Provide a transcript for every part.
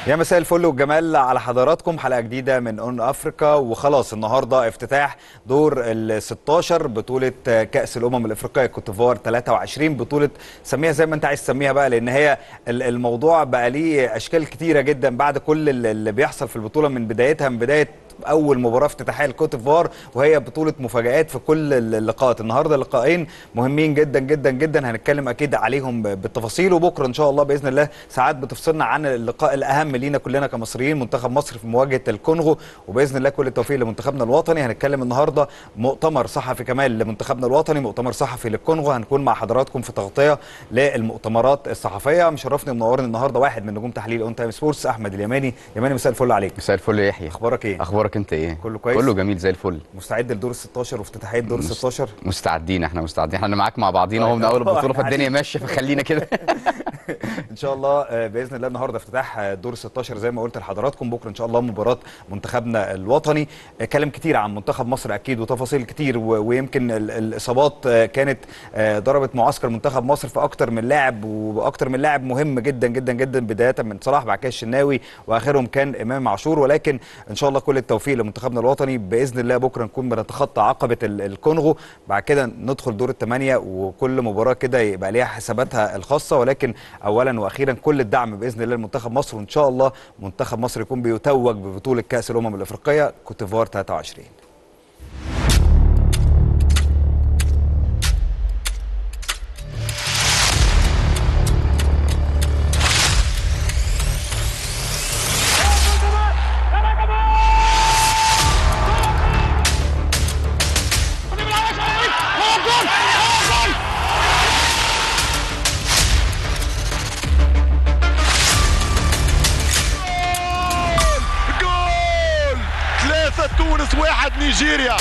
يا مساء الفل والجمال على حضراتكم حلقه جديده من اون افريكا وخلاص النهارده افتتاح دور ال 16 بطوله كاس الامم الافريقيه كوتيفوار 23 بطوله سميها زي ما انت عايز تسميها بقى لان هي ال- الموضوع بقى ليه اشكال كتيره جدا بعد كل ال- اللي بيحصل في البطوله من بدايتها من بدايه اول مباراه افتتاحيه لكوت ديفوار وهي بطوله مفاجات في كل اللقاءات النهارده لقاءين مهمين جدا جدا جدا هنتكلم اكيد عليهم بالتفاصيل وبكره ان شاء الله باذن الله ساعات بتفصلنا عن اللقاء الاهم لينا كلنا كمصريين منتخب مصر في مواجهه الكونغو وباذن الله كل التوفيق لمنتخبنا الوطني هنتكلم النهارده مؤتمر صحفي كمان لمنتخبنا الوطني مؤتمر صحفي للكونغو هنكون مع حضراتكم في تغطيه للمؤتمرات الصحفيه مشرفني ومنورني النهارده واحد من نجوم تحليل اون تايم سبورتس احمد اليماني يماني مساء الفل عليك مساء الفل يا يحيى اخبارك ايه اخبارك انت ايه كله كويس؟ كله جميل زي الفل مستعد لدور ال 16 وافتتاحيه دور ال مست- 16 مستعدين احنا مستعدين احنا معاك مع بعضينا طيب، اهو من اول آه، البطوله إحنا فالدنيا ماشيه فخلينا كده ان شاء الله آه، باذن الله النهارده افتتاح آه، دور ال 16 زي ما قلت لحضراتكم بكره ان شاء الله مباراه منتخبنا الوطني آه، كلام كتير عن منتخب مصر اكيد وتفاصيل كتير و- ويمكن ال- الاصابات آه، كانت آه، ضربت معسكر منتخب مصر في اكتر من لاعب واكتر من لاعب مهم جدا جدا جدا بدايه من صلاح بعد كده الشناوي واخرهم كان امام عاشور ولكن ان شاء الله كل التوفيق لمنتخبنا الوطني باذن الله بكره نكون بنتخطى عقبه ال- الكونغو بعد كده ندخل دور الثمانيه وكل مباراه كده يبقى ليها حساباتها الخاصه ولكن اولا واخيرا كل الدعم باذن الله لمنتخب مصر وان شاء الله منتخب مصر يكون بيتوج ببطوله كاس الامم الافريقيه كوتيفوار 23 جول ثلاثة تونس واحد نيجيريا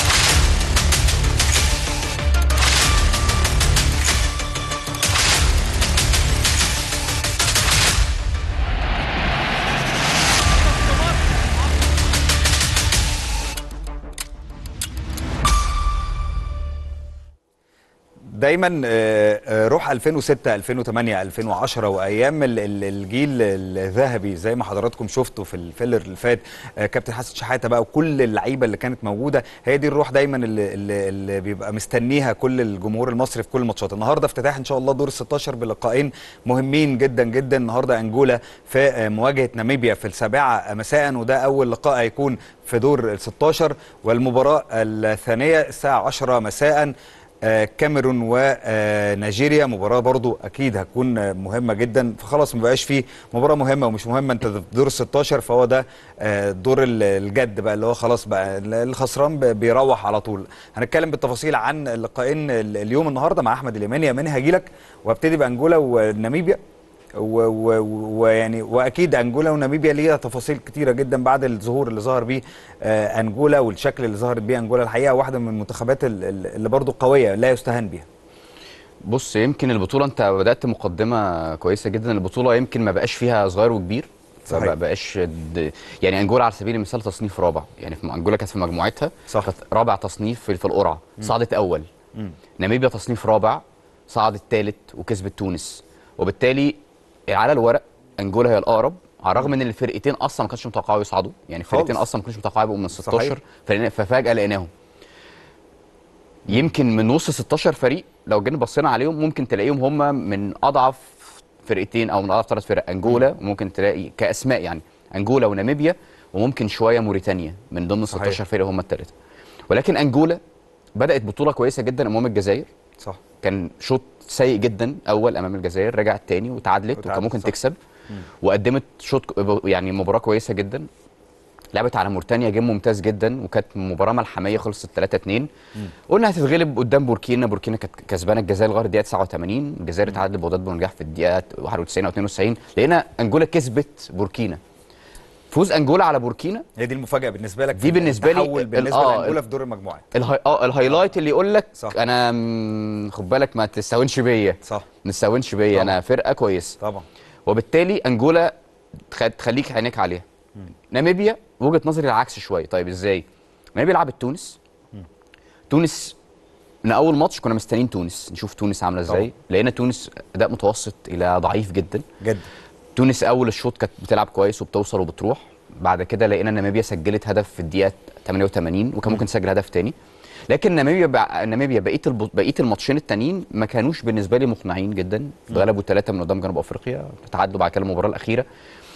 دايما آه، آه، روح 2006 2008 2010 وايام ال- ال- الجيل الذهبي زي ما حضراتكم شفتوا في الفيلر اللي فات آه، كابتن حسن شحاته بقى وكل اللعيبه اللي كانت موجوده هي دي الروح دايما اللي, اللي, اللي بيبقى مستنيها كل الجمهور المصري في كل الماتشات النهارده افتتاح ان شاء الله دور ال 16 بلقاءين مهمين جدا جدا النهارده انجولا في آه، مواجهه ناميبيا في السابعه مساء وده اول لقاء هيكون في دور ال 16 والمباراه الثانيه الساعه 10 مساء آه، كاميرون ونيجيريا مباراه برضو اكيد هتكون آه، مهمه جدا فخلاص ما بقاش فيه مباراه مهمه ومش مهمه انت في دور ال 16 فهو ده آه، دور ال- الجد بقى اللي هو خلاص بقى الخسران ب- بيروح على طول هنتكلم بالتفاصيل عن اللقاءين ال- اليوم النهارده مع احمد اليماني يماني هجيلك وابتدي بانجولا وناميبيا و- و- ويعني واكيد انجولا وناميبيا ليها تفاصيل كتيره جدا بعد الظهور اللي ظهر بيه آه، انجولا والشكل اللي ظهرت بيه انجولا الحقيقه واحده من المنتخبات ال- ال- اللي برضو قويه لا يستهان بيها بص يمكن البطوله انت بدات مقدمه كويسه جدا البطوله يمكن ما بقاش فيها صغير وكبير صحيح. فما بقاش د- يعني انجولا على سبيل المثال تصنيف رابع يعني في انجولا كانت في مجموعتها صح. كانت رابع تصنيف في, في القرعه صعدت اول ناميبيا تصنيف رابع صعدت ثالث وكسبت تونس وبالتالي على الورق انجولا هي الاقرب على الرغم ان الفرقتين اصلا ما كانش متوقعوا يصعدوا يعني الفرقتين خالص. اصلا ما كانوش متوقعوا يبقوا من صحيح. 16 فلقينا- ففجاه لقيناهم يمكن من وسط 16 فريق لو جينا بصينا عليهم ممكن تلاقيهم هم من اضعف فرقتين او من اضعف ثلاث فرق انجولا وممكن تلاقي كاسماء يعني انجولا وناميبيا وممكن شويه موريتانيا من ضمن 16 صحيح. فرقه هم الثلاثه ولكن انجولا بدات بطوله كويسه جدا امام الجزائر صح كان شوط سيء جدا اول امام الجزائر رجعت تاني وتعادلت وكان وتعادلت، ممكن صح. تكسب وقدمت شوط يعني مباراه كويسه جدا لعبت على موريتانيا جيم ممتاز جدا وكانت مباراه ملحميه خلصت 3 2 قلنا هتتغلب قدام بوركينا بوركينا كانت كسبانه الجزائر لغايه الدقيقه 89 الجزائر اتعادلت بوداد بونجاح في الدقيقه 91 او 92 لقينا انجولا كسبت بوركينا فوز انجولا على بوركينا هي دي المفاجاه بالنسبه لك دي بالنسبة لي التحول ال- بالنسبه آه، لانجولا في دور المجموعات الهاي... اه الهايلايت اللي يقول لك صح. انا مم، خد بالك ما تستهونش بيا صح ما تستهونش بيا انا فرقه كويسه طبعا وبالتالي انجولا تخ- تخليك عينيك عليها ناميبيا وجهه نظري العكس شويه طيب ازاي ناميبيا لعبت تونس تونس من اول ماتش كنا مستنيين تونس نشوف تونس عامله ازاي طبعا. لقينا تونس اداء متوسط الى ضعيف جدا جدا تونس اول الشوط كانت بتلعب كويس وبتوصل وبتروح بعد كده لقينا ناميبيا سجلت هدف في الدقيقه 88 وكان ممكن تسجل هدف تاني لكن ناميبيا بع... ناميبيا بقيه الب... بقيه الماتشين التانيين ما كانوش بالنسبه لي مقنعين جدا غلبوا ثلاثه من قدام جنوب افريقيا تعادلوا بعد كده المباراه الاخيره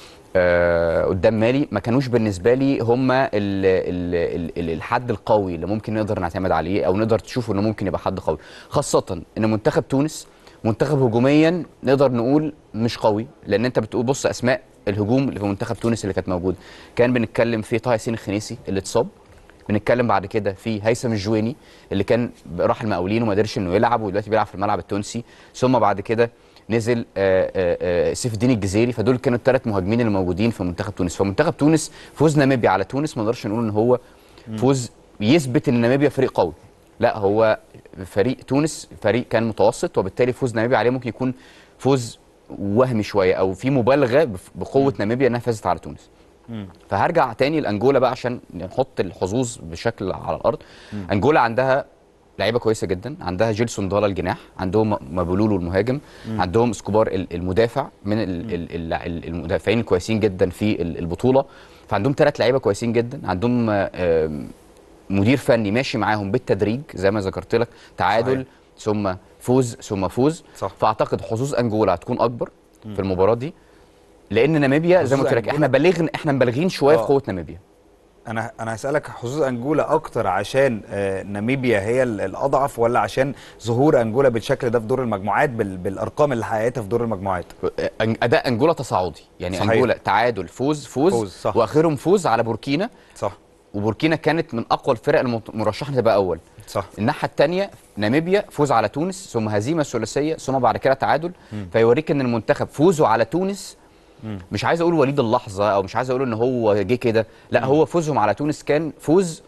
آه قدام مالي ما كانوش بالنسبه لي هم ال... ال... ال... الحد القوي اللي ممكن نقدر نعتمد عليه او نقدر تشوفه انه ممكن يبقى حد قوي خاصه ان منتخب تونس منتخب هجوميا نقدر نقول مش قوي لان انت بتقول بص اسماء الهجوم اللي في منتخب تونس اللي كانت موجوده كان بنتكلم في طه ياسين الخنيسي اللي اتصاب بنتكلم بعد كده في هيثم الجويني اللي كان راح المقاولين وما قدرش انه يلعب ودلوقتي بيلعب في الملعب التونسي ثم بعد كده نزل آه، آه، آه، سيف الدين الجزيري فدول كانوا الثلاث مهاجمين اللي موجودين في منتخب تونس فمنتخب تونس فوز ناميبيا على تونس ما نقدرش نقول ان هو فوز يثبت ان ناميبيا فريق قوي لا هو فريق تونس فريق كان متوسط وبالتالي فوز ناميبيا عليه ممكن يكون فوز وهمي شويه او في مبالغه بف- بقوه ناميبيا انها فازت على تونس فهرجع تاني لانجولا بقى عشان نحط الحظوظ بشكل على الارض انجولا عندها لعيبه كويسه جدا عندها جيلسون دالا الجناح عندهم مابولولو المهاجم عندهم اسكوبار ال- المدافع من ال- ال- ال- ال- المدافعين الكويسين جدا في ال- البطوله فعندهم ثلاث لعيبه كويسين جدا عندهم آه، آم، مدير فني ماشي معاهم بالتدريج زي ما ذكرت لك تعادل صحيح. ثم فوز ثم فوز صح. فاعتقد حظوظ انجولا هتكون اكبر في المباراه دي لان ناميبيا زي ما حظوظ قلت لك أنجولا- احنا بلغن احنا مبالغين شويه في آه. قوه ناميبيا انا انا هسالك حظوظ انجولا اكتر عشان آه، ناميبيا هي ال- الاضعف ولا عشان ظهور انجولا بالشكل ده في دور المجموعات بال- بالارقام اللي حققتها في دور المجموعات أن- اداء انجولا تصاعدي يعني صحيح. انجولا تعادل فوز فوز, فوز، صح. واخرهم فوز على بوركينا صح وبوركينا كانت من اقوى الفرق المرشحه تبقى اول صح الناحيه الثانيه ناميبيا فوز على تونس ثم هزيمه ثلاثيه ثم بعد كده تعادل فيوريك ان المنتخب فوزه على تونس مش عايز اقول وليد اللحظه او مش عايز اقول ان هو جه كده لا هو فوزهم على تونس كان فوز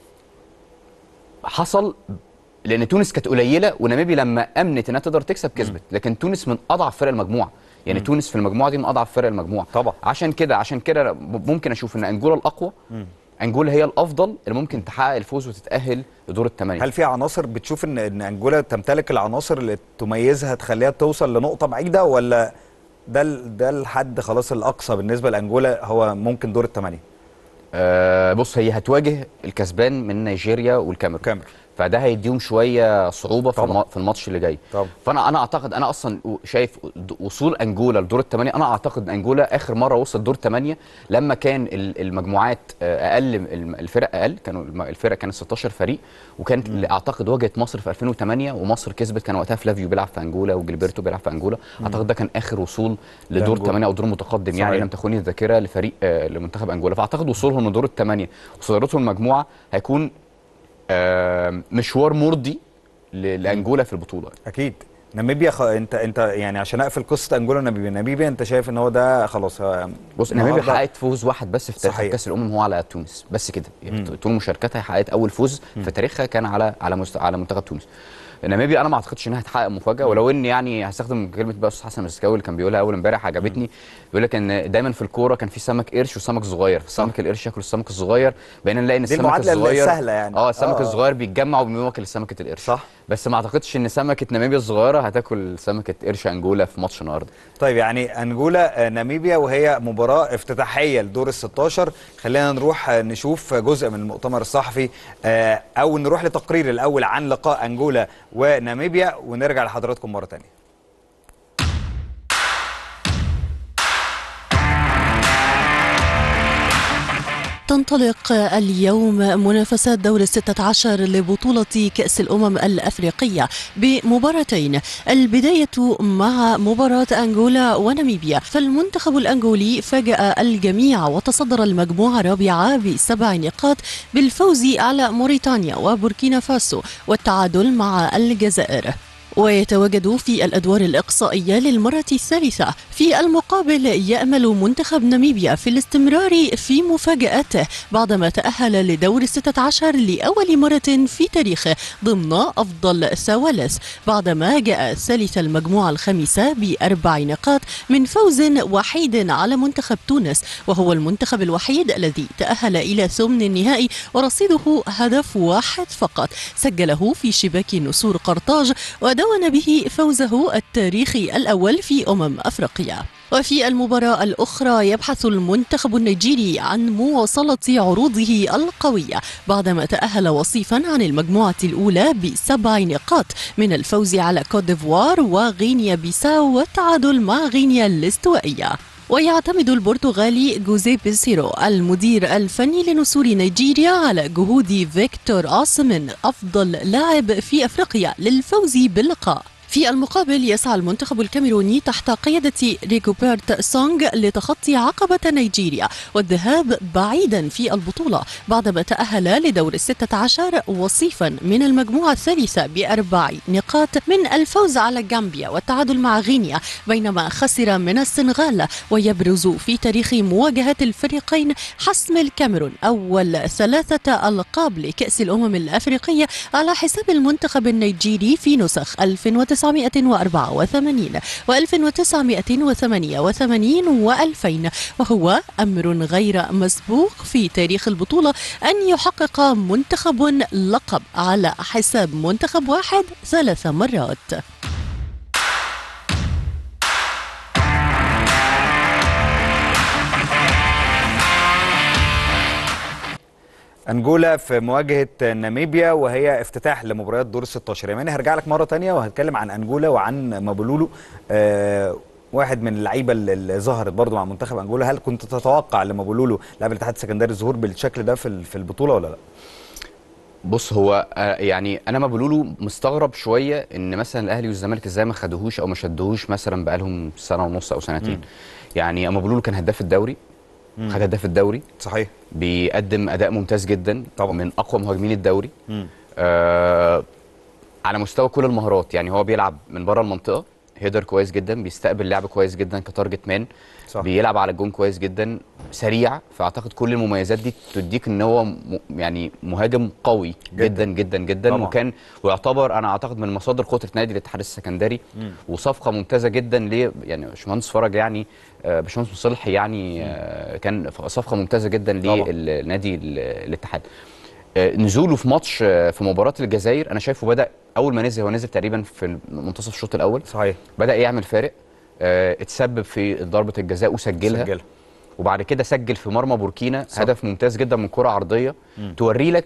حصل لان تونس كانت قليله وناميبيا لما امنت انها تقدر تكسب كسبت لكن تونس من اضعف فرق المجموعه يعني تونس في المجموعه دي من اضعف فرق المجموعه طبعا. عشان كده عشان كده ممكن اشوف ان انجولا الاقوى انجولا هي الافضل اللي ممكن تحقق الفوز وتتاهل لدور الثمانيه هل في عناصر بتشوف ان ان انجولا تمتلك العناصر اللي تميزها تخليها توصل لنقطه بعيده ولا ده ال- ده الحد خلاص الاقصى بالنسبه لانجولا هو ممكن دور الثمانيه آه بص هي هتواجه الكسبان من نيجيريا والكاميرون كاميرون. فده هيديهم شويه صعوبه في, طبعا. الم... في الماتش اللي جاي طبعا. فانا انا اعتقد انا اصلا شايف وصول انجولا لدور الثمانيه انا اعتقد ان انجولا اخر مره وصل دور الثمانيه لما كان ال- المجموعات آه، اقل الم- الفرق اقل كانوا الم- الفرق كانت 16 فريق وكانت اللي اعتقد واجهت مصر في 2008 ومصر كسبت كان وقتها فلافيو بيلعب في انجولا وجilberto بيلعب في انجولا اعتقد ده كان اخر وصول لدور لأنجولا. الثمانيه او دور متقدم يعني صحيح. لم تخوني الذاكره لفريق آه، لمنتخب انجولا فاعتقد وصولهم لدور الثمانيه وصدارتهم المجموعه هيكون آه، مشوار مرضي ل- لانجولا في البطوله اكيد ناميبيا خ... انت انت يعني عشان اقفل قصه انجولا وناميبيا ناميبيا انت شايف ان هو ده خلاص هو بص ناميبيا النهاردة- حققت فوز واحد بس في تاريخ صحيح. كاس الامم هو على تونس بس كده يعني طول مشاركتها حققت اول فوز في تاريخها كان على على مست... على منتخب تونس ناميبيا انا ما اعتقدش انها هتحقق مفاجاه ولو ان يعني هستخدم كلمه بقى استاذ حسن مسكاوي اللي كان بيقولها اول امبارح عجبتني بيقول لك ان دايما في الكوره كان في سمك قرش وسمك صغير فسمك القرش ياكل السمك الصغير بقينا نلاقي ان دي السمك المعادلة الصغير السهلة يعني. اه السمك آه. الصغير بيتجمع وبيواكل سمكه القرش صح. بس ما اعتقدش ان سمكه ناميبيا الصغيره هتاكل سمكه قرش انجولا في ماتش النهارده طيب يعني انجولا آه، ناميبيا وهي مباراه افتتاحيه لدور ال 16 خلينا نروح آه، نشوف جزء من المؤتمر الصحفي آه، او نروح لتقرير الاول عن لقاء انجولا وناميبيا ونرجع لحضراتكم مره ثانيه تنطلق اليوم منافسات دور الستة عشر لبطولة كأس الأمم الأفريقية بمباراتين البداية مع مباراة أنغولا وناميبيا فالمنتخب الأنغولي فاجأ الجميع وتصدر المجموعة الرابعة بسبع نقاط بالفوز على موريتانيا وبوركينا فاسو والتعادل مع الجزائر ويتواجد في الأدوار الإقصائية للمرة الثالثة في المقابل يأمل منتخب ناميبيا في الاستمرار في مفاجآته بعدما تأهل لدور الستة عشر لأول مرة في تاريخه ضمن أفضل ثوالث بعدما جاء ثالث المجموعة الخامسة بأربع نقاط من فوز وحيد على منتخب تونس وهو المنتخب الوحيد الذي تأهل إلى ثمن النهائي ورصيده هدف واحد فقط سجله في شباك نسور قرطاج ودون به فوزه التاريخي الأول في أمم أفريقيا وفي المباراة الأخرى يبحث المنتخب النيجيري عن مواصلة عروضه القوية بعدما تأهل وصيفا عن المجموعة الأولى بسبع نقاط من الفوز على كوت ديفوار وغينيا بيساو والتعادل مع غينيا الاستوائية ويعتمد البرتغالي جوزيبي سيرو المدير الفني لنسور نيجيريا على جهود فيكتور أوسمن أفضل لاعب في أفريقيا للفوز باللقاء في المقابل يسعى المنتخب الكاميروني تحت قيادة ريكوبرت سونغ لتخطي عقبة نيجيريا والذهاب بعيدا في البطولة بعدما تأهل لدور الستة عشر وصيفا من المجموعة الثالثة بأربع نقاط من الفوز على غامبيا والتعادل مع غينيا بينما خسر من السنغال ويبرز في تاريخ مواجهة الفريقين حسم الكاميرون أول ثلاثة ألقاب لكأس الأمم الأفريقية على حساب المنتخب النيجيري في نسخ 1984 و1988 و2000 وهو أمر غير مسبوق في تاريخ البطولة أن يحقق منتخب لقب على حساب منتخب واحد ثلاث مرات انجولا في مواجهه ناميبيا وهي افتتاح لمباريات دور ال 16 يا ماني هرجع لك مره تانية وهتكلم عن انجولا وعن مابولولو آه واحد من اللعيبه اللي ظهرت برضو مع منتخب انجولا هل كنت تتوقع لمابولولو لاعب الاتحاد السكندري الظهور بالشكل ده في في البطوله ولا لا بص هو آه، يعني انا ما بقوله مستغرب شويه ان مثلا الاهلي والزمالك ازاي ما خدوهوش او ما شدوهوش مثلا بقالهم سنه ونص او سنتين يعني اما بقوله كان هداف الدوري خد هداف الدوري صحيح بيقدم اداء ممتاز جدا طبعا. من اقوى مهاجمين الدوري مم. آه على مستوى كل المهارات يعني هو بيلعب من بره المنطقه هيدر كويس جدا بيستقبل لعب كويس جدا كتارجت مان صح. بيلعب على الجون كويس جدا سريع فاعتقد كل المميزات دي تديك ان هو م يعني مهاجم قوي جدا. جدا جدا جدا طبعا. وكان ويعتبر انا اعتقد من مصادر قدره نادي الاتحاد السكندري وصفقه ممتازه جدا ليه يعني باشمهندس فرج يعني آه، باشمهندس مصلح يعني آه، كان صفقه ممتازه جدا طبعا. للنادي ال- الاتحاد آه، نزوله في ماتش آه، في مباراه الجزائر انا شايفه بدا اول ما نزل هو نزل تقريبا في منتصف الشوط الاول صحيح بدا يعمل فارق آه، اتسبب في ضربه الجزاء وسجلها سجلها وبعد كده سجل في مرمى بوركينا صح. هدف ممتاز جدا من كره عرضيه توري لك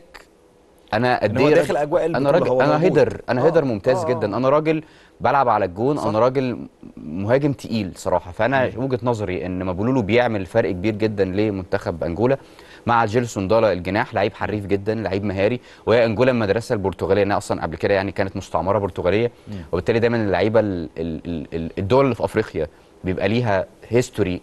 انا قد إن هو ايه داخل راجل- أجواء انا البطولة، راجل هو انا موجود. هيدر انا آه. هيدر ممتاز آه. جدا انا راجل بلعب على الجون انا راجل مهاجم تقيل صراحه فانا وجهه نظري ان مابولولو بيعمل فرق كبير جدا لمنتخب انجولا مع جيلسون دالا الجناح لعيب حريف جدا لعيب مهاري وهي انجولا المدرسه البرتغاليه انها اصلا قبل كده يعني كانت مستعمره برتغاليه وبالتالي دايما اللعيبه ال- ال- ال- ال- الدول اللي في افريقيا بيبقى ليها هيستوري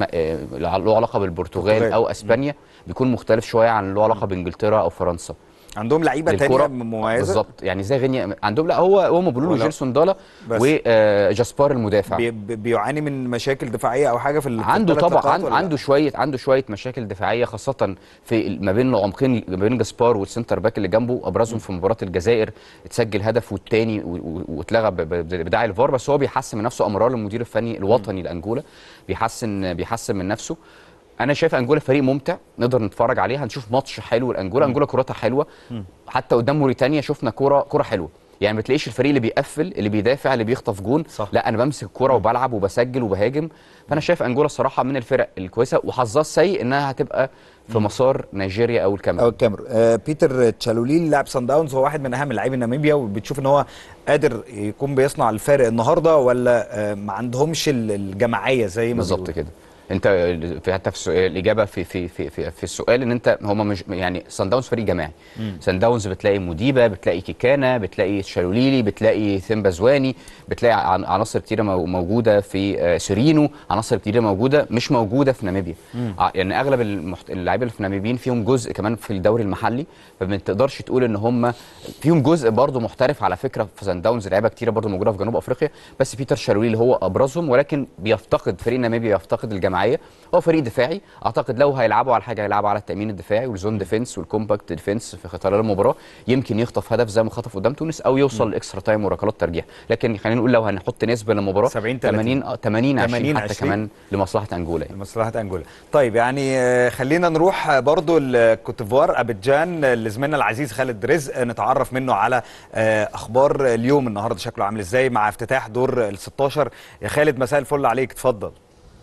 له علاقه بالبرتغال برتغال. او اسبانيا بيكون مختلف شويه عن له علاقه بانجلترا او فرنسا عندهم لعيبه للكرة. تانية مميزه بالظبط يعني زي غينيا عندهم لا هو هو مبولولو ولا- جيلسون دالا بس. وجاسبار المدافع بي بي- بيعاني من مشاكل دفاعيه او حاجه في ال- في عنده الثلاث طبعا نقاط عن- ولا لا؟ عنده شويه عنده شويه مشاكل دفاعيه خاصه في ال- ما بين العمقين ما بين جاسبار والسنتر باك اللي جنبه ابرزهم في مباراه الجزائر اتسجل هدف والتاني و- و- واتلغى ب- ب- بداعي الفار بس هو بيحسن من نفسه امرار المدير الفني الوطني لانجولا بيحسن بيحسن من نفسه انا شايف انجولا فريق ممتع نقدر نتفرج عليه هنشوف ماتش حلو لانجولا انجولا كورتها حلوه حتى قدام موريتانيا شفنا كوره كوره حلوه يعني ما تلاقيش الفريق اللي بيقفل اللي بيدافع اللي بيخطف جون صح. لا انا بمسك الكوره وبلعب وبسجل وبهاجم فانا شايف انجولا الصراحه من الفرق الكويسه وحظها السيء انها هتبقى في مسار نيجيريا او او الكاميرون الكاميرون آه بيتر تشالوليل لاعب سان داونز هو واحد من اهم لاعبي ناميبيا وبتشوف ان هو قادر يكون بيصنع الفارق النهارده ولا آه ما عندهمش ال- الجماعيه زي ما بالظبط بيقولوا؟ كده انت في حتى في السؤال الاجابه في في في في, في السؤال ان انت هم مش يعني سان داونز فريق جماعي سان داونز بتلاقي موديبا بتلاقي كيكانا بتلاقي شالوليلي بتلاقي ثيمبا زواني بتلاقي عن- عناصر كتيره مو- موجوده في آه، سيرينو عناصر كتيره موجوده مش موجوده في ناميبيا ع- يعني اغلب المحت... اللعيبه اللي في ناميبيين فيهم جزء كمان في الدوري المحلي فما تقدرش تقول ان هم فيهم جزء برضه محترف على فكره في سان داونز لعيبه كتيره برضه موجوده في جنوب افريقيا بس بيتر شالوليلي هو ابرزهم ولكن بيفتقد فريق ناميبيا يفتقد الجماعيه هو فريق دفاعي اعتقد لو هيلعبوا على حاجه هيلعبوا على التامين الدفاعي والزون ديفنس والكومباكت ديفنس في خلال المباراه يمكن يخطف هدف زي ما خطف قدام تونس او يوصل لاكسترا تايم وركلات ترجيح لكن خلينا نقول لو هنحط نسبه للمباراه 70 80 آه، 80 20 80 حتى 20. كمان لمصلحه انجولا يعني. لمصلحه انجولا طيب يعني آه، خلينا نروح آه، برضو لكوتيفوار ابيجان آه، لزميلنا العزيز خالد رزق آه، نتعرف منه على آه، اخبار اليوم النهارده شكله عامل ازاي مع افتتاح دور ال 16 يا خالد مساء الفل عليك اتفضل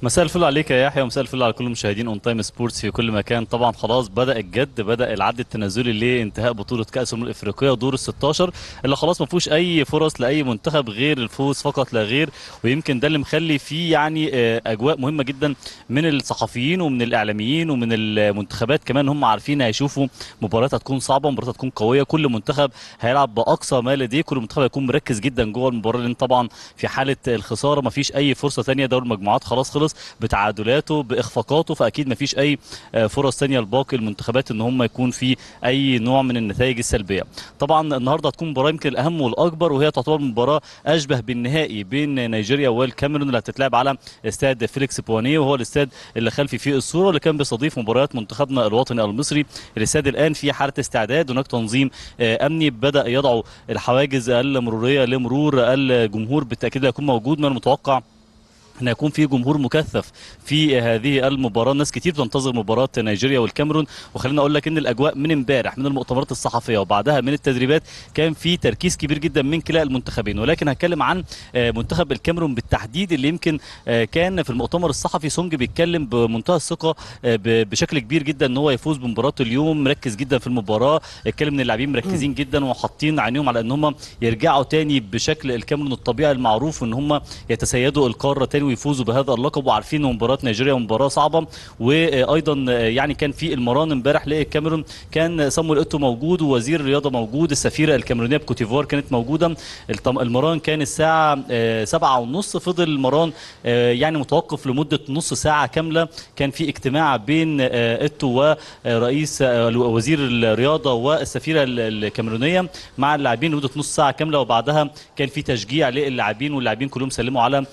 مساء الفل عليك يا يحيى ومساء الفل على كل المشاهدين اون تايم سبورتس في كل مكان طبعا خلاص بدا الجد بدا العد التنازلي لانتهاء بطوله كاس الامم الافريقيه ودور ال 16 اللي خلاص ما فيهوش اي فرص لاي منتخب غير الفوز فقط لا غير ويمكن ده اللي مخلي فيه يعني آه، اجواء مهمه جدا من الصحفيين ومن الاعلاميين ومن المنتخبات كمان هم عارفين هيشوفوا مباراه هتكون صعبه مباراه هتكون قويه كل منتخب هيلعب باقصى ما لديه كل منتخب هيكون مركز جدا جوه المباراه لان طبعا في حاله الخساره ما فيش اي فرصه ثانيه دور المجموعات خلاص خلص بتعادلاته باخفاقاته فاكيد ما فيش اي آه، فرص ثانيه لباقي المنتخبات ان هم يكون في اي نوع من النتائج السلبيه طبعا النهارده هتكون مباراه يمكن الاهم والاكبر وهي تعتبر مباراه اشبه بالنهائي بين نيجيريا والكاميرون اللي هتتلعب على استاد فيليكس بوانيه وهو الاستاد اللي خلفي فيه الصوره اللي كان بيستضيف مباريات منتخبنا الوطني المصري الاستاد الان في حاله استعداد هناك تنظيم آه، امني بدا يضعوا الحواجز المروريه لمرور الجمهور بالتاكيد هيكون موجود من المتوقع ان يكون في جمهور مكثف في هذه المباراه ناس كتير بتنتظر مباراه نيجيريا والكاميرون وخليني اقول لك ان الاجواء من امبارح من المؤتمرات الصحفيه وبعدها من التدريبات كان في تركيز كبير جدا من كلا المنتخبين ولكن هتكلم عن آه، منتخب الكاميرون بالتحديد اللي يمكن آه، كان في المؤتمر الصحفي سونج بيتكلم بمنتهى الثقه آه، ب- بشكل كبير جدا ان هو يفوز بمباراه اليوم مركز جدا في المباراه اتكلم ان اللاعبين مركزين جدا وحاطين عينيهم على ان هم يرجعوا تاني بشكل الكاميرون الطبيعي المعروف وان هم يتسيدوا القاره تاني ويفوزوا بهذا اللقب وعارفين ان مباراه نيجيريا مباراه صعبه وايضا يعني كان في المران امبارح للكاميرون كان صامويل ايتو موجود ووزير الرياضه موجود السفيره الكاميرونيه بكوتيفوار كانت موجوده التم- المران كان الساعه آه، سبعة ونص فضل المران آه، يعني متوقف لمده نص ساعه كامله كان في اجتماع بين آه، ايتو ورئيس آه، وزير الرياضه والسفيره ال- الكاميرونيه مع اللاعبين لمده نص ساعه كامله وبعدها كان في تشجيع للاعبين واللاعبين كلهم سلموا على آه،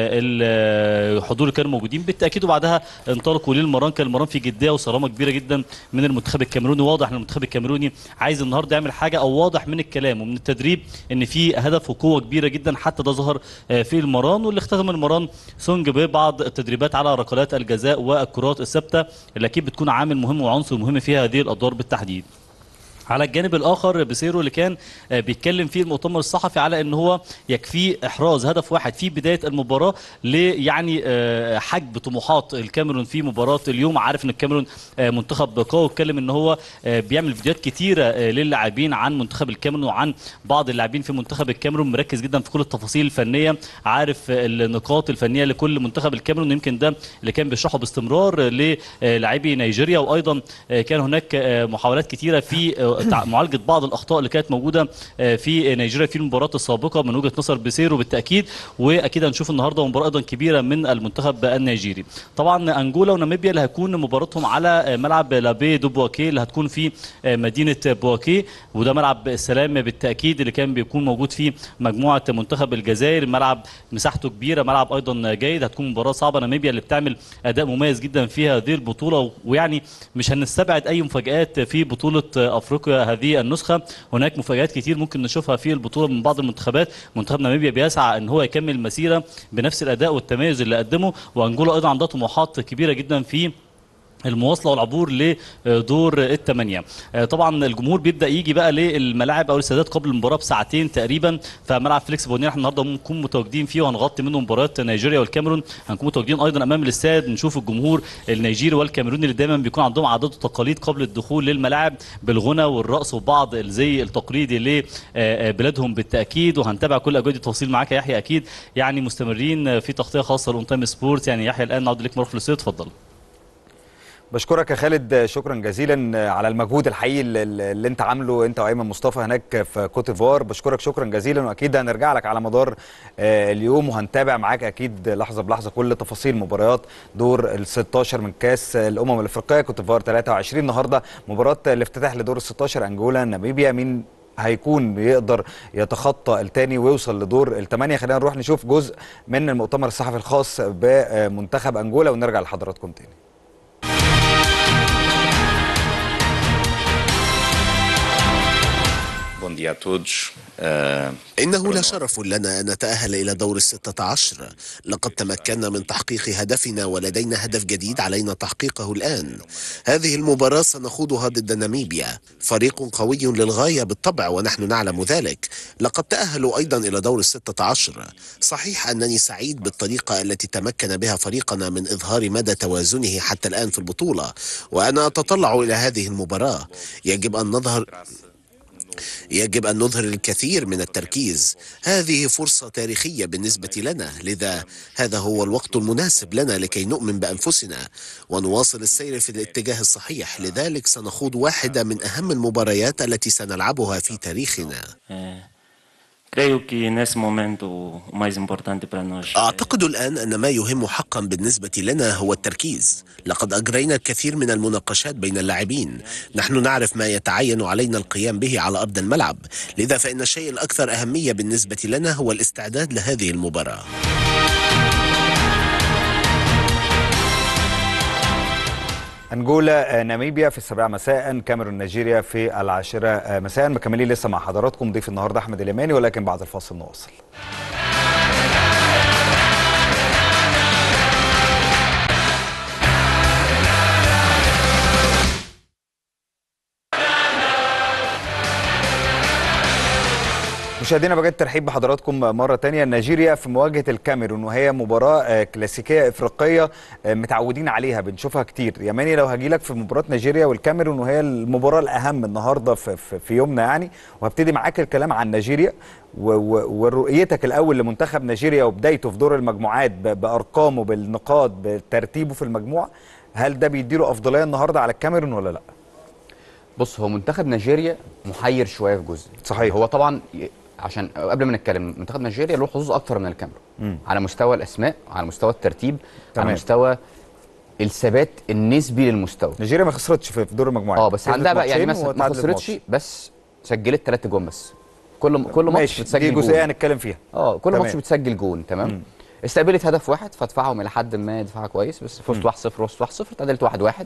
الحضور اللي كانوا موجودين بالتاكيد وبعدها انطلقوا للمران كان المران في جديه وصرامه كبيره جدا من المنتخب الكاميروني واضح ان المنتخب الكاميروني عايز النهارده يعمل حاجه او واضح من الكلام ومن التدريب ان في هدف وقوه كبيره جدا حتى ده ظهر آه، في المران واللي اختتم المران سونج ببعض التدريبات على ركلات الجزاء والكرات الثابته اللي اكيد بتكون عامل مهم وعنصر مهم في هذه الادوار بالتحديد على الجانب الاخر بيسيرو اللي كان آه، بيتكلم فيه المؤتمر الصحفي على ان هو يكفيه احراز هدف واحد في بدايه المباراه ل يعني آه، حجب طموحات الكاميرون في مباراه اليوم عارف ان الكاميرون آه، منتخب قوي اتكلم ان هو آه، بيعمل فيديوهات كتيره آه، للاعبين عن منتخب الكاميرون وعن بعض اللاعبين في منتخب الكاميرون مركز جدا في كل التفاصيل الفنيه عارف آه، النقاط الفنيه لكل منتخب الكاميرون يمكن ده اللي كان بيشرحه باستمرار آه، للاعبي نيجيريا وايضا آه، كان هناك آه، محاولات كتيره في آه، تع- معالجه بعض الاخطاء اللي كانت موجوده آه، في نيجيريا في المباراه السابقه من وجهه نظر بيسيرو بالتاكيد واكيد هنشوف النهارده مباراه ايضا كبيره من المنتخب النيجيري طبعا انجولا وناميبيا اللي هيكون مباراتهم على آه، ملعب لابي دو بواكي اللي هتكون في آه، مدينه بواكي وده ملعب السلام بالتاكيد اللي كان بيكون موجود فيه مجموعه منتخب الجزائر ملعب مساحته كبيره ملعب ايضا جيد هتكون مباراه صعبه ناميبيا اللي بتعمل اداء مميز جدا في هذه البطوله ويعني مش هنستبعد اي مفاجات في بطوله افريقيا هذه النسخه هناك مفاجات كتير ممكن نشوفها في البطوله من بعض المنتخبات منتخب ناميبيا بيسعى ان هو يكمل المسيره بنفس الاداء والتميز اللي قدمه وانجولا ايضا عندها طموحات كبيره جدا في المواصله والعبور لدور الثمانيه آه، طبعا الجمهور بيبدا يجي بقى للملاعب او الاستادات قبل المباراه بساعتين تقريبا فملعب فليكس بونير احنا النهارده ممكن متواجدين فيه وهنغطي منه مباريات نيجيريا والكاميرون هنكون متواجدين ايضا امام الاستاد نشوف الجمهور النيجيري والكاميروني اللي دايما بيكون عندهم عادات وتقاليد قبل الدخول للملاعب بالغنى والرقص وبعض الزي التقليدي لبلادهم بالتاكيد وهنتابع كل اجواء التفاصيل معاك يا يحيى اكيد يعني مستمرين في تغطيه خاصه لاون تايم سبورت يعني يحيى الان نعود لك مره في الاستوديو اتفضل بشكرك يا خالد شكرا جزيلا على المجهود الحقيقي اللي اللي انت عامله انت وايمن مصطفى هناك في كوت ديفوار بشكرك شكرا جزيلا واكيد هنرجع لك على مدار آه، اليوم وهنتابع معاك اكيد لحظه بلحظه كل تفاصيل مباريات دور ال 16 من كاس الامم الافريقيه كوت ديفوار 23 النهارده مباراه الافتتاح لدور ال 16 انجولا ناميبيا مين هيكون بيقدر يتخطى التاني ويوصل لدور الثمانية خلينا نروح نشوف جزء من المؤتمر الصحفي الخاص بمنتخب انجولا ونرجع لحضراتكم تاني Bom dia a todos. Uh, إنه لشرف لنا أن نتأهل إلى دور الستة عشر لقد تمكنا من تحقيق هدفنا ولدينا هدف جديد علينا تحقيقه الآن هذه المباراة سنخوضها ضد ناميبيا فريق قوي للغاية بالطبع ونحن نعلم ذلك لقد تأهلوا أيضا إلى دور الستة عشر صحيح أنني سعيد بالطريقة التي تمكن بها فريقنا من إظهار مدى توازنه حتى الآن في البطولة وأنا أتطلع إلى هذه المباراة يجب أن نظهر يجب أن نظهر الكثير من التركيز هذه فرصة تاريخية بالنسبة لنا لذا هذا هو الوقت المناسب لنا لكي نؤمن بأنفسنا ونواصل السير في الاتجاه الصحيح لذلك سنخوض واحدة من أهم المباريات التي سنلعبها في تاريخنا Creio que nesse momento o mais importante para nós أعتقد الآن أن ما يهم حقا بالنسبة لنا هو التركيز لقد أجرينا الكثير من المناقشات بين اللاعبين نحن نعرف ما يتعين علينا القيام به على أرض الملعب لذا فإن الشيء الأكثر أهمية بالنسبة لنا هو الاستعداد لهذه المباراة انجولا آه، ناميبيا في السابعة مساء كاميرون نيجيريا في العاشرة آه، مساء مكملين لسه مع حضراتكم ضيف النهارده احمد اليماني ولكن بعد الفاصل نواصل مشاهدينا بجد ترحيب بحضراتكم مرة تانية نيجيريا في مواجهة الكاميرون وهي مباراة آه، كلاسيكية إفريقية آه، متعودين عليها بنشوفها كتير يماني لو هجيلك في مباراة نيجيريا والكاميرون وهي المباراة الأهم النهاردة في, في, في يومنا يعني وهبتدي معاك الكلام عن نيجيريا و- و- ورؤيتك الأول لمنتخب نيجيريا وبدايته في دور المجموعات ب- بأرقامه بالنقاط بترتيبه في المجموعة هل ده بيديله أفضلية النهاردة على الكاميرون ولا لأ؟ بص هو منتخب نيجيريا محير شويه في جزء صحيح. هو طبعا ي- عشان قبل ما نتكلم منتخب نيجيريا له حظوظ اكتر من الكاميرون على مستوى الاسماء على مستوى الترتيب تمام. على مستوى الثبات النسبي للمستوى نيجيريا ما خسرتش في في دور المجموعات اه بس كسبت عندها بقى يعني ماتشين مثلا ما وتعادلت خسرتش ماتش. بس سجلت ثلاث جون بس كل كل ماتش ماشي بتسجل دي جون جزئية هنتكلم فيها اه كل تمام. ماتش بتسجل جون تمام استقبلت هدف واحد فدفعهم الى حد ما دفاع كويس بس فزت 1-0 فزت 1-0 تعادلت 1-1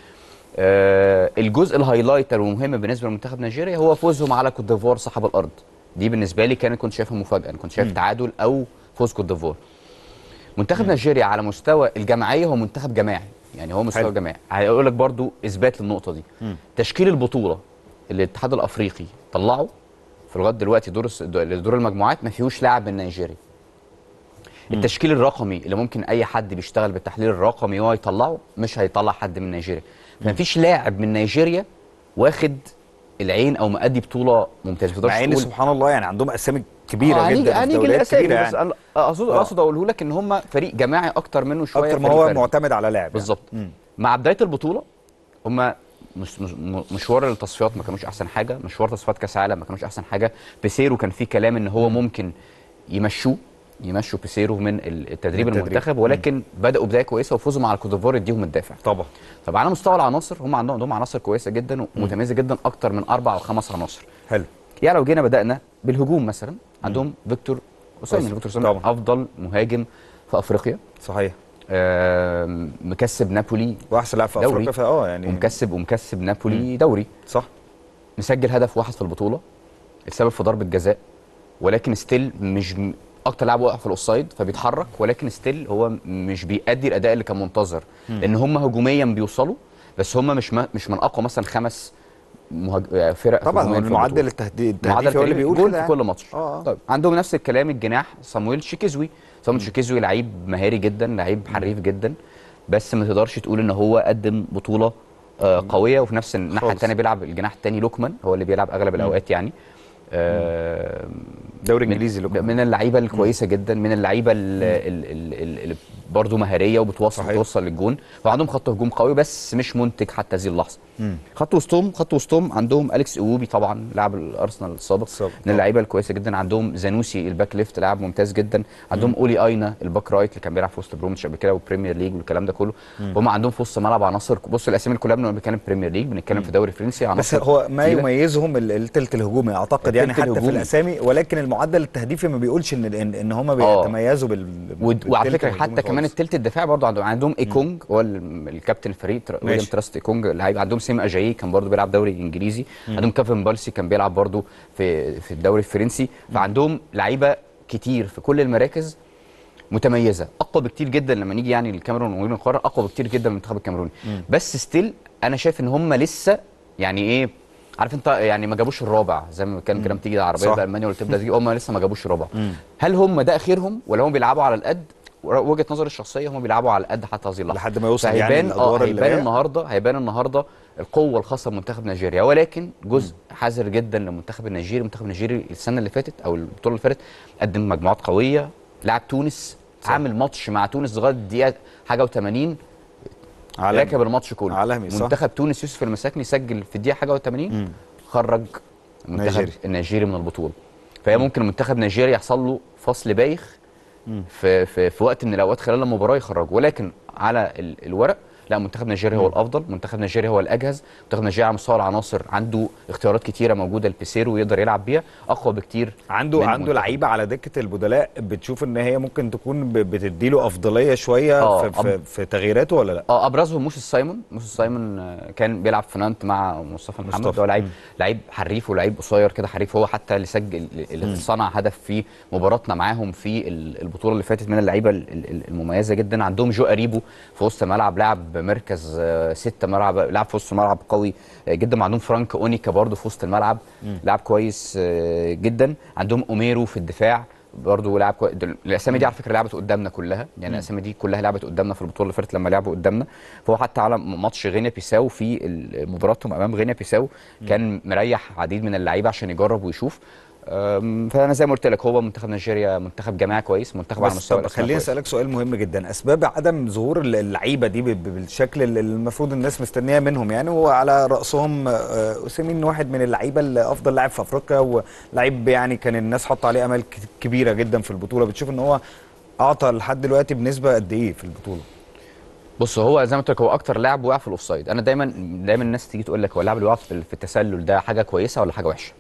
آه الجزء الهايلايتر ومهم بالنسبه لمنتخب نيجيريا هو فوزهم على كوت ديفوار صاحب الارض دي بالنسبه لي كانت كنت شايفها مفاجاه أنا كنت شايف تعادل او فوز كوت ديفوار منتخب نيجيريا على مستوى الجماعيه هو منتخب جماعي يعني هو مستوى حلو. جماعي هقول لك برضو اثبات للنقطه دي تشكيل البطوله اللي الاتحاد الافريقي طلعه في لغايه دلوقتي دور الس- دور المجموعات ما فيهوش لاعب من نيجيريا التشكيل الرقمي اللي ممكن اي حد بيشتغل بالتحليل الرقمي هو يطلعه مش هيطلع حد من نيجيريا فمفيش لاعب من نيجيريا واخد العين او مأدي بطوله ممتازه ما تقدرش مع ان تقول- سبحان الله يعني عندهم اسامي كبيره آه، جدا هنيجي في هنيجي دوريات للاسامي كبيره بس يعني انا اقصد آه. اقصد اقوله لك ان هم فريق جماعي اكتر منه شويه اكتر ما فريق هو فردي. معتمد على لاعب بالظبط مع بدايه البطوله هم مش مش م- مشوار التصفيات ما كانوش احسن حاجه مشوار تصفيات كاس عالم ما كانوش احسن حاجه بيسيرو كان في كلام ان هو ممكن يمشوه يمشوا بيسيرو من التدريب التدريب. المنتخب ولكن بداوا بدايه كويسه وفوزوا مع الكوتيفوار اديهم الدافع طبعا طب على مستوى العناصر هم عندهم عندهم عناصر كويسه جدا ومتميزه جدا اكتر من اربع او خمس عناصر حلو يعني لو جينا بدانا بالهجوم مثلا عندهم فيكتور اوسيمين أوسيمين. فيكتور اوسيمين طبعا. افضل مهاجم في افريقيا صحيح آم، مكسب نابولي واحسن لاعب في دوري. افريقيا فاه يعني ومكسب ومكسب نابولي دوري صح مسجل هدف واحد في البطوله السبب في ضربه جزاء ولكن ستيل مش م- اكتر لاعب واقع في الاوفسايد فبيتحرك ولكن ستيل هو مش بيأدي الاداء اللي كان منتظر لان هم هجوميا بيوصلوا بس هم مش ما مش من اقوى مثلا خمس مهاج... فرق طبعا هو هجوميا في المعدل البطولة. التهديد معدل التهديفي هو اللي بيقول جول كده في يعني. كل ماتش آه، آه. طيب عندهم نفس الكلام الجناح صامويل شيكيزوي صامويل شيكيزوي لعيب مهاري جدا لعيب حريف جدا بس ما تقدرش تقول ان هو قدم بطوله آه قويه وفي نفس الناحيه خالص. الثانيه بيلعب الجناح الثاني لوكمان هو اللي بيلعب اغلب الاوقات يعني آه دوري من- انجليزي لوكمان. من اللعيبه الكويسه جدا من اللعيبه اللي برضه مهاريه وبتوصل صحيح. توصل للجون وعندهم خط هجوم قوي بس مش منتج حتى هذه اللحظه خط وسطهم خط وسطهم عندهم اليكس اوبي طبعا لاعب الارسنال السابق السابق، من اللعيبه الكويسه جدا عندهم زانوسي الباك ليفت لاعب ممتاز جدا عندهم اولي اينا الباك رايت اللي كان بيلعب في وسط برومتش قبل كده والبريمير ليج والكلام ده كله هم عندهم في وسط ملعب عناصر بص الاسامي اللي كلها لما بنتكلم بريمير ليج بنتكلم في دوري فرنسي بس عناصر هو ما تقيلة. يميزهم ال- التلت الهجومي اعتقد يعني التلت حتى في الهجومي. الاسامي ولكن المعدل التهديفي ما بيقولش ان ان, إن هم آه. بيتميزوا بال ود- وعلى بالتلت فكره الهجومي حتى كمان كمان التلت الدفاع برضه عندهم عندهم ايكونج هو ال- الكابتن الفريق تر- ويليام تراست ايكونج اللي هيبقى عندهم سيم اجايي كان برضه بيلعب دوري انجليزي عندهم كيفن بالسي كان بيلعب برضه في في الدوري الفرنسي فعندهم لعيبه كتير في كل المراكز متميزه اقوى بكتير جدا لما نيجي يعني الكاميرون ونقول القاره اقوى بكتير جدا من المنتخب الكاميروني بس ستيل انا شايف ان هم لسه يعني ايه عارف انت يعني ما جابوش الرابع زي ما كان كلام تيجي العربيه صح. بالمانيا ولا تبدا تيجي هم لسه ما جابوش الرابع هل هم ده اخرهم ولا هم بيلعبوا على القد وجهه نظري الشخصيه هم بيلعبوا على القد حتى هذه اللحظه لحد ما يوصل يعني فهيبان الأدوار اه اللي هيبان جاية؟ النهارده هيبان النهارده القوه الخاصه بمنتخب نيجيريا ولكن جزء حذر جدا للمنتخب النيجيري المنتخب النيجيري السنه اللي فاتت او البطوله اللي فاتت قدم مجموعات قويه لعب تونس عامل ماتش مع تونس لغايه الدقيقه حاجه و80 عالمي. راكب الماتش كله عالمي، صح. منتخب تونس يوسف المساكني سجل في الدقيقه حاجه و80 خرج المنتخب نيجيري. النيجيري من البطوله فهي ممكن المنتخب نيجيريا يحصل له فصل بايخ في في في وقت من الاوقات خلال المباراه يخرجه ولكن على ال- الورق لا منتخب نيجيريا هو الافضل منتخب نيجيريا هو الاجهز منتخب نيجيريا على مستوى العناصر عنده اختيارات كتيره موجوده البيسيرو يقدر يلعب بيها اقوى بكتير عنده من عنده منتخب. لعيبه على دكه البدلاء بتشوف ان هي ممكن تكون ب- بتديله افضليه شويه آه، في, في, في تغييراته ولا لا اه ابرزهم موسى سايمون موسى سايمون آه، كان بيلعب في نانت مع مصطفى محمد مصطفى. هو لعيب لعيب حريف ولعيب قصير كده حريف هو حتى اللي سجل اللي صنع هدف في مباراتنا معاهم في ال- البطوله اللي فاتت من اللعيبه ال- ال- المميزه جدا عندهم جو اريبو في وسط الملعب لاعب مركز آه، ستة ملعب لاعب في وسط الملعب قوي آه، جدا وعندهم فرانك اونيكا برضه في وسط الملعب لاعب كويس آه، جدا عندهم اوميرو في الدفاع برضه لاعب كويس دول- الاسامي دي على فكره لعبت قدامنا كلها يعني الاسامي دي كلها لعبت قدامنا في البطوله اللي فاتت لما لعبوا قدامنا فهو حتى على ماتش غينيا بيساو في ال- مباراتهم امام غينيا بيساو كان مريح عديد من اللعيبه عشان يجرب ويشوف أم، فانا زي ما قلت لك هو منتخب نيجيريا منتخب جماعي كويس منتخب على بس مستوى طب الأسماء خليني كويس. اسالك سؤال مهم جدا اسباب عدم ظهور ال- اللعيبه دي ب- ب- بالشكل اللي المفروض الناس مستنيه منهم يعني وعلى راسهم آه، اوسيمين واحد من اللعيبه اللي افضل لاعب في افريقيا ولعيب يعني كان الناس حاطه عليه امال ك- كبيره جدا في البطوله بتشوف ان هو اعطى لحد دلوقتي بنسبه قد ايه في البطوله بص هو زي ما قلت لك هو اكتر لاعب وقع في الاوفسايد انا دايما دايما الناس تيجي تقول لك هو اللاعب اللي وقع في في التسلل ده حاجه كويسه ولا حاجه وحشه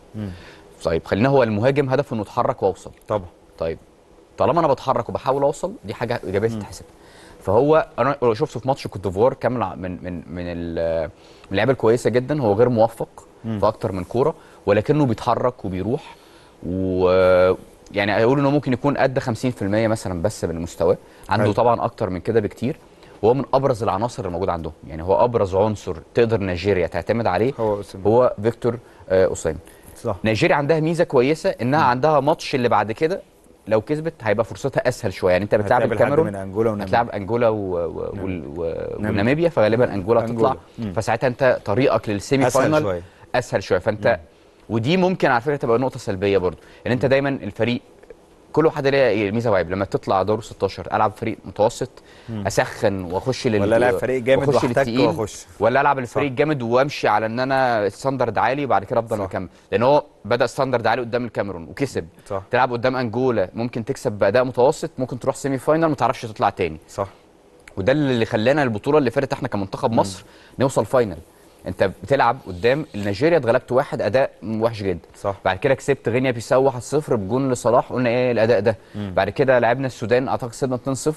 طيب خلينا هو المهاجم هدفه انه يتحرك واوصل طبعا طيب طالما انا بتحرك وبحاول اوصل دي حاجه ايجابيه تتحسب فهو انا لو شفته في ماتش كوت ديفوار كان من من من من ال- من اللعيبه الكويسه جدا هو غير موفق في اكتر من كوره ولكنه بيتحرك وبيروح و يعني هيقول انه ممكن يكون قد 50% مثلا بس من مستواه عنده حلو. طبعا اكتر من كده بكتير وهو من ابرز العناصر اللي موجوده عندهم يعني هو ابرز عنصر تقدر نيجيريا تعتمد عليه هو أوسيمين. هو فيكتور آه، اوسيمين صح نيجيريا عندها ميزه كويسه انها عندها ماتش اللي بعد كده لو كسبت هيبقى فرصتها اسهل شويه يعني انت بتلعب هتقابل حد الكاميرون من أنجولا وناميبيا. هتلعب انجولا و... و... وال- و... وناميبيا فغالبا انجولا أنجولا. هتطلع فساعتها انت طريقك للسيمي أسهل فاينال شوية. اسهل شويه فانت ودي ممكن على فكره تبقى نقطه سلبيه برضو ان انت دايما الفريق كل واحد ليه ميزه وعيب لما تطلع دور 16 العب فريق متوسط اسخن واخش لل ولا ألعب فريق جامد وأخش وأحتك للتقيل، وأخش. ولا العب الفريق الجامد وامشي على ان انا ستاندرد عالي وبعد كده افضل مكمل لان هو بدا ستاندرد عالي قدام الكاميرون وكسب صح. تلعب قدام انجولا ممكن تكسب باداء متوسط ممكن تروح سيمي فاينال ما تعرفش تطلع تاني صح وده اللي خلانا البطوله اللي فاتت احنا كمنتخب مصر نوصل فاينل انت بتلعب قدام نيجيريا اتغلبت واحد اداء وحش جدا صح. بعد كده كسبت غينيا بيساو 1-0 بجون لصلاح قلنا ايه الاداء ده بعد كده لعبنا السودان اعتقد كسبنا 2-0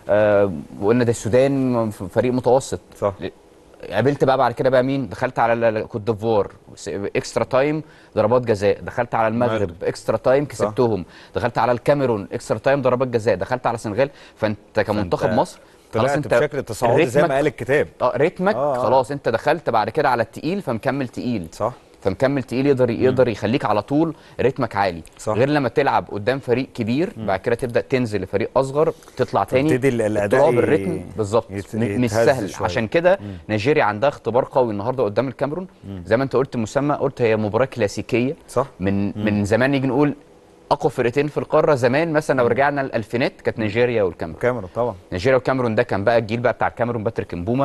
آه وقلنا ده السودان فريق متوسط صح. قابلت بقى بعد كده بقى مين دخلت على ال- ال- كوت ديفوار س- اكسترا تايم ضربات جزاء دخلت على المغرب اكسترا تايم كسبتهم دخلت على الكاميرون اكسترا تايم ضربات جزاء دخلت على السنغال فانت كمنتخب فأنت مصر خلاص طلعت انت بشكل تصاعدي زي ما رتمك- قال الكتاب اه رتمك آه، آه. خلاص انت دخلت بعد كده على التقيل فمكمل تقيل صح فمكمل تقيل يقدر يقدر يخليك على طول رتمك عالي صح. غير لما تلعب قدام فريق كبير بعد كده تبدا تنزل لفريق اصغر تطلع تاني تبتدي ال- الأداء تضرب ي- الريتم بالظبط يت- م- مش يتهز سهل شوية. عشان كده نيجيريا عندها اختبار قوي النهارده قدام الكاميرون زي ما انت قلت مسمى قلت هي مباراه كلاسيكيه صح من من زمان نيجي نقول اقوى فرقتين في القاره زمان مثلا لو رجعنا الالفينات كانت نيجيريا والكاميرون كاميرون طبعا نيجيريا والكاميرون ده كان بقى الجيل بقى بتاع الكاميرون باتريك مبوما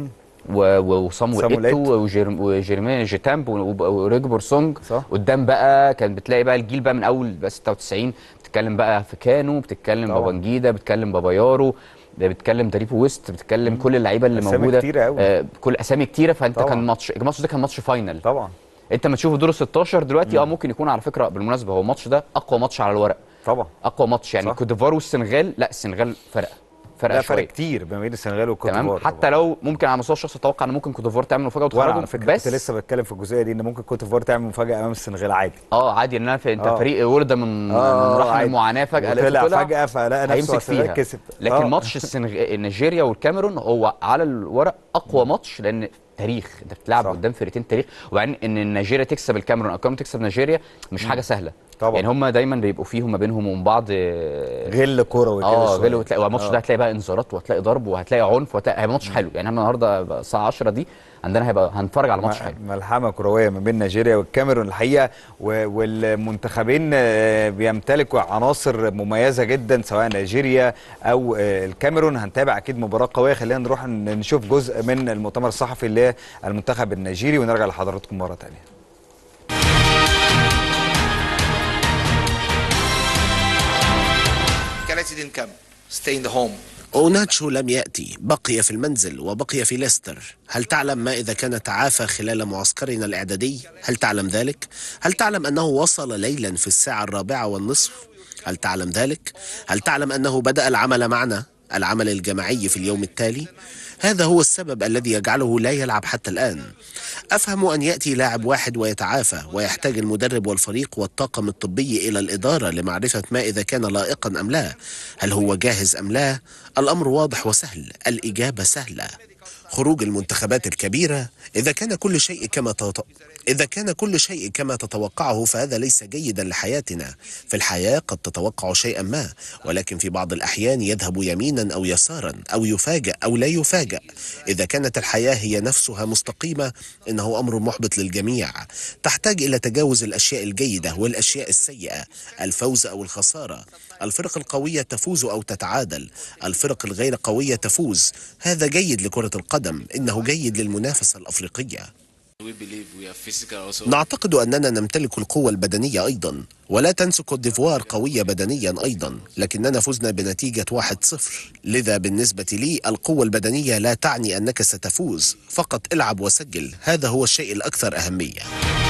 و- و- وصامويل صامويل ايتو إيتو. وجيرم- وجيرمين جيتامب و- و- وريجبور سونج صح. قدام بقى كان بتلاقي بقى الجيل بقى من اول بقى 96 بتتكلم بقى في كانو بتتكلم طبعا. بابانجيدا بتتكلم بابايارو بتتكلم داريفو ويست بتتكلم كل اللعيبه اللي أسامي موجوده كتيرة أوي. آه كل اسامي كتيره فانت طبعا. كان ماتش الماتش ده كان ماتش فاينل طبعا انت ما تشوف دور ال 16 دلوقتي اه ممكن يكون على فكره بالمناسبه هو الماتش ده اقوى ماتش على الورق طبعا اقوى ماتش يعني صح. كوت ديفوار والسنغال لا السنغال فرق فرق لا شويه فرق كتير ما بين السنغال والكوت تمام ديفوار حتى لو ممكن على المستوى الشخصي اتوقع ان ممكن كوت ديفوار تعمل مفاجاه وانا وتخرجهم على فكره بس كنت لسه بتكلم في الجزئيه دي ان ممكن كوت ديفوار تعمل مفاجاه امام السنغال عادي اه عادي ان انا في انت آه. فريق ولد من آه، من رحم عادي. المعاناه فجاه وطلع لقيته فجأة فلقى نفسه هيمسك السنغال فيها كسب. لكن آه. ماتش السنغ... نيجيريا والكاميرون هو على الورق اقوى ماتش لان تاريخ انت بتلعب صح. قدام فرقتين تاريخ وبعدين ان نيجيريا تكسب الكاميرون او الكاميرون تكسب نيجيريا مش حاجه سهله طبعا. يعني هم دايما بيبقوا فيهم ما بينهم ومن بعض آه، غل كروي كده اه شوية. غلو وتلاقي والماتش آه. ده هتلاقي بقى انذارات وهتلاقي ضرب وهتلاقي عنف وهتلاقي هيبقى ماتش حلو يعني احنا النهارده بقى الساعه 10 دي عندنا هيبقى هنتفرج على ماتش حلو م- ملحمه كرويه ما بين نيجيريا والكاميرون الحقيقه و- والمنتخبين آه، بيمتلكوا عناصر مميزه جدا سواء نيجيريا او آه، الكاميرون هنتابع اكيد مباراه قويه خلينا نروح ن- نشوف جزء من المؤتمر الصحفي للمنتخب النيجيري ونرجع لحضراتكم مره ثانيه Kennedy didn't come. Stay in the home. أوناتشو لم يأتي بقي في المنزل وبقي في ليستر هل تعلم ما إذا كان تعافى خلال معسكرنا الإعدادي؟ هل تعلم ذلك؟ هل تعلم أنه وصل ليلا في الساعة الرابعة والنصف؟ هل تعلم ذلك؟ هل تعلم أنه بدأ العمل معنا؟ العمل الجماعي في اليوم التالي؟ هذا هو السبب الذي يجعله لا يلعب حتى الآن أفهم أن يأتي لاعب واحد ويتعافى ويحتاج المدرب والفريق والطاقم الطبي إلى الإدارة لمعرفة ما إذا كان لائقا أم لا هل هو جاهز أم لا؟ الأمر واضح وسهل الإجابة سهلة خروج المنتخبات الكبيرة إذا كان كل شيء كما تط... إذا كان كل شيء كما تتوقعه فهذا ليس جيدا لحياتنا في الحياة قد تتوقع شيئا ما ولكن في بعض الأحيان يذهب يمينا أو يسارا أو يفاجأ أو لا يفاجأ إذا كانت الحياة هي نفسها مستقيمة إنه أمر محبط للجميع تحتاج إلى تجاوز الأشياء الجيدة والأشياء السيئة الفوز أو الخسارة الفرق القوية تفوز أو تتعادل الفرق الغير قوية تفوز هذا جيد لكرة القدم إنه جيد للمنافسة الأفريقية We believe we are physical also. نعتقد أننا نمتلك القوة البدنية أيضا ولا تنسوا كوت ديفوار قوية بدنيا أيضا لكننا فزنا بنتيجة 1-0 لذا بالنسبة لي القوة البدنية لا تعني أنك ستفوز فقط العب وسجل هذا هو الشيء الأكثر أهمية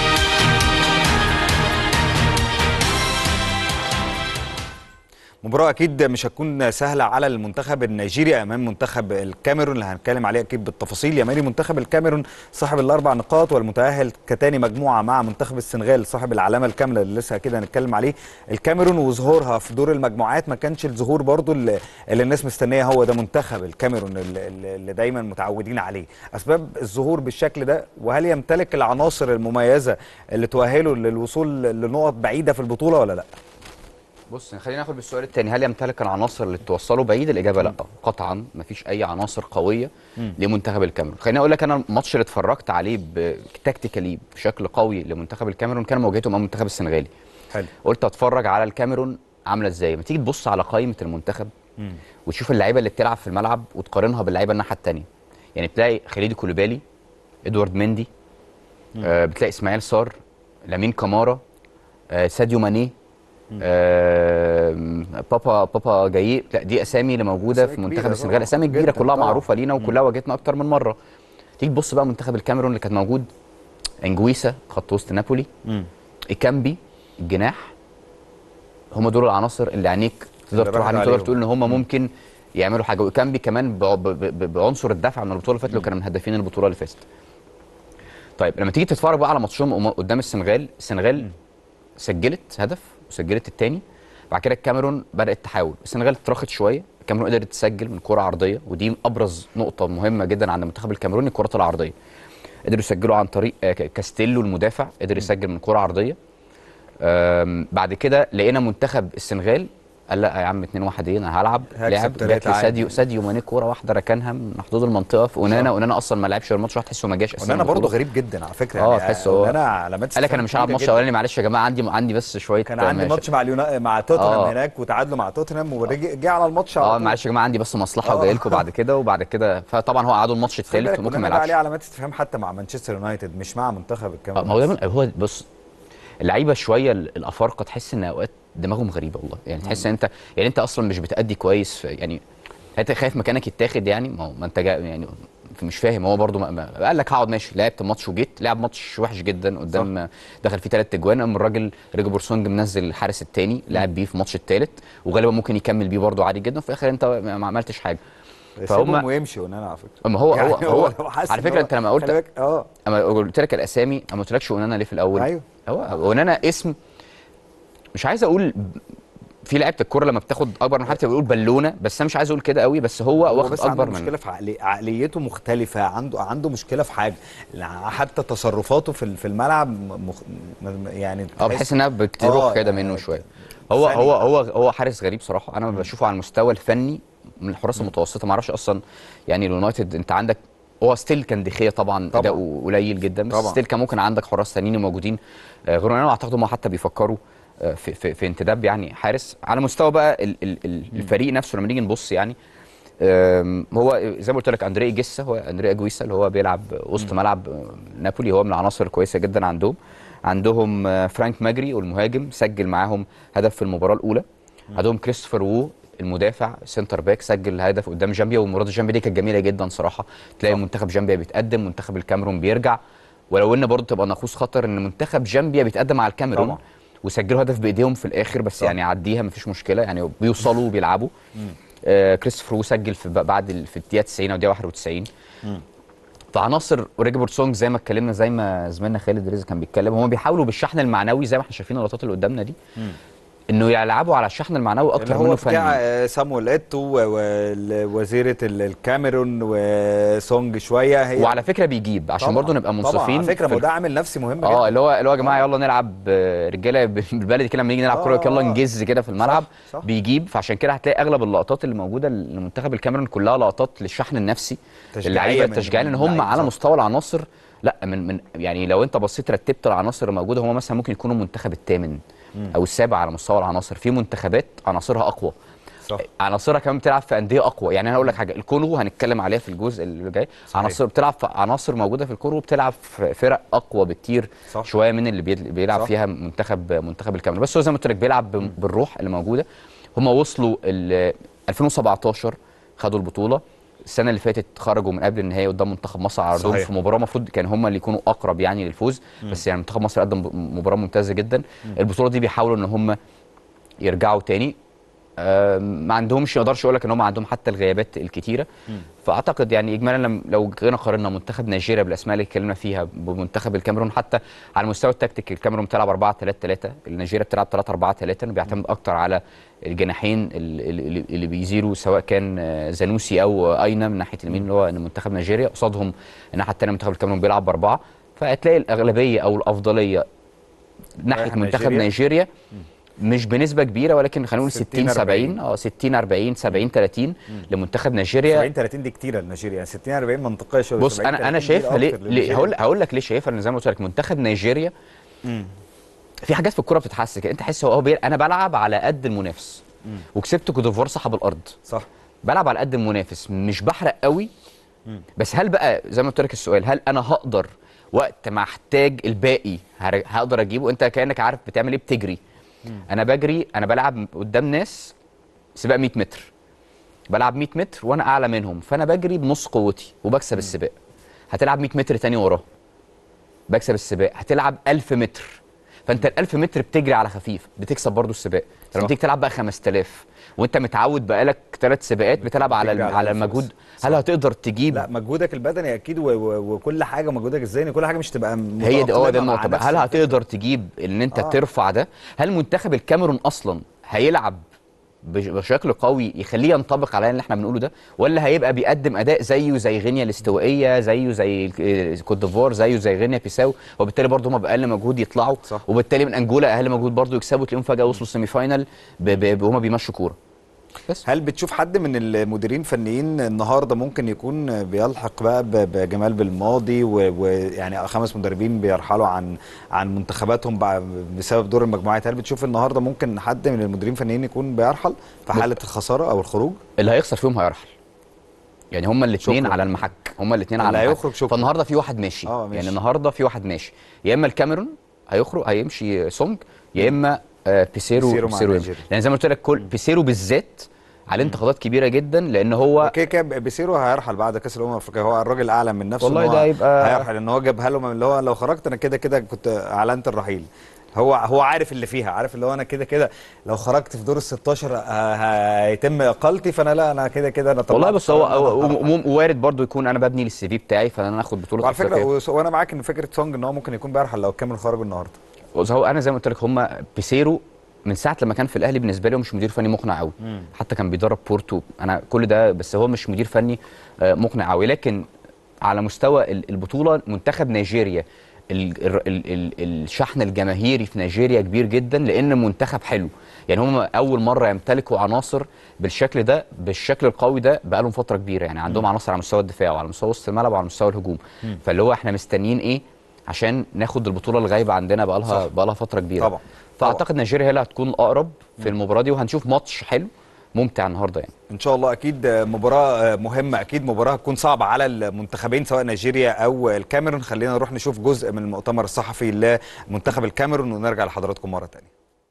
مباراة أكيد مش هتكون سهلة على المنتخب النيجيري أمام منتخب الكاميرون اللي هنتكلم عليه أكيد بالتفاصيل يماني منتخب الكاميرون صاحب الأربع نقاط والمتأهل كتاني مجموعة مع منتخب السنغال صاحب العلامة الكاملة اللي لسه أكيد هنتكلم عليه الكاميرون وظهورها في دور المجموعات ما كانش الظهور برضو اللي, اللي الناس مستنية هو ده منتخب الكاميرون اللي, اللي دايما متعودين عليه أسباب الظهور بالشكل ده وهل يمتلك العناصر المميزة اللي تؤهله للوصول لنقط بعيدة في البطولة ولا لا؟ بص خلينا ناخد بالسؤال الثاني هل يمتلك العناصر اللي توصله بعيد الاجابه لا قطعا مفيش اي عناصر قويه لمنتخب الكاميرون خليني اقول لك انا الماتش اللي اتفرجت عليه تكتيكالي بشكل قوي لمنتخب الكاميرون كان مواجهته امام المنتخب السنغالي حلو قلت اتفرج على الكاميرون عامله ازاي ما تيجي تبص على قائمه المنتخب وتشوف اللعيبه اللي بتلعب في الملعب وتقارنها باللعيبه الناحيه الثانيه يعني بتلاقي خليدي كوليبالي ادوارد مندي آه بتلاقي اسماعيل صار لامين كمارا آه ساديو ماني آه بابا بابا جاي لا دي اسامي اللي موجوده أسامي في منتخب كبيرة السنغال طبعاً. اسامي كبيره جداً كلها طبعاً. معروفه لينا وكلها واجهتنا اكتر من مره تيجي تبص بقى منتخب الكاميرون اللي كان موجود انجويسا خط وسط نابولي ايكامبي الجناح هم دول العناصر اللي عينيك تقدر اللي تروح راحت عليهم تقدر عليهم. تقول ان هم ممكن يعملوا حاجه وايكامبي كمان ب- ب- ب- بعنصر الدفع من البطوله اللي فاتت لو كان من هدافين البطوله اللي فاتت طيب لما تيجي تتفرج بقى على ماتشهم قم- قدام السنغال السنغال سجلت هدف وسجلت الثاني بعد كده الكاميرون بدات تحاول السنغال اترخت شويه الكاميرون قدرت تسجل من كره عرضيه ودي ابرز نقطه مهمه جدا عند المنتخب الكاميروني الكرات العرضيه قدروا يسجلوا عن طريق آه، ك- كاستيلو المدافع قدر يسجل من كره عرضيه آم، بعد كده لقينا منتخب السنغال قال لا يا عم 2 1 ايه انا هلعب هكسب لعب تلاتة جات لي عادي. ساديو ساديو ماني كوره واحده ركنها من حدود المنطقه في اونانا اونانا اصلا ما لعبش الماتش واحد تحسه ما جاش وانا البطولة. برضه غريب جدا على فكره اه يعني تحس هو انا علامات قال لك انا مش هلعب كتيرة ماتش جداً. اولاني معلش يا جماعه عندي عندي بس شويه كان عندي ماشي. ماتش مع اليونا... مع توتنهام آه. هناك وتعادلوا مع توتنهام ورجع جه على الماتش على اه طول. معلش يا جماعه عندي بس مصلحه آه. وجاي لكم بعد كده وبعد كده فطبعا هو قعدوا الماتش خلي الثالث بالك وممكن كلنا ما بقى عليه يلعبش علامات استفهام حتى مع مانشستر يونايتد مش مع منتخب آه، الكاميرون ما هو دايما هو بص اللعيبه شويه ال- الافارقه تحس ان اوقات دماغهم غريبه والله يعني تحس ان انت يعني انت اصلا مش بتأدي كويس في يعني انت خايف مكانك يتاخد يعني ما هو ما انت جا يعني مش فاهم هو برده ما- ما- قال لك هقعد ماشي لعبت ماتش وجيت لعب ماتش وحش جدا قدام دخل فيه ثلاث اجوان قام الراجل ريجو بورسونج منزل الحارس الثاني لعب بيه في الماتش الثالث وغالبا ممكن يكمل بيه برده عادي جدا وفي الاخر انت ما ما عملتش حاجه فهم ويمشي ونانا على فكره اما هو يعني هو هو لو حاسس على إن فكره هو- انت لما قلت خلي بالك- اه اما قلت لك الاسامي انا ما قلتلكش ونانا ليه في الاول أيوه. هو ونانا اسم مش عايز اقول في لعيبه الكوره لما بتاخد اكبر من حاجه بيقول بالونه بس انا مش عايز اقول كده قوي بس هو هو واخد بس اكبر عنده من مشكله في عقلي... عقليته مختلفه عنده عنده مشكله في حاجه لا، حتى تصرفاته في ال- في الملعب مخ... م- يعني اه تحس- بحس انها بتروح آه، كده يعني منه شويه هو ثانية. هو هو هو حارس غريب صراحه انا بشوفه على المستوى الفني من الحراس المتوسطه ما اعرفش اصلا يعني اليونايتد انت عندك هو ستيل كان دخيه طبعا طبعاً. اداؤه قليل جدا بس طبعاً. ستيل كان ممكن عندك حراس ثانيين موجودين آه، غير انا اعتقد هم حتى بيفكروا آه، في, في, في انتداب يعني حارس على مستوى بقى ال ال ال الفريق نفسه لما نيجي نبص يعني آم، هو زي ما قلت لك اندريه جيسا هو اندريه جويسا اللي هو بيلعب وسط ملعب آه، نابولي هو من العناصر الكويسه جدا عندهم عندهم آه، فرانك ماجري والمهاجم سجل معاهم هدف في المباراه الاولى عندهم كريستوفر وو المدافع سنتر باك سجل هدف قدام جامبيا ومباراه جامبيا دي كانت جميله جدا صراحه تلاقي منتخب جامبيا بيتقدم منتخب الكاميرون بيرجع ولو ان برضه تبقى ناقوس خطر ان منتخب جامبيا بيتقدم على الكاميرون طبعا. وسجلوا هدف بايديهم في الاخر بس صح. يعني عديها مفيش مشكله يعني بيوصلوا وبيلعبوا آه كريستوفر وو سجل في بعد ال- في الدقيقه 90 او الدقيقه 91 فعناصر ريجبورت سونج زي ما اتكلمنا زي ما زميلنا خالد رزق كان بيتكلم هم بيحاولوا بالشحن المعنوي زي ما احنا شايفين اللقطات اللي قدامنا دي انه يلعبوا على الشحن المعنوي اللي اكتر هو منه بتاع فني آه، سامويل ايتو ووزيره ال- الكاميرون وسونج شويه هي وعلى فكره بيجيب عشان طبعاً، برضه نبقى طبعاً، منصفين على فكره في ما هو ده عامل نفسي مهم اه جدا اللي هو اللي هو يا جماعه يلا نلعب آه، رجاله بالبلدي كده لما نيجي نلعب كوره آه، يلا آه. نجز كده في الملعب صح. بيجيب فعشان كده هتلاقي اغلب اللقطات اللي موجوده لمنتخب الكاميرون كلها لقطات للشحن النفسي تشجيعية اللعيبه من- التشجيعيه من لان هم اللعيبة، على صح. مستوى العناصر لا من من يعني لو انت بصيت رتبت العناصر الموجوده هم مثلا ممكن يكونوا المنتخب الثامن او السابع على مستوى العناصر في منتخبات عناصرها اقوى صح عناصرها كمان بتلعب في انديه اقوى يعني انا هقول لك حاجه الكونغو هنتكلم عليها في الجزء اللي جاي عناصر بتلعب في عناصر موجوده في الكونغو بتلعب في فرق اقوى بكتير صح. شويه من اللي بيل- بيلعب صح. فيها منتخب منتخب الكاميرون بس هو زي ما قلت لك بيلعب بم- بالروح اللي موجوده هم وصلوا ال 2017 خدوا البطوله السنه اللي فاتت خرجوا من قبل النهائي قدام منتخب مصر على ارضهم صحيح. في مباراه المفروض كان هم اللي يكونوا اقرب يعني للفوز بس يعني منتخب مصر قدم ب- مباراه ممتازه جدا البطوله دي بيحاولوا ان هم يرجعوا تاني آم، ما عندهمش ما اقدرش اقول لك ان هم عندهم حتى الغيابات الكتيره فاعتقد يعني اجمالا لم- لو جينا قارنا منتخب نيجيريا بالاسماء اللي اتكلمنا فيها بمنتخب الكاميرون حتى على مستوى التكتيك الكاميرون بتلعب 4 3 3 نيجيريا بتلعب 3 4 3 بيعتمد اكتر على الجناحين اللي, اللي- اللي بيزيروا سواء كان آه، زانوسي او اينا من ناحيه اليمين اللي هو إن منتخب نيجيريا قصادهم الناحيه الثانيه منتخب الكاميرون بيلعب باربعه فهتلاقي الاغلبيه او الافضليه ناحيه رايح منتخب نيجيريا. نيجيريا مش بنسبه كبيره ولكن خلينا نقول 60 60 70 اه 60 40 70 30 لمنتخب نيجيريا 70 30 دي كتيره لنيجيريا يعني 60 40 منطقيه شويه بص 70 انا انا 30 دي شايفها ليه, أكتر ليه لنيجيريا. هقول هقول لك ليه شايفها لان زي ما قلت لك منتخب نيجيريا في حاجات في الكوره بتتحس كده انت تحس هو بي... انا بلعب على قد المنافس وكسبت كوت ديفوار صاحب الارض صح بلعب على قد المنافس مش بحرق قوي بس هل بقى زي ما قلت لك السؤال هل انا هقدر وقت ما احتاج الباقي هر- هقدر اجيبه انت كانك عارف بتعمل ايه بتجري انا بجري انا بلعب قدام ناس سباق 100 متر بلعب 100 متر وانا اعلى منهم فانا بجري بنص قوتي وبكسب السباق هتلعب 100 متر تاني وراه بكسب السباق هتلعب 1000 متر فانت ال 1000 متر بتجري على خفيف بتكسب برضو السباق صح. لما تيجي تلعب بقى 5000 وانت متعود بقالك ثلاث سباقات بتلعب على بتجري على على 1000 المجهود بس. هل هتقدر تجيب لا مجهودك البدني اكيد و... و... وكل حاجه مجهودك الذهني كل حاجه مش تبقى هي دي هو ده متأقلمة مع النقطه بقى نفس هل الفكرة. هتقدر تجيب ان انت آه. آه. ترفع ده هل منتخب الكاميرون اصلا هيلعب بش- بشكل قوي يخليه ينطبق على اللي احنا بنقوله ده ولا هيبقى بيقدم اداء زيه زي غينيا الاستوائيه زيه زي ال- كوت ديفوار زيه زي غينيا بيساو وبالتالي برضه هم باقل مجهود يطلعوا صح. وبالتالي من انجولا اقل مجهود برضه يكسبوا تلاقيهم فجاه وصلوا السيمي فاينال ب- ب- وهم بيمشوا كوره بس هل بتشوف حد من المديرين الفنيين النهارده ممكن يكون بيلحق بقى ب- بجمال بالماضي و- ويعني خمس مدربين بيرحلوا عن عن منتخباتهم بع- بسبب دور المجموعات هل بتشوف النهارده ممكن حد من المديرين الفنيين يكون بيرحل في حاله الخساره او الخروج اللي هيخسر فيهم هيرحل يعني هما الاثنين شكراً. على المحك هما الاثنين اللي على المحك هيخرج شكراً. فالنهارده في واحد ماشي آه، ماشي. يعني النهارده في واحد ماشي يا اما الكاميرون هيخرج هيمشي سونج يا اما آه بيسيرو بيسيرو مع بيسيرو نيجيريا. لان زي ما قلت لك كل بيسيرو بالذات عليه انتقادات كبيره جدا لان هو كده كده بيسيرو هيرحل بعد كاس الامم الافريقيه هو الراجل اعلن من نفسه والله إن هو ده هيبقى- هيرحل ان هو جابها له من اللي هو لو خرجت انا كده كده كنت اعلنت الرحيل هو هو عارف اللي فيها عارف اللي هو انا كده كده لو خرجت في دور ال 16 ه- هيتم اقالتي فانا لا انا كده كده انا والله طلعت بس هو قرار إن أنا هو- هرحل. وم- وارد برضو يكون انا ببني للسي في بتاعي فانا اخد بطوله وعلى فكره أفريقيا. وس- وانا معاك ان فكره سونج ان هو ممكن يكون بيرحل لو كامل خرج النهارده بص هو انا زي ما قلت لك هم بيسيرو من ساعه لما كان في الاهلي بالنسبه لي هو مش مدير فني مقنع قوي حتى كان بيدرب بورتو انا كل ده بس هو مش مدير فني آه، مقنع قوي لكن على مستوى ال- البطوله منتخب نيجيريا ال- ال- ال- ال- الشحن الجماهيري في نيجيريا كبير جدا لان منتخب حلو يعني هم اول مره يمتلكوا عناصر بالشكل ده بالشكل القوي ده بقالهم فتره كبيره يعني عندهم عناصر على مستوى الدفاع وعلى مستوى وسط الملعب وعلى مستوى الهجوم مم. فاللي هو احنا مستنيين ايه عشان ناخد البطوله الغايبه عندنا بقالها بقالها فتره كبيره طبعا. فاعتقد نيجيريا هي اللي هتكون الاقرب في المباراه دي وهنشوف ماتش حلو ممتع النهارده يعني ان شاء الله اكيد مباراه مهمه اكيد مباراه هتكون صعبه على المنتخبين سواء نيجيريا او الكاميرون خلينا نروح نشوف جزء من المؤتمر الصحفي لمنتخب الكاميرون ونرجع لحضراتكم مره ثانيه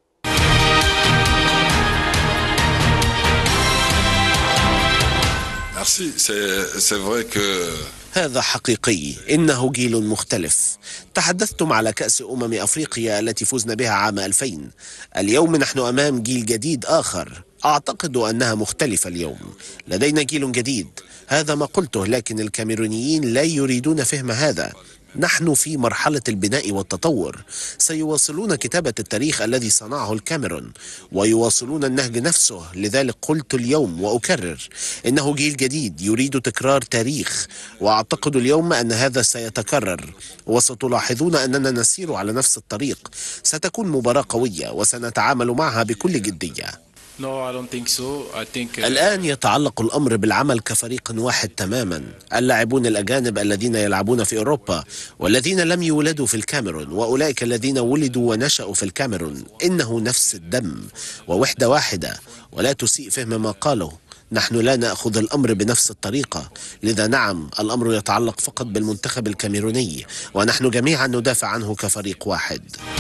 Merci. C'est c'est vrai que هذا حقيقي إنه جيل مختلف تحدثتم على كأس أمم أفريقيا التي فزنا بها عام 2000 اليوم نحن أمام جيل جديد آخر أعتقد أنها مختلفة اليوم لدينا جيل جديد هذا ما قلته لكن الكاميرونيين لا يريدون فهم هذا نحن في مرحلة البناء والتطور سيواصلون كتابة التاريخ الذي صنعه الكاميرون ويواصلون النهج نفسه لذلك قلت اليوم وأكرر إنه جيل جديد يريد تكرار تاريخ وأعتقد اليوم أن هذا سيتكرر وستلاحظون أننا نسير على نفس الطريق ستكون مباراة قوية وسنتعامل معها بكل جدية No, I don't think so. I think uh, الآن يتعلق الأمر بالعمل كفريق واحد تماما اللاعبون الأجانب الذين يلعبون في أوروبا والذين لم يولدوا في الكاميرون وأولئك الذين ولدوا ونشأوا في الكاميرون إنه نفس الدم ووحدة واحدة ولا تسيء فهم ما قاله نحن لا نأخذ الأمر بنفس الطريقة لذا نعم الأمر يتعلق فقط بالمنتخب الكاميروني ونحن جميعا ندافع عنه كفريق واحد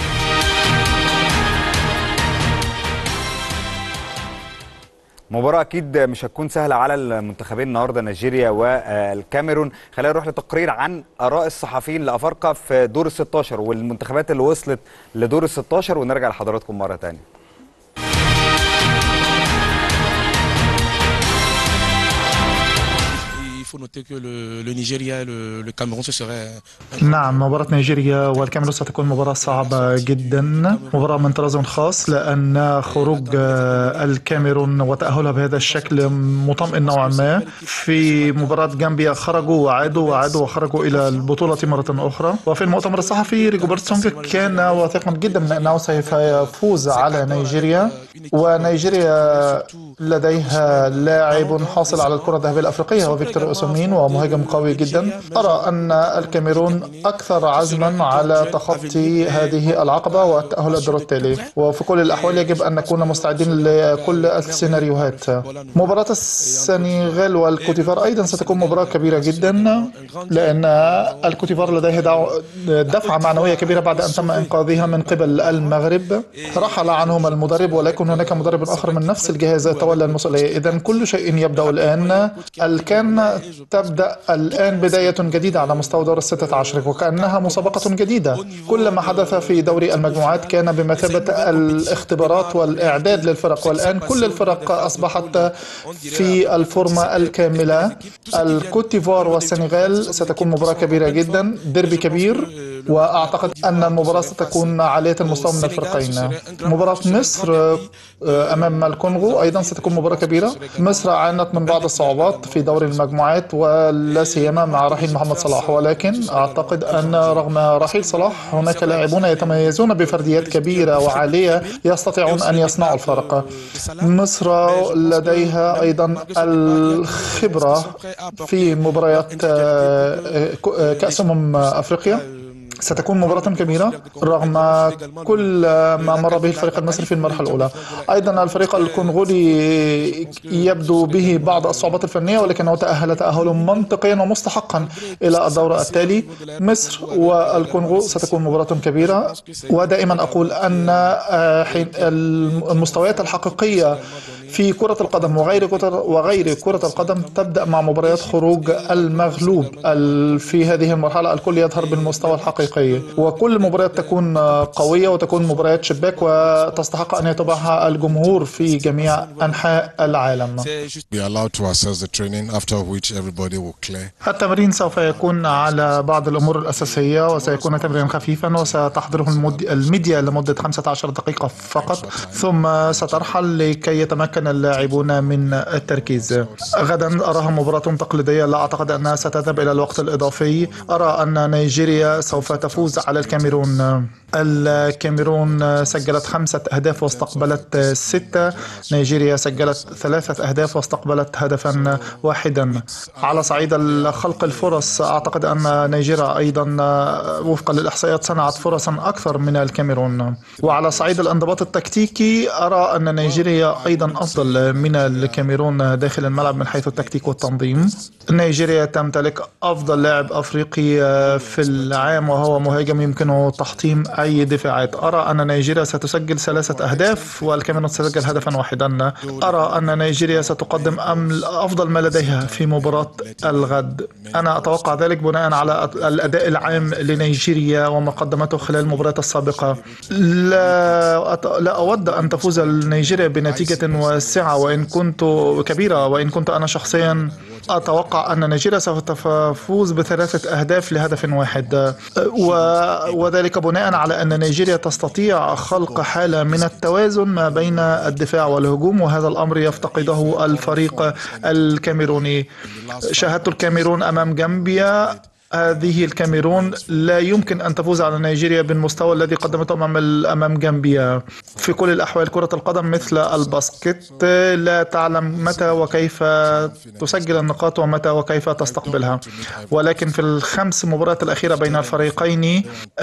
مباراة أكيد مش هتكون سهلة على المنتخبين النهاردة نيجيريا والكاميرون خلينا نروح لتقرير عن آراء الصحفيين لأفارقة في دور ال 16 والمنتخبات اللي وصلت لدور ال 16 ونرجع لحضراتكم مرة تانية Il faut noter que le, le Nigeria et le, le Cameroun, ce serait نعم مباراة نيجيريا والكاميرون ستكون مباراة صعبة جدا مباراة من طراز خاص لأن خروج آه، الكاميرون وتأهلها بهذا الشكل مطمئن نوعا ما في مباراة جامبيا خرجوا وعادوا وعادوا وخرجوا إلى البطولة مرة أخرى وفي المؤتمر الصحفي ريجوبرت سونج كان واثقا جدا من أنه سوف يفوز على نيجيريا ونيجيريا لديها لاعب حاصل على الكرة الذهبية الأفريقية هو فيكتور أوسومين ومهاجم قوي جدا أرى أن الكاميرون أكثر عزما على تخطي هذه العقبة والتأهل الدور التالي وفي كل الأحوال يجب أن نكون مستعدين لكل السيناريوهات مباراة السنغال والكوتيفار أيضا ستكون مباراة كبيرة جدا لأن الكوتيفار لديها دعو- دفعة معنوية كبيرة بعد أن تم إنقاذها من قبل المغرب رحل عنهم المدرب ولكن هناك مدرب آخر من نفس الجهاز تولى المسؤولية إذا كل شيء يبدأ الآن الكان تبدأ الآن بداية جديدة على مستوى دور الستة عشر وكأنها مسابقة جديدة كل ما حدث في دوري المجموعات كان بمثابة الاختبارات والإعداد للفرق والآن كل الفرق أصبحت في الفورمة الكاملة الكوتيفوار والسنغال ستكون مباراة كبيرة جدا ديربي كبير وأعتقد أن المباراة ستكون عالية المستوى من الفريقين مباراة مصر آه، أمام الكونغو أيضا ستكون مباراة كبيرة مصر عانت من بعض الصعوبات في دور المجموعات ولا سيما مع رحيل محمد صلاح ولكن أعتقد أن رغم رحيل صلاح هناك لاعبون يتميزون بفرديات كبيرة وعالية يستطيعون أن يصنعوا الفرق مصر لديها أيضا الخبرة في مباريات آه، آه، كأس أمم أفريقيا ستكون مباراة كبيرة رغم كل ما مر به الفريق المصري في المرحلة الأولى أيضا الفريق الكونغولي يبدو به بعض الصعوبات الفنية ولكنه تأهل تأهلا منطقيا ومستحقا إلى الدور التالي مصر والكونغو ستكون مباراة كبيرة ودائما أقول أن آه، حين المستويات الحقيقية في كرة القدم وغير كرة وغير كرة القدم تبدأ مع مباريات خروج المغلوب في هذه المرحلة الكل يظهر بالمستوى الحقيقي وكل مباريات تكون قوية وتكون مباريات شباك وتستحق أن يتابعها الجمهور في جميع أنحاء العالم Be allowed to assess the training after which everybody will clear. التمرين سوف يكون على بعض الأمور الأساسية وسيكون تمرينا خفيفا وستحضره المد... الميديا لمدة 15 دقيقة فقط ثم سترحل لكي يتمكن اللاعبون من التركيز غدا أراها مباراة تقليدية لا أعتقد أنها ستذهب إلى الوقت الإضافي أرى أن نيجيريا سوف تفوز على الكاميرون الكاميرون سجلت خمسة أهداف واستقبلت ستة نيجيريا سجلت ثلاثة أهداف واستقبلت هدفا واحدا على صعيد خلق الفرص أعتقد أن نيجيريا أيضا وفقا للإحصائيات صنعت فرصا أكثر من الكاميرون وعلى صعيد الانضباط التكتيكي أرى أن نيجيريا أيضا أفضل من الكاميرون داخل الملعب من حيث التكتيك والتنظيم نيجيريا تمتلك أفضل لاعب أفريقي في العام وهو مهاجم يمكنه تحطيم أي دفاعات أرى أن نيجيريا ستسجل ثلاثة أهداف والكاميرون ستسجل هدفا واحدا أرى أن نيجيريا ستقدم أمل أفضل ما لديها في مباراة الغد أنا أتوقع ذلك بناء على الأداء العام لنيجيريا وما قدمته خلال المباريات السابقة لا, أت... لا أود أن تفوز نيجيريا بنتيجة واسعة وإن كنت كبيرة وإن كنت أنا شخصيا أتوقع أن نيجيريا سوف تفوز بثلاثة أهداف لهدف واحد و... وذلك بناء على أن نيجيريا تستطيع خلق حالة من التوازن ما بين الدفاع والهجوم وهذا الأمر يفتقده الفريق الكاميروني شاهدت الكاميرون أمام جامبيا هذه الكاميرون لا يمكن ان تفوز على نيجيريا بالمستوى الذي قدمته امام امام جامبيا في كل الاحوال كره القدم مثل الباسكت لا تعلم متى وكيف تسجل النقاط ومتى وكيف تستقبلها ولكن في الخمس مباريات الاخيره بين الفريقين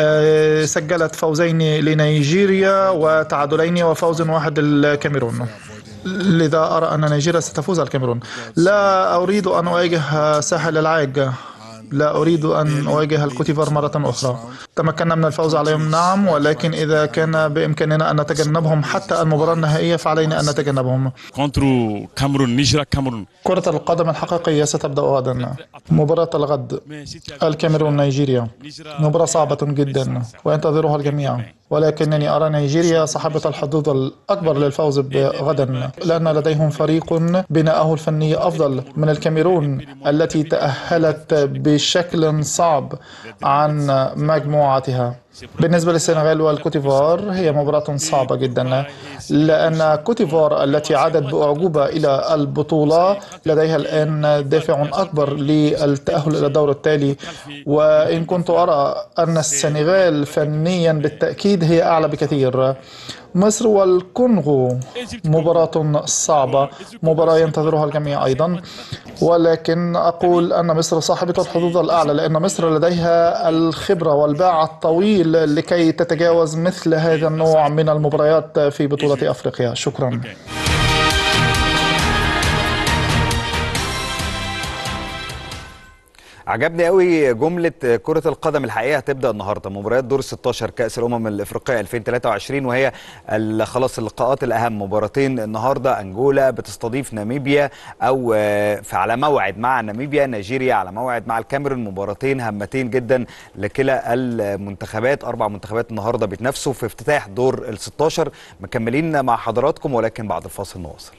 سجلت فوزين لنيجيريا وتعادلين وفوز واحد للكاميرون لذا ارى ان نيجيريا ستفوز على الكاميرون لا اريد ان اواجه ساحل العاج لا أريد أن أواجه الكوتيفار مرة أخرى تمكنا من الفوز عليهم نعم ولكن إذا كان بإمكاننا أن نتجنبهم حتى المباراة النهائية فعلينا أن نتجنبهم كرة القدم الحقيقية ستبدأ غدا مباراة الغد الكاميرون نيجيريا مباراة صعبة جدا وينتظرها الجميع ولكنني أرى نيجيريا صاحبة الحظوظ الأكبر للفوز غدا لأن لديهم فريق بناءه الفني أفضل من الكاميرون التي تأهلت بشكل صعب عن مجموعتها بالنسبة للسنغال والكوتيفار هي مباراة صعبة جدا لأن كوتيفار التي عادت بأعجوبة إلى البطولة لديها الآن دافع أكبر للتأهل إلى الدور التالي وإن كنت أرى أن السنغال فنيا بالتأكيد هي أعلى بكثير مصر والكونغو مباراة صعبة مباراة ينتظرها الجميع أيضا ولكن أقول أن مصر صاحبة الحظوظ الأعلى لأن مصر لديها الخبرة والباع الطويل لكي تتجاوز مثل هذا النوع من المباريات في بطولة أفريقيا شكرا عجبني قوي جملة كرة القدم الحقيقة هتبدأ النهاردة مباريات دور 16 كأس الأمم الإفريقية 2023 وهي خلاص اللقاءات الأهم مباراتين النهاردة أنجولا بتستضيف ناميبيا أو في على موعد مع ناميبيا نيجيريا على موعد مع الكاميرون مباراتين هامتين جدا لكلا المنتخبات أربع منتخبات النهاردة بيتنافسوا في افتتاح دور ال 16 مكملين مع حضراتكم ولكن بعد الفاصل نواصل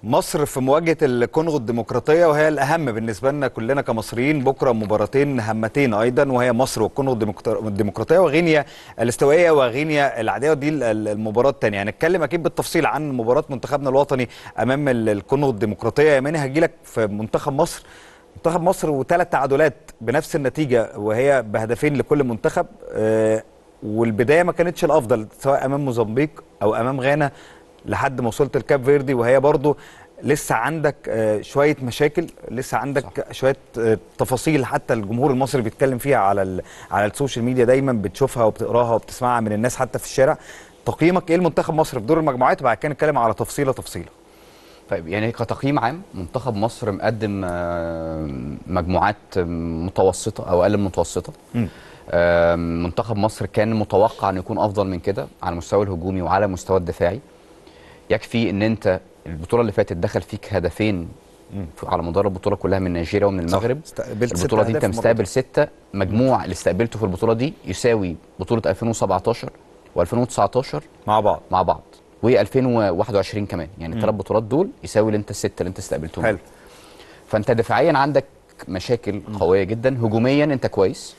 مصر في مواجهه الكونغو الديمقراطيه وهي الاهم بالنسبه لنا كلنا كمصريين بكره مباراتين هامتين ايضا وهي مصر والكونغو الديمقراط- الديمقراطيه وغينيا الاستوائيه وغينيا العاديه ودي ال- ال- المباراه الثانيه هنتكلم اكيد بالتفصيل عن مباراه منتخبنا الوطني امام ال- الكونغو الديمقراطيه يا ماني هجي لك في منتخب مصر منتخب مصر وثلاث تعادلات بنفس النتيجه وهي بهدفين لكل منتخب آه، والبدايه ما كانتش الافضل سواء امام موزمبيق او امام غانا لحد ما وصلت الكاب فيردي وهي برضو لسه عندك آه، شويه مشاكل لسه عندك صح. شويه آه، تفاصيل حتى الجمهور المصري بيتكلم فيها على ال- على السوشيال ميديا دايما بتشوفها وبتقراها وبتسمعها من الناس حتى في الشارع تقييمك ايه لمنتخب مصر في دور المجموعات وبعد كده نتكلم على تفصيله تفصيله طيب يعني كتقييم عام منتخب مصر مقدم آه، مجموعات متوسطه او اقل من متوسطه مم. آه، منتخب مصر كان متوقع انه يكون افضل من كده على المستوى الهجومي وعلى المستوى الدفاعي يكفي ان انت البطوله اللي فاتت دخل فيك هدفين في- على مدار البطوله كلها من نيجيريا ومن صح. المغرب استقبلت ست البطوله دي أهداف انت المرة دي. مستقبل سته مجموع اللي استقبلته في البطوله دي يساوي بطوله 2017 و2019 مع بعض مع بعض و2021 كمان يعني الثلاث بطولات دول يساوي اللي انت السته اللي انت استقبلتهم حلو فانت دفاعيا عندك مشاكل قويه جدا هجوميا انت كويس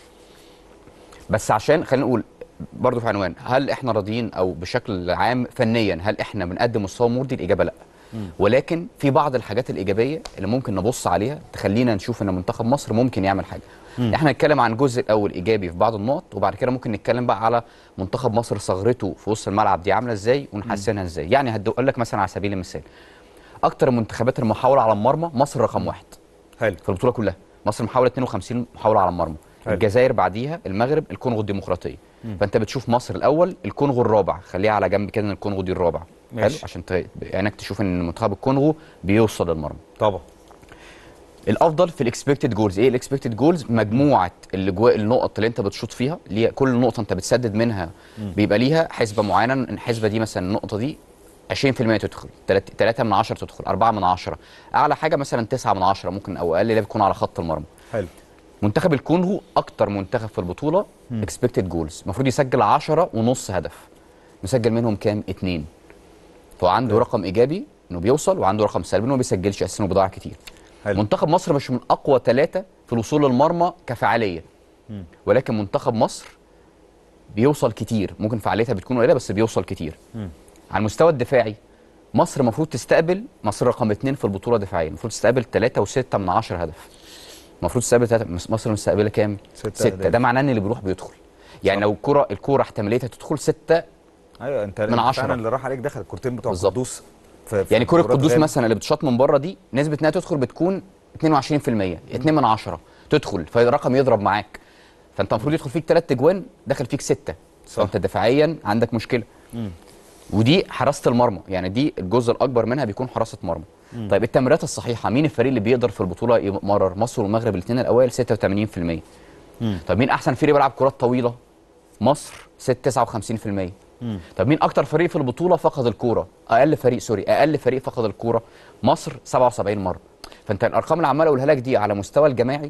بس عشان خلينا نقول برضه في عنوان هل احنا راضيين او بشكل عام فنيا هل احنا بنقدم مستوى مرضي الاجابه لا ولكن في بعض الحاجات الايجابيه اللي ممكن نبص عليها تخلينا نشوف ان منتخب مصر ممكن يعمل حاجه مم. احنا نتكلم عن الجزء الاول ايجابي في بعض النقط وبعد كده ممكن نتكلم بقى على منتخب مصر ثغرته في وسط الملعب دي عامله ازاي ونحسنها ازاي يعني هقول لك مثلا على سبيل المثال اكتر المنتخبات المحاوله على المرمى مصر رقم واحد حلو في البطوله كلها مصر محاوله 52 محاوله على المرمى حلو. الجزائر بعديها المغرب الكونغو الديمقراطيه مم. فانت بتشوف مصر الاول الكونغو الرابع خليها على جنب كده ان الكونغو دي الرابع حلو ماشي. عشان ت... عينك تشوف ان منتخب الكونغو بيوصل للمرمى طبعا الافضل في الاكسبكتد جولز ايه الاكسبكتد جولز مجموعه الاجواء النقط اللي انت بتشوط فيها اللي هي كل نقطه انت بتسدد منها مم. بيبقى ليها حسبه معينه الحسبه دي مثلا النقطه دي 20% تدخل 3 من 10 تدخل 4 من 10 اعلى حاجه مثلا 9 من 10 ممكن او اقل اللي بتكون على خط المرمى حلو منتخب الكونغو اكتر منتخب في البطوله مم. اكسبكتد جولز المفروض يسجل 10 ونص هدف مسجل منهم كام اتنين فهو عنده رقم ايجابي انه بيوصل وعنده رقم سلبي انه ما بيسجلش اساسا وبيضيع كتير حلو. منتخب مصر مش من اقوى ثلاثه في الوصول للمرمى كفعاليه مم. ولكن منتخب مصر بيوصل كتير ممكن فعاليتها بتكون قليله بس بيوصل كتير مم. على المستوى الدفاعي مصر المفروض تستقبل مصر رقم اثنين في البطوله دفاعيا المفروض تستقبل 3 و6 من 10 هدف المفروض تستقبل تلاتة مصر مستقبله كام؟ ستة ستة أهداف. ده معناه ان اللي بيروح بيدخل يعني لو الكره الكوره احتماليتها تدخل ستة ايوه انت من أنت عشرة. فعلا اللي راح عليك دخل الكورتين بتوع بالظبط. قدوس في- في يعني كره مباراة قدوس غانا. مثلا اللي بتشاط من بره دي نسبه انها تدخل بتكون 22% 2 من 10 تدخل فالرقم يضرب معاك فانت المفروض يدخل فيك ثلاث اجوان دخل فيك سته صح. فانت دفاعيا عندك مشكله مم. ودي حراسه المرمى يعني دي الجزء الاكبر منها بيكون حراسه مرمى مم. طيب التمريرات الصحيحه مين الفريق اللي بيقدر في البطوله يمرر مصر والمغرب الاثنين الاوائل 86% مم. طب مين احسن فريق بيلعب كرات طويله مصر 6 59% مم. طب مين اكتر فريق في البطوله فقد الكوره اقل فريق سوري اقل فريق فقد الكوره مصر 77 مره فانت الارقام اللي عمال اقولها لك دي على مستوى الجماعي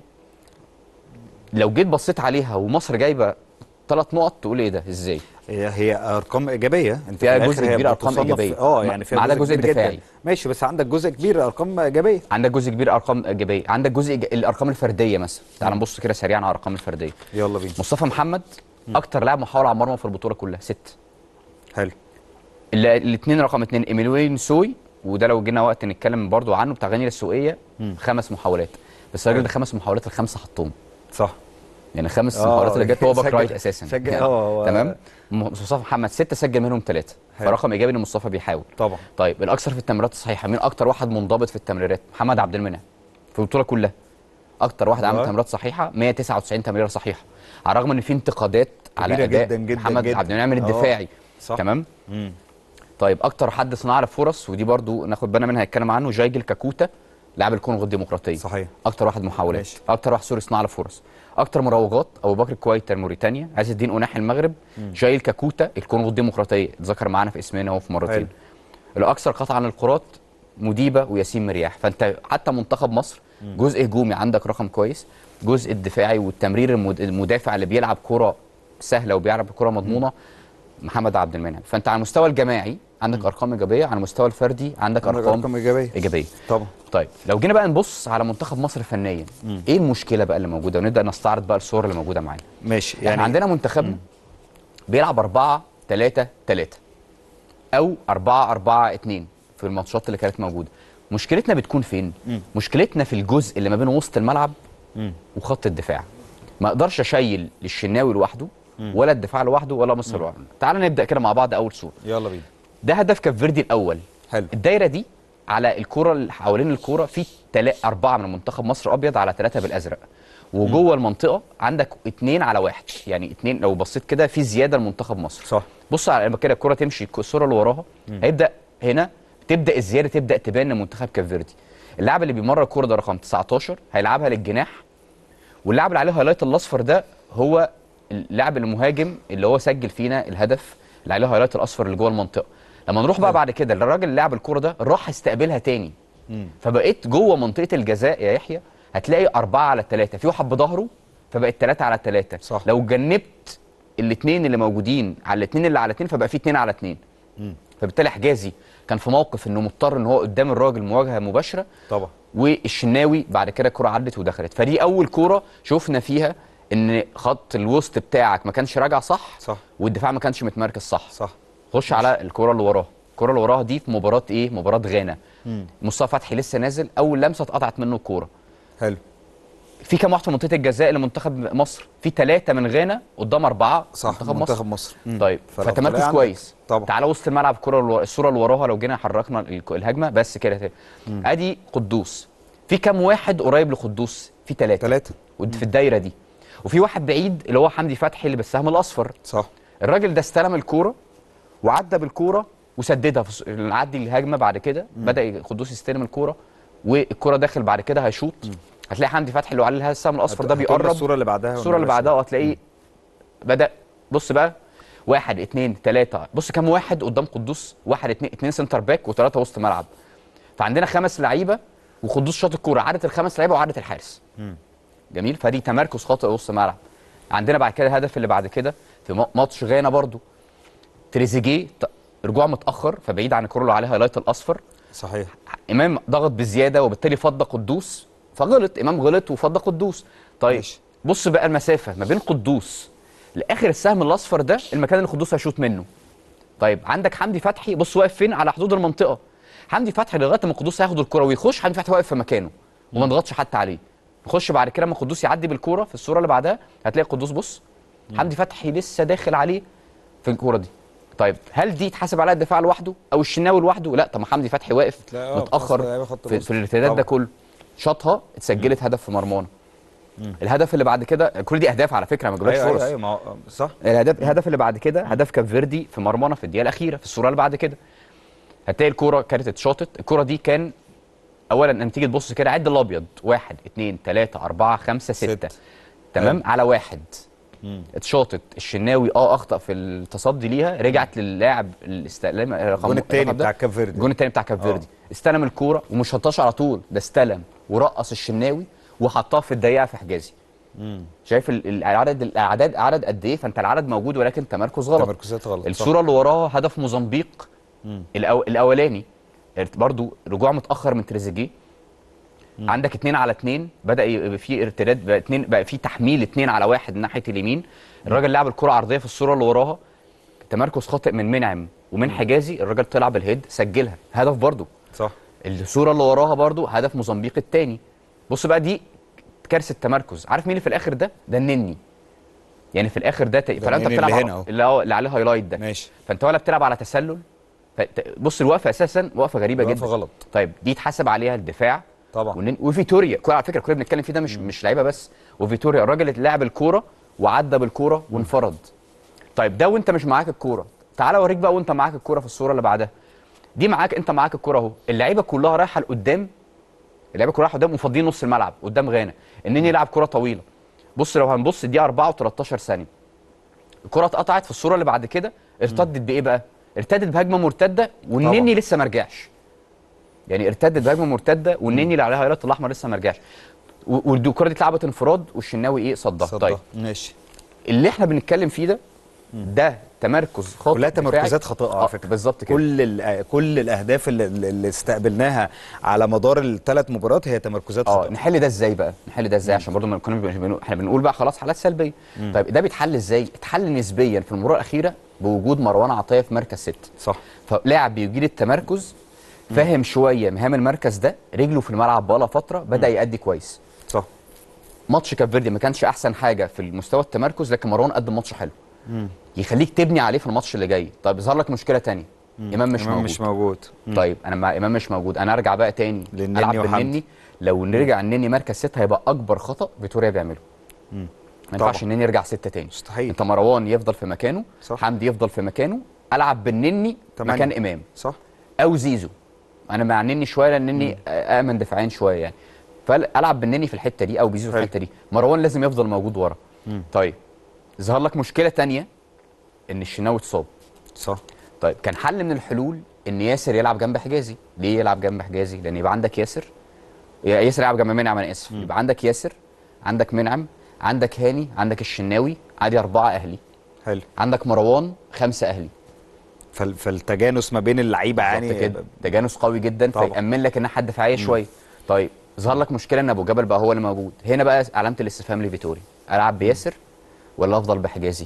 لو جيت بصيت عليها ومصر جايبه ثلاث نقط تقول ايه ده ازاي هي هي ارقام ايجابيه انت فيها في الآخر جزء هي كبير أرقام بتصنف- إيجابية. اه ما- يعني فيها ما عدا الجزء كبير جداً. الدفاعي. ماشي بس عندك جزء كبير ارقام ايجابيه عندك جزء كبير ارقام ايجابيه عندك جزء إيج- الارقام الفرديه مثلا تعال نبص كده سريعا على الارقام الفرديه يلا بينا مصطفى محمد اكتر لاعب محاوله على المرمى في البطوله كلها ست حلو الاثنين رقم اثنين ايميلوين سوي وده لو جينا وقت نتكلم برضو عنه بتاع غنية السوقيه مم. خمس محاولات بس الراجل حلو. ده خمس محاولات الخمسه حطهم صح يعني خمس آه، محاولات اللي جت هو باك سجل- رايت اساسا سجل- يعني آه، هو- تمام م- مصطفى محمد سته سجل منهم ثلاثه حلو. فرقم ايجابي ان مصطفى بيحاول طبعا طيب الاكثر في التمريرات الصحيحه مين اكتر واحد منضبط في التمريرات محمد عبد المنعم في البطوله كلها اكتر واحد عامل أيوة. تمريرات صحيحه 199 تمريره صحيحه على الرغم ان في انتقادات على كبيرة اداء جداً جداً محمد جداً. عبد المنعم آه. الدفاعي صح. تمام مم. طيب اكتر حد صناعه للفرص ودي برضو ناخد بالنا منها هيتكلم عنه جايجل كاكوتا لاعب الكونغو الديمقراطيه صحيح اكتر واحد محاولات ماشي. اكتر واحد سوري صناعه للفرص اكتر مراوغات ابو بكر كويتر موريتانيا عز الدين قناح المغرب جايل كاكوتا الكونغو الديمقراطيه اتذكر معانا في اسمين اهو في مرتين حلو. الاكثر قطعا للكرات مديبه وياسين مرياح فانت حتى منتخب مصر جزء هجومي عندك رقم كويس جزء الدفاعي والتمرير المد- المدافع اللي بيلعب كره سهله وبيلعب كره مضمونه محمد عبد المنعم فانت على المستوى الجماعي عندك ارقام ايجابيه على المستوى الفردي عندك عندك ارقام, أرقام إيجابية. ايجابيه طبعا طيب لو جينا بقى نبص على منتخب مصر فنيا مم. ايه المشكله بقى اللي موجوده ونبدا نستعرض بقى الصور اللي موجوده معانا ماشي يعني احنا عندنا منتخبنا بيلعب 4 3 3 او 4 4 2 في الماتشات اللي كانت موجوده مشكلتنا بتكون فين مم. مشكلتنا في الجزء اللي ما بين وسط الملعب مم. وخط الدفاع ما اقدرش اشيل الشناوي لوحده مم. ولا الدفاع لوحده ولا مصر لوحده تعال نبدا كده مع بعض اول صوره يلا بينا ده هدف كاب فيردي الاول حلو الدايره دي على الكره اللي حوالين الكوره في تلا... اربعه من منتخب مصر ابيض على ثلاثه بالازرق وجوه المنطقه عندك اتنين على واحد يعني اتنين لو بصيت كده في زياده لمنتخب مصر صح بص على لما كده الكره تمشي الصوره اللي وراها مم. هيبدا هنا تبدا الزياده تبدا تبان لمنتخب كاب فيردي اللاعب اللي بيمرر الكوره ده رقم 19 هيلعبها للجناح واللاعب اللي عليه هايلايت الاصفر ده هو اللاعب المهاجم اللي هو سجل فينا الهدف اللي عليه هايلايت الاصفر اللي جوه المنطقه لما نروح بقى بعد كده الراجل اللي لعب الكوره ده راح يستقبلها تاني مم. فبقيت جوه منطقه الجزاء يا يحيى هتلاقي أربعة على ثلاثة في واحد بظهره فبقت ثلاثة على ثلاثة صح. لو جنبت الاثنين اللي موجودين على الاثنين اللي على اثنين فبقى في اثنين على اثنين مم. فبالتالي حجازي كان في موقف انه مضطر ان هو قدام الراجل مواجهه مباشره طبعا والشناوي بعد كده الكره عدت ودخلت فدي اول كوره شفنا فيها ان خط الوسط بتاعك ما كانش راجع صح صح والدفاع ما كانش متمركز صح صح خش على الكره اللي وراها الكره اللي وراها دي في مباراه ايه مباراه غانا مم. مصطفى فتحي لسه نازل اول لمسه اتقطعت منه الكوره حلو في كام واحد في منطقه الجزاء لمنتخب مصر في ثلاثه من غانا قدام اربعه صح منتخب منتخب مصر مصر مم. طيب فالأفضلية فتمركز عندك. كويس طبعا تعالى وسط الملعب الكره اللي ورا- الصوره اللي وراها لو جينا حركنا ال- الهجمه بس كده ادي قدوس في كام واحد قريب لقدوس في ثلاثه ثلاثة في الدايره دي وفي واحد بعيد اللي هو حمدي فتحي اللي بالسهم الاصفر صح الراجل ده استلم الكوره وعدى بالكوره وسددها في الص- نعدي الهجمه بعد كده بدا قدوس يستلم الكوره والكوره داخل بعد كده هيشوط هتلاقي حمدي فتحي اللي عليه السهم الاصفر ده هتقول بيقرب الصورة اللي بعدها الصوره اللي بعدها هتلاقيه بدا بص بقى واحد اتنين تلاته بص كام واحد قدام قدوس واحد اتنين اتنين سنتر باك وثلاثه وسط ملعب فعندنا خمس لعيبه وقدوس شاط الكوره عادت الخمس لعيبه وعادت الحارس مم. جميل فدي تمركز خاطئ وسط ملعب عندنا بعد كده الهدف اللي بعد كده في ما- ماتش غانا برضو تريزيجيه ت- رجوع متاخر فبعيد عن الكوره اللي عليها هايلايت الاصفر صحيح امام ضغط بزياده وبالتالي فضى قدوس فغلط امام غلط وفضى قدوس طيب ماشي. بص بقى المسافه ما بين قدوس لاخر السهم الاصفر ده المكان اللي قدوس هيشوط منه طيب عندك حمدي فتحي بص واقف فين على حدود المنطقه حمدي فتحي لغايه ما قدوس هياخد الكره ويخش حمدي فتحي واقف في مكانه وما نضغطش حتى عليه نخش بعد كده لما قدوس يعدي بالكوره في الصوره اللي بعدها هتلاقي قدوس بص حمدي فتحي لسه داخل عليه في الكوره دي طيب هل دي يتحاسب عليها الدفاع لوحده او الشناوي لوحده لا طب ما حمدي فتحي واقف تلاقي آه، متاخر خلاص لعيبة خط في, الوسط. في الارتداد ده طبعا. كله شاطها اتسجلت هدف في مرمانا الهدف اللي بعد كده كل دي اهداف على فكره ما جابلكش ايوه فرص ايوه, أيوة ما هو- صح الهدف الهدف اللي بعد كده هدف كاب فيردي في مرمانا في الدقيقه الاخيره في الصوره اللي بعد كده هتلاقي الكوره كانت اتشاطت الكوره دي كان اولا لما تيجي تبص كده عد الابيض واحد اثنين ثلاثه اربعه خمسه سته ست. تمام على واحد مم. اتشاطت الشناوي اه اخطا في التصدي ليها رجعت للاعب الاستلام رقم الجون الثاني الرقم ده. بتاع كاب فيردي الجون الثاني بتاع كاب فيردي استلم الكوره ومش شطاش على طول ده استلم ورقص الشناوي وحطها في الدقيقه في حجازي مم. شايف ال- العدد الاعداد عدد قد ايه فانت العدد موجود ولكن تمركز غلط تمركزات غلط صح. الصوره اللي وراها هدف موزمبيق مم. الأو... الاولاني ارت- برضو رجوع متاخر من تريزيجيه عندك اتنين على اتنين بدا يبقى في ارتداد بقى اتنين بقى في تحميل اتنين على واحد ناحيه اليمين الراجل لعب الكره عرضيه في الصوره اللي وراها تمركز خاطئ من منعم ومن حجازي الراجل طلع بالهيد سجلها هدف برضو صح الصوره اللي وراها برضو هدف موزمبيق الثاني بص بقى دي كارثه تمركز عارف مين اللي في الاخر ده ده النني يعني في الاخر ده ت- فانت النني بتلعب اللي على- هنا أهو. اللي, هو اللي عليه هايلايت ده ماشي فانت ولا بتلعب على تسلل فت- بص الوقفه اساسا وقفه غريبه وقفة جدا غلط. طيب دي يتحسب عليها الدفاع طبعا والنن... وفيتوريا كوره على فكره الكوره اللي بنتكلم فيه ده مش مش لعيبه بس وفيتوريا الراجل اللي لعب الكوره وعدى بالكوره وانفرد طيب ده وانت مش معاك الكوره تعالى اوريك بقى وانت معاك الكوره في الصوره اللي بعدها دي معاك انت معاك الكوره اهو اللعيبه كلها رايحه لقدام اللعيبه كلها رايحه قدام وفاضيين نص الملعب قدام غانا انني يلعب كوره طويله بص لو هنبص دي 4 و13 ثانيه الكره اتقطعت في الصوره اللي بعد كده ارتدت بايه بقى ارتدت بهجمه مرتده والنني لسه ما رجعش يعني ارتدت بهجمه مرتده والنني اللي عليها هايلايت الاحمر لسه ما رجعش و- والكره دي اتلعبت انفراد والشناوي ايه صدها صدها. طيب ماشي اللي احنا بنتكلم فيه ده ده تمركز خاطئ كلها دفاعي. تمركزات خاطئه على آه، فكره بالظبط كده كل ال- كل الاهداف اللي, اللي استقبلناها على مدار الثلاث مباريات هي تمركزات اه خاطئه نحل ده ازاي بقى نحل ده ازاي عشان برضه ما كنا مش بنقول احنا بنقول بقى خلاص حالات سلبيه مم. طيب ده بيتحل ازاي اتحل نسبيا في المباراه الاخيره بوجود مروان عطيه في مركز ست صح فلاعب بيجيد التمركز فاهم شويه مهام المركز ده رجله في الملعب بقى فتره بدا يأدي كويس صح ماتش كاب فيردي ما كانش احسن حاجه في المستوى التمركز لكن مروان قدم ماتش حلو يخليك تبني عليه في الماتش اللي جاي طيب يظهر لك مشكله تانية امام مش إمام موجود مش موجود مم. طيب انا مع امام مش موجود انا ارجع بقى تاني للنني العب وحمدي. بالنني لو نرجع النني مركز ستة هيبقى اكبر خطا فيتوريا بيعمله مم. ما ينفعش النني يرجع ستة تاني مستحيل انت مروان يفضل في مكانه صح. حمدي يفضل في مكانه العب بالنني تمانية. مكان امام صح او زيزو انا مع النني شويه لان النني امن دفاعيا شويه يعني فالعب بالنني في الحته دي او بزيزو في حلو. الحته دي مروان لازم يفضل موجود ورا مم. طيب ظهر لك مشكله تانية ان الشناوي اتصاب صح طيب كان حل من الحلول ان ياسر يلعب جنب حجازي ليه يلعب جنب حجازي لان يبقى عندك ياسر يا- ياسر يلعب جنب منعم انا اسف يبقى عندك ياسر عندك منعم عندك هاني عندك الشناوي عادي اربعه اهلي حلو عندك مروان خمسه اهلي فال- فالتجانس ما بين اللعيبه بالظبط يعني كده تجانس قوي جدا طبعا. فيأمن لك الناحيه الدفاعيه شويه طيب ظهر لك مشكله ان ابو جبل بقى هو اللي موجود هنا بقى علامه الاستفهام لفيتوري العب بياسر ولا افضل بحجازي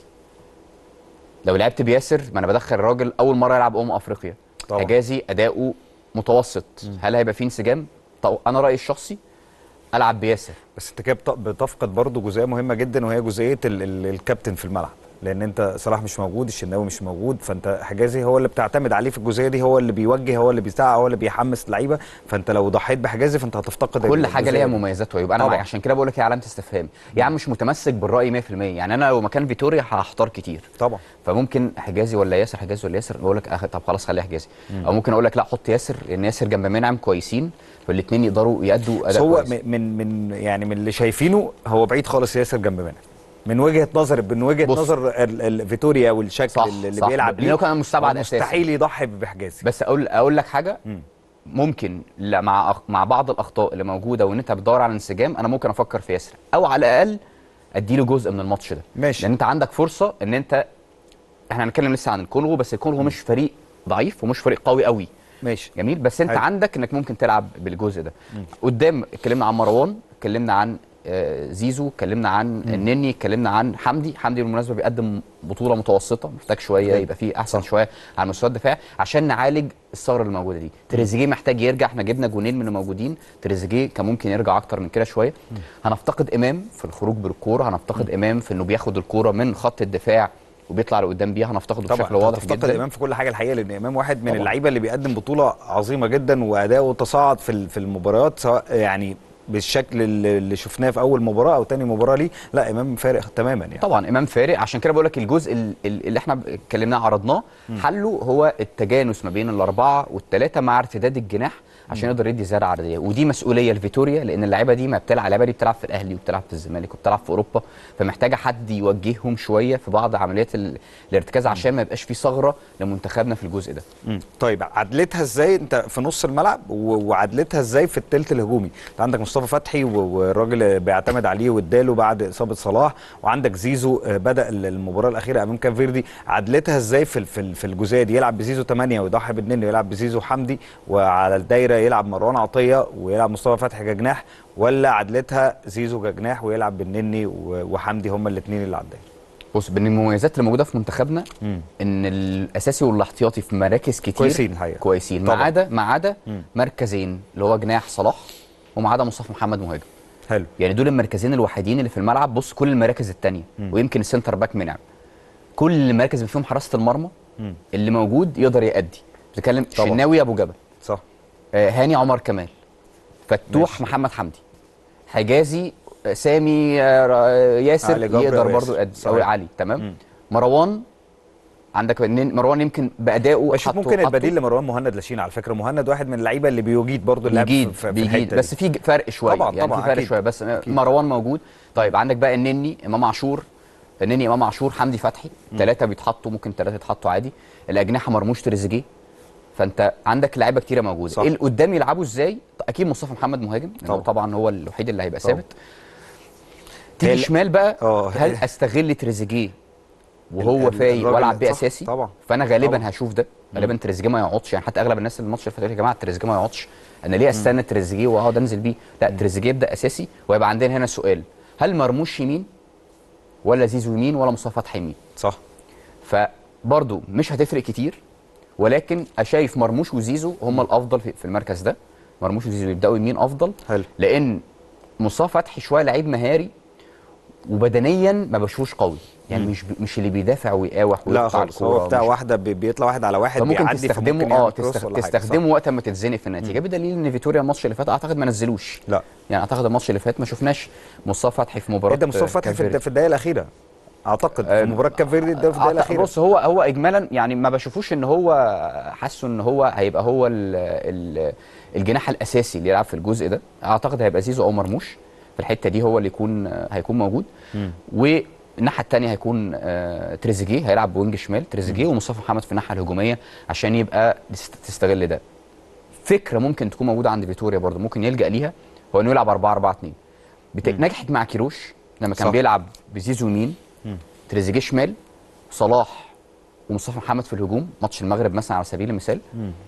لو لعبت بياسر ما انا بدخل الراجل اول مره يلعب امم افريقيا طبعا. حجازي اداؤه متوسط هل هيبقى فيه انسجام طب انا رايي الشخصي العب بياسر بس انت كده بت- بتفقد برضه جزئيه مهمه جدا وهي جزئيه ال ال الكابتن في الملعب لان انت صلاح مش موجود الشناوي مش موجود فانت حجازي هو اللي بتعتمد عليه في الجزئيه دي هو اللي بيوجه هو اللي بيساعد هو اللي بيحمس اللعيبه فانت لو ضحيت بحجازي فانت هتفتقد كل حاجه الجزئية ليها دي. مميزات وعيوب انا طبعا. معاك عشان كده بقول لك هي علامه استفهام يعني مش متمسك بالراي 100% يعني انا لو مكان فيتوريا هختار كتير طبعا فممكن حجازي ولا ياسر حجازي ولا ياسر بقول لك أخ... طب خلاص خليها حجازي او ممكن اقول لك لا حط ياسر لان ياسر جنب منعم كويسين فالاثنين يقدروا يأدوا بس اداء هو كويس م- من من يعني من اللي شايفينه هو بعيد خالص ياسر جنب منها من وجهه نظر من وجهه بص. نظر ال- ال- فيتوريا والشكل صح، اللي اللي صح. بيلعب لأنه كان مستبعد هو أساساً. مستحيل يضحي بحجازي بس اقول اقول لك حاجه مم. ممكن لا مع أخ... مع بعض الاخطاء اللي موجوده وان انت بتدور على انسجام انا ممكن افكر في ياسر او على الاقل اديله جزء من الماتش ده ماشي. لان انت عندك فرصه ان انت احنا هنتكلم لسه عن الكونغو بس الكونغو مش فريق ضعيف ومش فريق قوي قوي ماشي جميل بس انت حلو. عندك انك ممكن تلعب بالجزء ده قدام اتكلمنا عن مروان اتكلمنا عن آه، زيزو اتكلمنا عن النني اتكلمنا عن حمدي حمدي بالمناسبه بيقدم بطوله متوسطه محتاج شويه حلو. يبقى فيه احسن شويه على مستوى الدفاع عشان نعالج الثغره اللي موجوده دي تريزيجيه محتاج يرجع احنا جبنا جونين من الموجودين تريزيجيه كان ممكن يرجع اكتر من كده شويه هنفتقد امام في الخروج بالكوره هنفتقد امام في انه بياخد الكوره من خط الدفاع وبيطلع لقدام بيها هنفتقده طبعا بشكل واضح تفتقد جدا امام في كل حاجه الحقيقه لان امام واحد من طبعا. اللعيبه اللي بيقدم بطوله عظيمه جدا واداؤه تصاعد في ال- في المباريات سواء يعني بالشكل اللي اللي شفناه في اول مباراه او تاني مباراه ليه لا امام فارق تماما يعني طبعا امام فارق عشان كده بقول لك الجزء ال- ال- اللي احنا اتكلمناه عرضناه حله هو التجانس ما بين الاربعه والثلاثه مع ارتداد الجناح عشان يقدر يدي زياده عرضيه ودي مسؤوليه لفيتوريا لان اللعيبه دي ما بتلعب اللعيبه دي بتلعب في الاهلي وبتلعب في الزمالك وبتلعب في اوروبا فمحتاجه حد يوجههم شويه في بعض عمليات ال- الارتكاز عشان ما يبقاش في ثغره لمنتخبنا في الجزء ده مم. طيب عدلتها ازاي انت في نص الملعب و- وعدلتها ازاي في الثلث الهجومي انت عندك مصطفى فتحي و- والراجل بيعتمد عليه واداله بعد اصابه صلاح وعندك زيزو آه، بدا ال- المباراه الاخيره امام كان فيردي عدلتها ازاي في ال- في ال- في الجزئيه دي يلعب بزيزو 8 ويضحي بالنني ويلعب بزيزو حمدي وعلى الدايره يلعب مروان عطيه ويلعب مصطفى فتحي كجناح ولا عدلتها زيزو كجناح ويلعب بالنني و- وحمدي هما الاثنين اللي على الدايره بص من المميزات اللي موجوده في منتخبنا مم. ان الاساسي والاحتياطي في مراكز كتير كويسين الحقيقة. كويسين ما طبعاً. عدا ما عدا مم. مركزين اللي هو جناح صلاح وما عدا مصطفى محمد مهاجم حلو يعني دول المركزين الوحيدين اللي في الملعب بص كل المراكز التانية ويمكن السنتر باك منعم كل المراكز اللي فيهم حراسه المرمى مم. اللي موجود يقدر يأدي بتتكلم طبعا. شناوي ابو جبل صح آه هاني عمر كمال فتوح ماشي. محمد حمدي حجازي آه، سامي آه، آه، ياسر علي جبر يقدر أو برضه ياسر. يأدي او صحيح. علي تمام مم. مروان عندك اتنين- مروان يمكن بادائه بشوف حطه- ممكن حطه- البديل لمروان مهند لاشين على فكره مهند واحد من اللعيبه اللي بيجيد برضه اللعب بيجيد في, في بيجيد الحتة بس دي. في فرق شويه طبعاً، يعني طبعاً، في فرق أكيد. شويه بس أكيد. مروان موجود طيب عندك بقى النني امام عاشور النني امام عاشور حمدي فتحي ثلاثه بيتحطوا ممكن ثلاثه يتحطوا عادي الاجنحه مرموش تريزيجيه فانت عندك لعيبه كتيره موجوده صح. ايه اللي قدام يلعبوا ازاي اكيد مصطفى محمد مهاجم طبعاً. طبعا طبعا هو الوحيد اللي هيبقى طبعاً. ثابت تيجي هل- شمال بقى اه. هل استغل تريزيجيه وهو ال- فايق الراجل- والعب بيه صح، اساسي طبعا فانا غالبا طبعا. هشوف ده غالبا تريزيجيه ما يقعدش يعني حتى اغلب الناس اللي الماتش اللي فات يقول يا جماعه تريزيجيه ما يقعدش انا ليه استنى تريزيجيه واقعد انزل بيه لا تريزيجيه يبدا اساسي ويبقى عندنا هنا سؤال هل مرموش يمين ولا زيزو يمين ولا مصطفى فتحي يمين صح فبرضه مش هتفرق كتير ولكن شايف مرموش وزيزو هم الافضل في في المركز ده مرموش وزيزو يبداوا يمين افضل حلو لان مصطفى فتحي شويه لعيب مهاري وبدنيا ما بشوفوش قوي يعني مم. مش ب... مش اللي بيدافع ويقاوح لا ويقطع خالص الكورة هو بتاع ومش- واحده بي- بيطلع واحد على واحد فممكن بيعدي تستخدمه فممكن اه يعمل كروس تستخ... ولا حاجة، صح. تستخدمه وقت ما تتزنق في النتيجه بدليل ان فيتوريا الماتش اللي فات اعتقد ما نزلوش لا يعني اعتقد الماتش اللي فات ما شفناش مصطفى فتحي في مباراه ايه ده مصطفى فتحي في كافيردي. الد- في الدقيقه الاخيره اعتقد في مباراه كاب فيردي ده في الدقيقه أعتقد- الاخيره بص هو هو اجمالا يعني ما بشوفوش ان هو حاسه ان هو هيبقى هو ال ال الجناح الاساسي اللي يلعب في الجزء ده اعتقد هيبقى زيزو او مرموش في الحته دي هو اللي يكون هيكون موجود والناحيه الثانيه هيكون آه، تريزيجيه هيلعب بوينج شمال تريزيجيه ومصطفى محمد في الناحيه الهجوميه عشان يبقى تست- تستغل ده فكره ممكن تكون موجوده عند فيتوريا برضه ممكن يلجا ليها هو انه يلعب 4 4 2 بت... نجحت مع كيروش لما كان صح. بيلعب بزيزو يمين تريزيجيه شمال صلاح ومصطفى محمد في الهجوم ماتش المغرب مثلا على سبيل المثال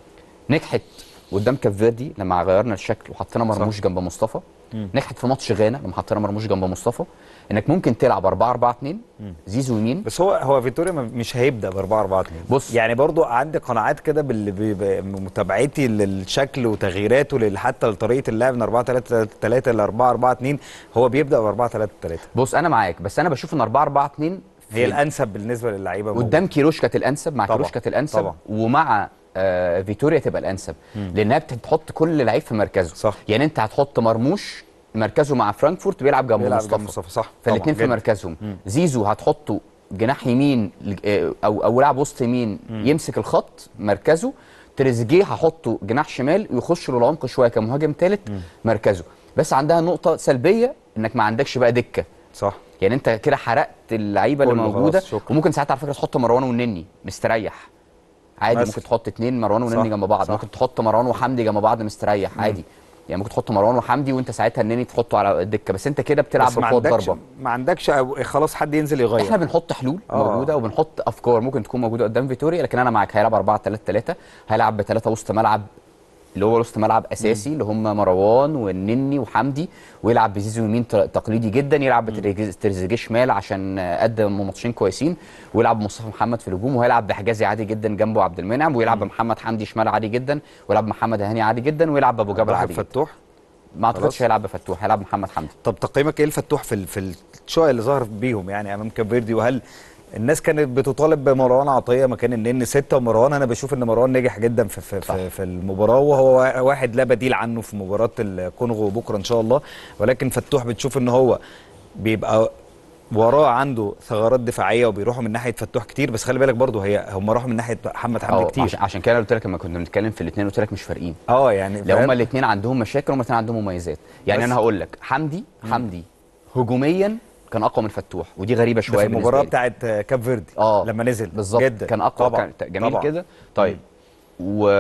نجحت قدام كاب فيردي لما غيرنا الشكل وحطينا مرموش جنب مصطفى مم. نجحت في ماتش غانا لما حطينا مرموش جنب مصطفى انك ممكن تلعب 4 4 2 زيزو يمين بس هو هو فيتوريا ما- مش هيبدا ب 4 4 2 بص يعني برضو عندي قناعات كده بال- ب- بمتابعتي للشكل وتغييراته لل- حتى لطريقه اللعب من 4 3 3 ل 4 4 2 هو بيبدا ب 4 3 3 بص انا معاك بس انا بشوف ان 4 4 2 هي الانسب بالنسبه للعيبه قدام كيروش كانت الانسب مع طبعا. كيروش كانت الانسب طبعا. ومع آه فيتوريا تبقى الانسب مم. لانها بتحط كل لعيب في مركزه صح. يعني انت هتحط مرموش مركزه مع فرانكفورت بيلعب جنب بيلعب مصطفى جنب مصطفى صح فالاثنين طبعاً، في جدا. مركزهم مم. زيزو هتحطه جناح يمين لج- آه، او او لاعب وسط يمين مم. يمسك الخط مركزه تريزيجيه هحطه جناح شمال ويخش له العمق شويه كمهاجم ثالث مركزه بس عندها نقطه سلبيه انك ما عندكش بقى دكه صح يعني انت كده حرقت اللعيبه اللي كله خلاص، موجوده شكرا. وممكن ساعات على فكره تحط مروان والنني مستريح عادي مثلا. ممكن تحط اتنين مروان صح، والنني جنب بعض صح. ممكن تحط مروان وحمدي جنب بعض مستريح مم. عادي يعني ممكن تحط مروان وحمدي وانت ساعتها النني تحطه على الدكه بس انت كده بتلعب بس ما بقوه عندكش ضربه ما عندكش أو- خلاص حد ينزل يغير احنا بنحط حلول آه. موجوده وبنحط افكار ممكن تكون موجوده قدام فيتوريا لكن انا معاك هيلعب 4 3 3 هيلعب بثلاثه وسط ملعب اللي هو وسط ملعب اساسي اللي هم مروان والنني وحمدي ويلعب بزيزو يمين ت- تقليدي جدا يلعب بتريزيجيه شمال عشان آه، قدم ماتشين كويسين ويلعب بمصطفى محمد في الهجوم وهيلعب بحجازي عادي جدا جنبه عبد المنعم ويلعب بمحمد حمدي شمال عادي جدا ويلعب بمحمد هاني عادي جدا ويلعب بابو جبل ضاحي عادي جدا فتوح ما اعتقدش خلاص. هيلعب بفتوح هيلعب محمد حمدي طب تقييمك ايه الفتوح في ال- في الشويه اللي ظهر بيهم يعني امام كاب فيردي وهل الناس كانت بتطالب بمروان عطيه مكان النن ستة ومروان انا بشوف ان مروان نجح جدا في في, في, في المباراه وهو وا- واحد لا بديل عنه في مباراه الكونغو بكره ان شاء الله ولكن فتوح بتشوف ان هو بيبقى وراه عنده ثغرات دفاعيه وبيروحوا من ناحيه فتوح كتير بس خلي بالك برضه هي هم راحوا من ناحيه محمد حمدي أو كتير عشان, عشان كده قلت لك لما كنا بنتكلم في الاثنين قلت لك مش فارقين اه يعني لو فاهم؟ هما الاثنين عندهم مشاكل هما الاثنين عندهم مميزات يعني بس- انا هقول لك حمدي حمدي هجوميا كان اقوى من فتوح ودي غريبه ده شويه في المباراه بالنسبة لي. بتاعت كاب فيردي اه لما نزل بالظبط جدا كان اقوى طبعا كان جميل طبعا. كده طيب و...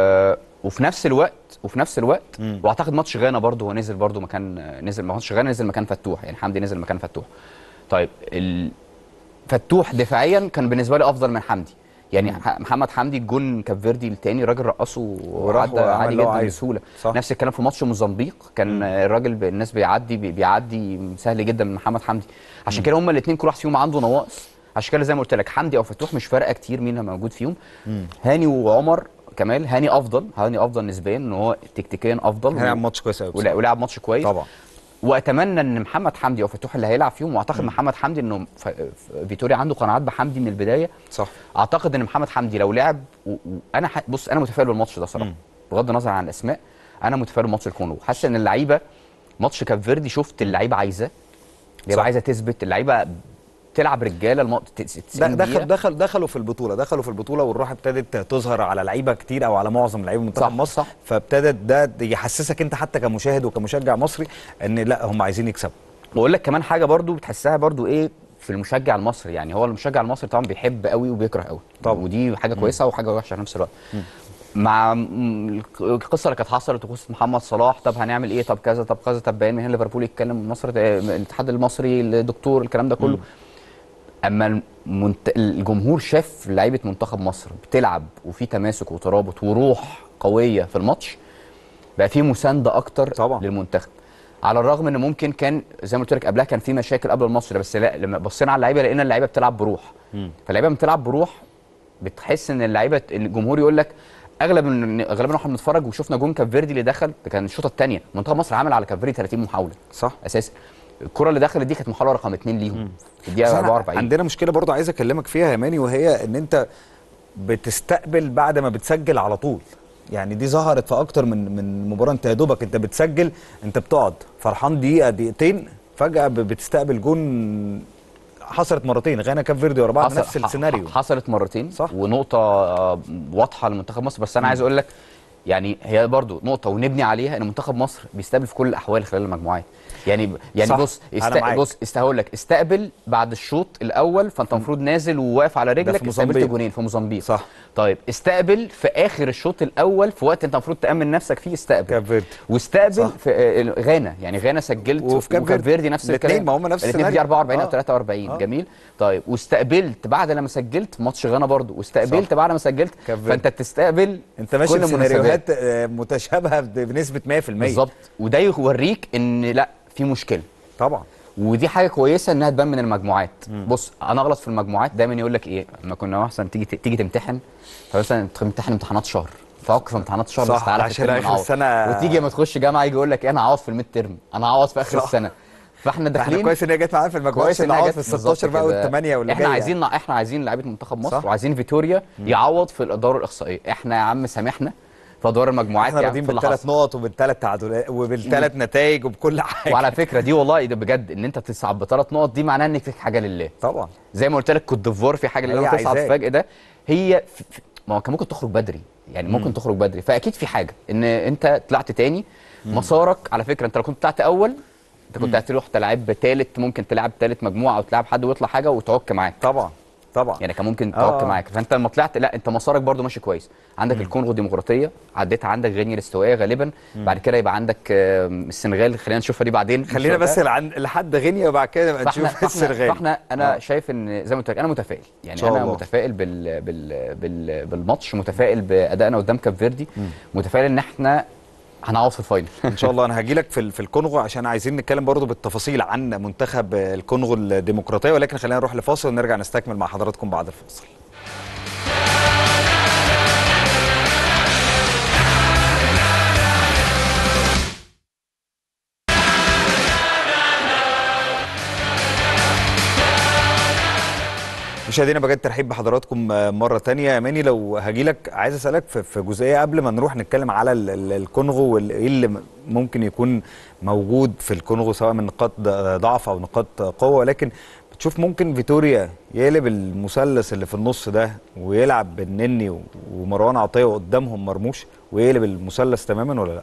وفي نفس الوقت وفي نفس الوقت مم. واعتقد ماتش غانا برضه هو نزل برضه مكان نزل ماتش غانا نزل مكان فتوح يعني حمدي نزل مكان فتوح طيب ال... فتوح دفاعيا كان بالنسبه لي افضل من حمدي يعني ح- محمد حمدي الجون كاب فيردي الثاني الراجل رقصه وراح وعدى وعمل عادي اللي هو جدا عايزه. بسهوله صح. نفس الكلام في ماتش موزمبيق كان الراجل ب- الناس بيعدي بي- بيعدي سهل جدا من محمد حمدي عشان كده هما الاثنين كل واحد فيهم عنده نواقص عشان كده زي ما قلت لك حمدي او فتوح مش فارقه كتير مين اللي موجود فيهم هاني وعمر كمال هاني افضل هاني افضل نسبيا ان هو تكتيكيا افضل هيلعب ماتش كويس قوي ولا- ولعب ماتش كويس طبعا واتمنى ان محمد حمدي او فتوح اللي هيلعب فيهم واعتقد محمد حمدي انه ف- ف- فيتوريا عنده قناعات بحمدي من البدايه صح اعتقد ان محمد حمدي لو لعب و- وانا ح... بص انا متفائل بالماتش ده صراحه بغض النظر عن الاسماء انا متفائل بماتش الكونغو حاسس ان اللعيبه ماتش كاب فيردي شفت اللعيبه عايزه اللعيبه صح. عايزه تثبت اللعيبه تلعب رجاله الم... ت- ت- 90 دخل دقيقة. دخل دخلوا في البطوله دخلوا في البطوله والروح ابتدت تظهر على لعيبه كتير او على معظم لعيبه منتخب صح، مصر صح. فابتدت ده يحسسك انت حتى كمشاهد وكمشجع مصري ان لا هم عايزين يكسبوا واقول لك كمان حاجه برضو بتحسها برضو ايه في المشجع المصري يعني هو المشجع المصري طبعا بيحب قوي وبيكره قوي طبعا. ودي حاجه كويسه وحاجه وحشه في نفس الوقت مع م- القصه اللي كانت حصلت وقصه محمد صلاح طب هنعمل ايه طب كذا طب كذا طب باين من هنا ليفربول يتكلم مصر الاتحاد المصري الدكتور الكلام ده كله اما المنت... الجمهور شاف لعيبه منتخب مصر بتلعب وفي تماسك وترابط وروح قويه في الماتش بقى في مسانده اكتر طبعا للمنتخب على الرغم ان ممكن كان زي ما قلت لك قبلها كان في مشاكل قبل الماتش ده بس لا لما بصينا على اللعيبه لقينا اللعيبه بتلعب بروح فاللعيبه بتلعب بروح بتحس ان اللعيبه الجمهور يقول لك اغلب من اغلبنا واحنا بنتفرج وشفنا جون كاب فيردي اللي دخل ده كان الشوط الثانيه منتخب مصر عمل على كاب فيردي 30 محاوله صح اساسا الكره اللي دخلت دي كانت محاوله رقم اثنين ليهم في بس الدقيقه احنا 44 عندنا مشكله برضو عايز اكلمك فيها يا ماني وهي ان انت بتستقبل بعد ما بتسجل على طول يعني دي ظهرت في اكتر من من مباراه انت يا دوبك انت بتسجل انت بتقعد فرحان دقيقه دقيقتين فجاه ب- بتستقبل جون حصلت مرتين غانا كاب فيردي ورا بعض حصل- نفس السيناريو ح- حصلت مرتين صح ونقطه آه، واضحه لمنتخب مصر بس انا عايز اقول لك يعني هي برضو نقطه ونبني عليها ان منتخب مصر بيستقبل في كل الاحوال خلال المجموعات يعني يعني صح، بص أنا است... معاك. بص است هقول لك استقبل بعد الشوط الاول فانت المفروض نازل وواقف على في رجلك استقبلت موزمبيق. جونين في موزمبيق صح طيب استقبل في اخر الشوط الاول في وقت انت المفروض تامن نفسك فيه استقبل كاب فيردي واستقبل صح. في آه، غانا يعني غانا سجلت وفي كاب وكاب فيردي. فيردي نفس الاتنين الكلام ما هم نفس الاثنين في السيناريو. 44 او آه. 43 آه. جميل طيب واستقبلت بعد لما سجلت ماتش غانا برضو واستقبلت صح. بعد ما سجلت كاب فيردي. فانت بتستقبل انت ماشي كل بسيناريوهات آه، متشابهه ب- بنسبه 100% بالظبط وده يوريك ان لا في مشكله طبعا ودي حاجه كويسه انها تبان من المجموعات بص انا اغلط في المجموعات دايما يقول لك ايه لما كنا مثلا تيجي تيجي تمتحن فمثلا تمتحن امتحانات شهر فوقف في امتحانات شهر صح، بس تعالى في عشان الترم آخر نعوض. السنة- وتيجي لما تخش جامعه يجي يقول لك إيه، انا هعوض في الميد ترم انا هعوض في اخر صح. السنه فاحنا احنا داخلين كويس ان هي جت معانا في المجموعات كويس عشان انها نقعد جت في ال بالظبط 16 بقى كده. والثمانيه واللي احنا جاية. عايزين احنا عايزين لعيبه منتخب مصر صح. وعايزين فيتوريا يعوض في الادوار الاقصائيه احنا يا عم سامحنا في ادوار المجموعات احنا يا عم راضيين في اللي بالثلاث حصل. نقط وبالثلاث تعادلات وبالثلاث نتائج وبكل حاجه وعلى فكره دي والله ده بجد ان انت تصعد بثلاث نقط دي معناها انك فيك حاجه لله طبعا زي ما قلت لك كوت ديفوار في حاجه هي اللي لما تصعد عايزاك. فجاه ده هي في في- ما هو كان ممكن تخرج بدري يعني ممكن مم. تخرج بدري فاكيد في حاجه ان انت طلعت تاني مسارك على فكره انت لو كنت طلعت اول انت كنت هتروح تلعب ثالث ممكن تلعب ثالث مجموعه او تلعب حد ويطلع حاجه وتعك معاك طبعا طبعا يعني كان ممكن آه. تعك معاك فانت لما طلعت لا انت مسارك برضو ماشي كويس عندك الكونغو الديمقراطيه عديت عندك غينيا الاستوائيه غالبا مم. بعد كده يبقى عندك آم، السنغال خلينا نشوفها دي بعدين خلينا بس لعن- لحد غينيا وبعد كده نبقى فاحنا نشوف فاحنا, السنغال فاحنا انا آه. شايف ان زي ما قلت لك انا متفائل إن يعني شاء انا الله. متفائل بال بال بال بالماتش متفائل بادائنا قدام كاب فيردي متفائل ان احنا هنعوض في الفاينل ان شاء الله انا هاجي لك في ال- في الكونغو عشان عايزين نتكلم برضو بالتفاصيل عن منتخب الكونغو الديمقراطيه ولكن خلينا نروح لفاصل ونرجع نستكمل مع حضراتكم بعد الفاصل مشاهدينا بجد ترحيب بحضراتكم مره تانية يا ماني لو هاجي لك عايز اسالك في في جزئيه قبل ما نروح نتكلم على ال- ال- الكونغو وايه اللي م- ممكن يكون موجود في الكونغو سواء من نقاط ض- ضعف او نقاط قوه ولكن بتشوف ممكن فيتوريا يقلب المثلث اللي في النص ده ويلعب بالنني و- ومروان عطيه وقدامهم مرموش ويقلب المثلث تماما ولا لا؟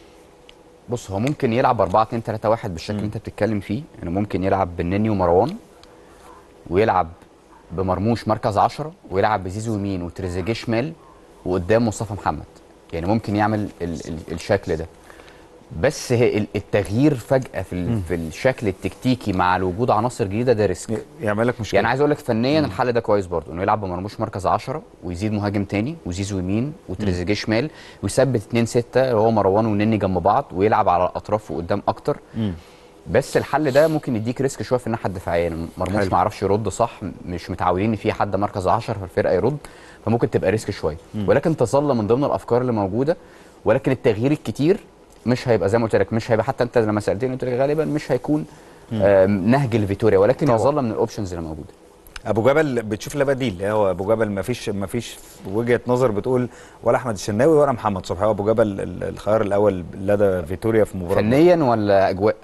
بص هو ممكن يلعب 4 2 3 1 بالشكل اللي انت بتتكلم فيه يعني ممكن يلعب بالنني ومروان ويلعب بمرموش مركز 10 ويلعب بزيزو يمين وتريزيجيه شمال وقدام مصطفى محمد يعني ممكن يعمل ال ال الشكل ده بس هي ال- التغيير فجأة في, ال في الشكل التكتيكي مع الوجود عناصر جديدة ده ريسك يعمل لك مشكله يعني عايز اقول لك فنيا الحل ده كويس برضه انه يلعب بمرموش مركز 10 ويزيد مهاجم تاني وزيزو يمين وتريزيجيه شمال ويثبت 2 6 هو مروان ونني جنب بعض ويلعب على الاطراف وقدام اكتر مم. بس الحل ده ممكن يديك ريسك شويه في الناحيه الدفاعيه يعني مرموش حلو. ما يعرفش يرد صح مش متعودين ان في حد مركز 10 في الفرقه يرد فممكن تبقى ريسك شويه مم. ولكن تظل من ضمن الافكار اللي موجوده ولكن التغيير الكتير مش هيبقى زي ما قلت لك مش هيبقى حتى انت لما سالتني قلت لك غالبا مش هيكون آم، نهج الفيتوريا ولكن طبعا. يظل من الاوبشنز اللي موجوده ابو جبل بتشوف له بديل هو ابو جبل ما فيش ما فيش وجهه نظر بتقول ولا احمد الشناوي ولا محمد صبحي هو ابو جبل ال- الخيار الاول لدى فيتوريا في مباراه فنيا ولا اجواء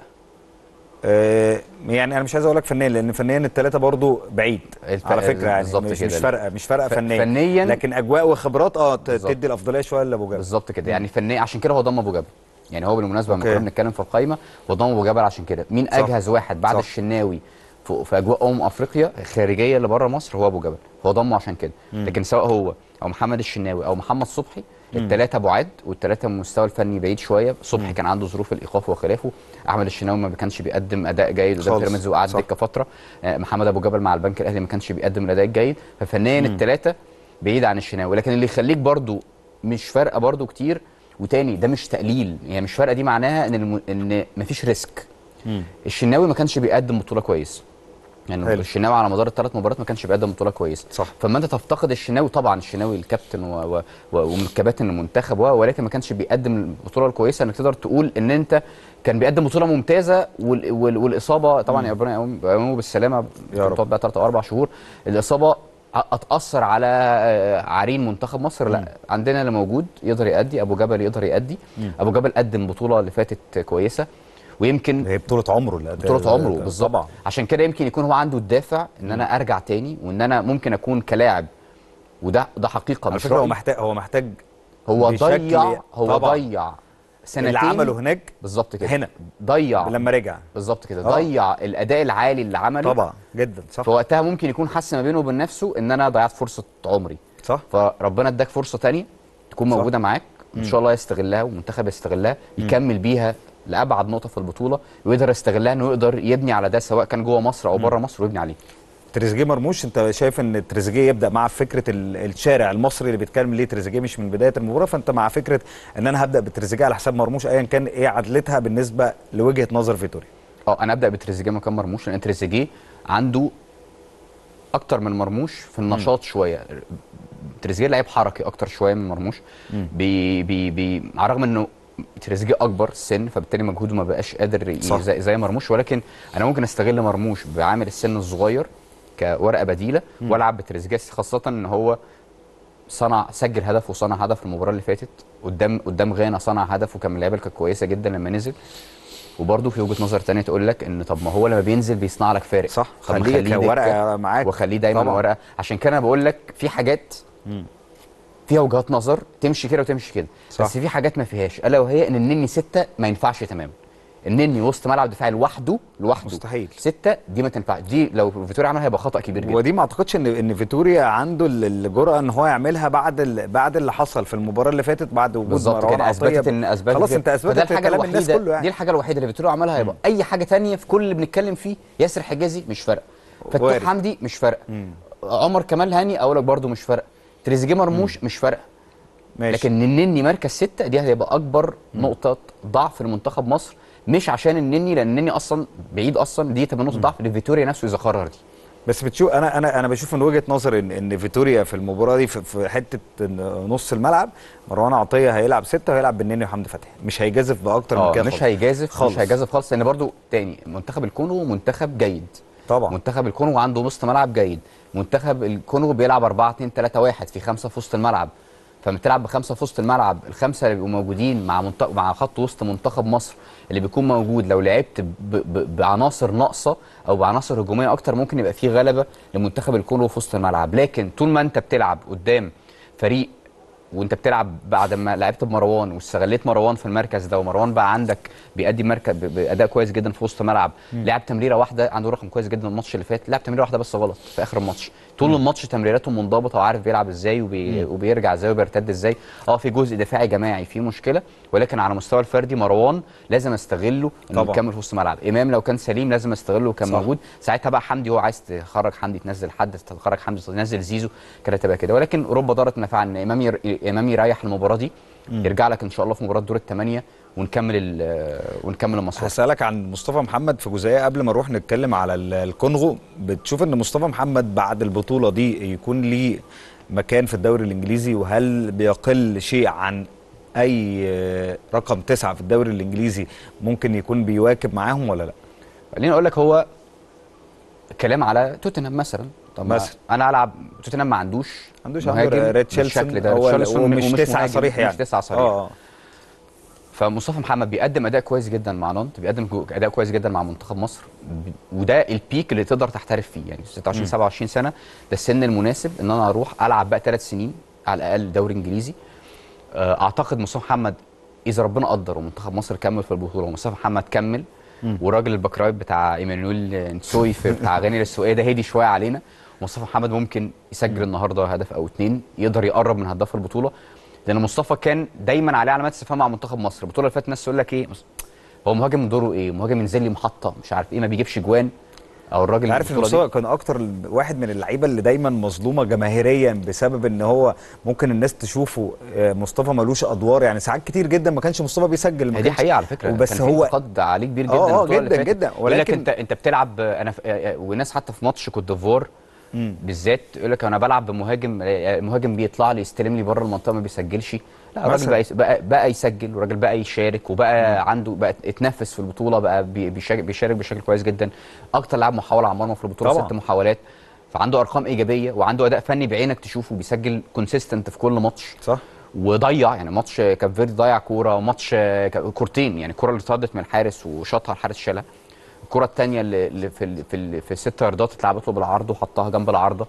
آه يعني انا مش عايز اقول لك فنيا لان فنيا الثلاثه برضو بعيد الف- على فكره يعني بالظبط مش, كده. مش فارقه مش فارقه ف- فنيا فنيا لكن اجواء وخبرات اه ت- بالظبط. تدي الافضليه شويه لابو جبل بالظبط كده يعني فنيا عشان كده هو ضم ابو جبل يعني هو بالمناسبه لما أوكي. كنا بنتكلم في القايمه هو ضم ابو جبل عشان كده مين صح. اجهز واحد بعد صح. الشناوي في, في اجواء امم افريقيا خارجيه اللي بره مصر هو ابو جبل هو ضمه عشان كده مم. لكن سواء هو او محمد الشناوي او محمد صبحي الثلاثه بعاد والثلاثه المستوى الفني بعيد شويه صبحي كان عنده ظروف الايقاف وخلافه احمد الشناوي ما كانش بيقدم اداء جيد قدام خالص. بيراميدز وقعد صح. دكه فتره آه، محمد ابو جبل مع البنك الاهلي ما كانش بيقدم الاداء الجيد ففنيا الثلاثه بعيد عن الشناوي لكن اللي يخليك برضو مش فارقه برضو كتير وتاني ده مش تقليل يعني مش فارقه دي معناها ان الم... ان مفيش ريسك الشناوي ما كانش بيقدم بطوله كويسه يعني حلو. الشناوي على مدار الثلاث مباريات ما كانش بيقدم بطوله كويسه صح. فما انت تفتقد الشناوي طبعا الشناوي الكابتن و... و... و... ومن كباتن المنتخب و... ولكن ما كانش بيقدم البطوله الكويسه انك تقدر تقول ان انت كان بيقدم بطوله ممتازه وال... وال... والاصابه طبعا يا ربنا يقوم- يقومه بالسلامه يا رب. تقعد بقى ثلاث او اربع شهور الاصابه ه- هتاثر على آه، عرين منتخب مصر لا عندنا اللي موجود يقدر يأدي ابو جبل يقدر يأدي ابو جبل قدم بطوله اللي فاتت كويسه ويمكن هي بطوله عمره اللي بطولة عمره ده- بالظبط طبعا عشان كده يمكن يكون هو عنده الدافع ان انا ارجع تاني وان انا ممكن اكون كلاعب وده ده حقيقه على مش فكره هو رأي محتاج هو محتاج هو بشكل- ضيع هو طبعاً. ضيع سنتين اللي عمله هناك بالظبط كده هنا ضيع لما رجع بالظبط كده آه. ضيع الاداء العالي اللي عمله طبعا جدا صح في وقتها ممكن يكون حس ما بينه وبين نفسه ان انا ضيعت فرصه عمري صح فربنا اداك فرصه تانية تكون صح. موجوده معاك ان شاء الله يستغلها والمنتخب يستغلها يكمل بيها لابعد نقطه في البطوله ويقدر يستغلها انه يقدر يبني على ده سواء كان جوه مصر او بره مصر ويبني عليه تريزيجيه مرموش انت شايف ان تريزيجيه يبدا مع فكره ال- الشارع المصري اللي بيتكلم ليه تريزيجيه مش من بدايه المباراه فانت مع فكره ان انا هبدا بتريزيجيه على حساب مرموش ايا كان ايه عدلتها بالنسبه لوجهه نظر فيتوريا اه انا ابدا بتريزيجيه مكان مرموش لان تريزيجيه عنده اكتر من مرموش في النشاط شويه تريزيجيه لعيب حركي اكتر شويه من مرموش بي بي بي على الرغم انه تريزيجيه اكبر سن فبالتالي مجهوده ما بقاش قادر ي- صح. زي, زي مرموش ولكن انا ممكن استغل مرموش بعامل السن الصغير كورقه بديله والعب بتريزيجيه خاصه ان هو صنع سجل هدف وصنع هدف المباراه اللي فاتت قدام قدام غانا صنع هدف وكان من اللعيبه اللي كانت كويسه جدا لما نزل وبرده في وجهه نظر تانية تقول لك ان طب ما هو لما بينزل بيصنع لك فارق صح طب ما خليه دكة كورقه معاك وخليه دايما طبعاً. ورقه عشان كده انا بقول لك في حاجات فيها وجهات نظر تمشي كده وتمشي كده صح. بس في حاجات ما فيهاش الا وهي ان النني سته ما ينفعش تماما النني وسط ملعب دفاعي لوحده لوحده مستحيل. سته دي ما تنفعش دي لو فيتوريا عملها هيبقى خطا كبير جدا ودي ما اعتقدش ان ان فيتوريا عنده ال- الجرأه ان هو يعملها بعد ال... بعد اللي حصل في المباراه اللي فاتت بعد وجود بالظبط مروان كده عطية اثبتت ان اثبتت خلاص كده. انت فده اثبتت الحاجه كلام الناس الوحيده كله يعني دي الحاجه الوحيده اللي فيتوريا عملها هيبقى اي حاجه تانية في كل اللي بنتكلم فيه ياسر حجازي مش فارقه فتوح وارد. حمدي مش فارقه عمر كمال هاني اقول لك برده مش فارقه تريزيجيه مرموش مش فارقه ماشي لكن النني مركز ستة دي هتبقى اكبر نقطه ضعف لمنتخب مصر مش عشان النني لان النني اصلا بعيد اصلا دي تبقى نقطه ضعف لفيتوريا نفسه اذا قرر دي بس بتشوف انا انا انا بشوف من وجهه نظري ان ان فيتوريا في المباراه دي في, في حته إن نص الملعب مروان عطيه هيلعب سته وهيلعب بالنني وحمدي فتحي مش هيجازف باكتر من اه كده مش خالص. هيجازف خالص. مش هيجازف خالص لان برضو تاني منتخب الكونغو منتخب جيد طبعا منتخب الكونغو عنده وسط ملعب جيد منتخب الكونغو بيلعب 4 2 3 1 في خمسه في وسط الملعب فلما تلعب بخمسه في وسط الملعب الخمسه اللي بيبقوا موجودين مع منتخب مع خط وسط منتخب مصر اللي بيكون موجود لو لعبت ب... ب... بعناصر ناقصه او بعناصر هجوميه اكتر ممكن يبقى في غلبه لمنتخب الكونغو في وسط الملعب لكن طول ما انت بتلعب قدام فريق وانت بتلعب بعد ما لعبت بمروان واستغليت مروان في المركز ده ومروان بقى عندك بيأدي مركز ب- باداء كويس جدا في وسط ملعب لعب تمريره واحده عنده رقم كويس جدا الماتش اللي فات لعب تمريره واحده بس غلط في اخر الماتش طول الماتش تمريراته منضبطه وعارف بيلعب ازاي وبي... وبيرجع ازاي وبيرتد ازاي اه في جزء دفاعي جماعي فيه مشكله ولكن على مستوى الفردي مروان لازم استغله انه طبعا. يكمل في وسط الملعب امام لو كان سليم لازم استغله وكان صح. موجود ساعتها بقى حمدي هو عايز تخرج حمدي تنزل حد تخرج حمدي تنزل زيزو كانت هتبقى كده ولكن رب ضاره نفع ان امام ير... امام يريح المباراه دي يرجع لك ان شاء الله في مباراه دور الثمانيه ونكمل ال... ونكمل المسار هسألك عن مصطفى محمد في جزئية قبل ما نروح نتكلم على ال- الكونغو بتشوف ان مصطفى محمد بعد البطولة دي يكون ليه مكان في الدوري الانجليزي وهل بيقل شيء عن اي آه، رقم تسعة في الدوري الانجليزي ممكن يكون بيواكب معاهم ولا لا خليني اقول لك هو كلام على توتنهام مثلا طب ما مثلا. انا العب توتنهام ما عندوش عندوش مهاجم عنده ريتشاردسون بالشكل ده هو ريتشاردسون ومش ومش تسعة مهاجم، صريح يعني مش تسعه صريح اه فمصطفى محمد بيقدم اداء كويس جدا مع نانت بيقدم جو- اداء كويس جدا مع منتخب مصر ب- وده البيك اللي تقدر تحترف فيه يعني 26 27 سنه ده السن المناسب ان انا اروح العب بقى ثلاث سنين على الاقل دوري انجليزي آه، اعتقد مصطفى محمد اذا ربنا قدر ومنتخب مصر كمل في البطوله ومصطفى محمد كمل وراجل الباك رايت بتاع ايمانويل نسوي في بتاع غاني السوقيه ده هدي شويه علينا مصطفى محمد ممكن يسجل النهارده هدف او اتنين يقدر يقرب من هداف البطوله لان مصطفى كان دايما عليه علامات استفهام مع منتخب مصر البطوله اللي فاتت الناس تقول لك ايه هو مهاجم دوره ايه مهاجم ينزل لي محطه مش عارف ايه ما بيجيبش جوان او الراجل عارف ان البطولة دي- مصطفى كان اكتر واحد من اللعيبه اللي دايما مظلومه جماهيريا بسبب ان هو ممكن الناس تشوفه آه، مصطفى ملوش ادوار يعني ساعات كتير جدا ما كانش مصطفى بيسجل ما هي دي كانش- حقيقه على فكره وبس كان في هو انتقاد عليه كبير جدا آه، آه، البطولة اللي جدا، فاتت. جدا. يقول لك ولكن- انت انت بتلعب انا ف- وناس حتى في ماتش كوت ديفوار بالذات يقول لك انا بلعب بمهاجم مهاجم بيطلع لي يستلم لي بره المنطقه ما بيسجلش لا الراجل مثلا. بقى يس- بقى, بقى يسجل والراجل بقى يشارك وبقى عنده بقى اتنفس في البطوله بقى بي- بيشارك, بيشارك بشكل كويس جدا اكتر لاعب محاوله على المرمى في البطوله طبعاً. ست محاولات فعنده ارقام ايجابيه وعنده اداء فني بعينك تشوفه بيسجل كونسيستنت في كل ماتش صح وضيع يعني ماتش كاب فيردي ضيع كوره وماتش ك- كورتين يعني الكوره اللي اتردت من الحارس وشاطها الحارس شالها الكره الثانيه اللي اللي في ال في ال في الست ياردات اتلعبت له بالعرض وحطها جنب العارضه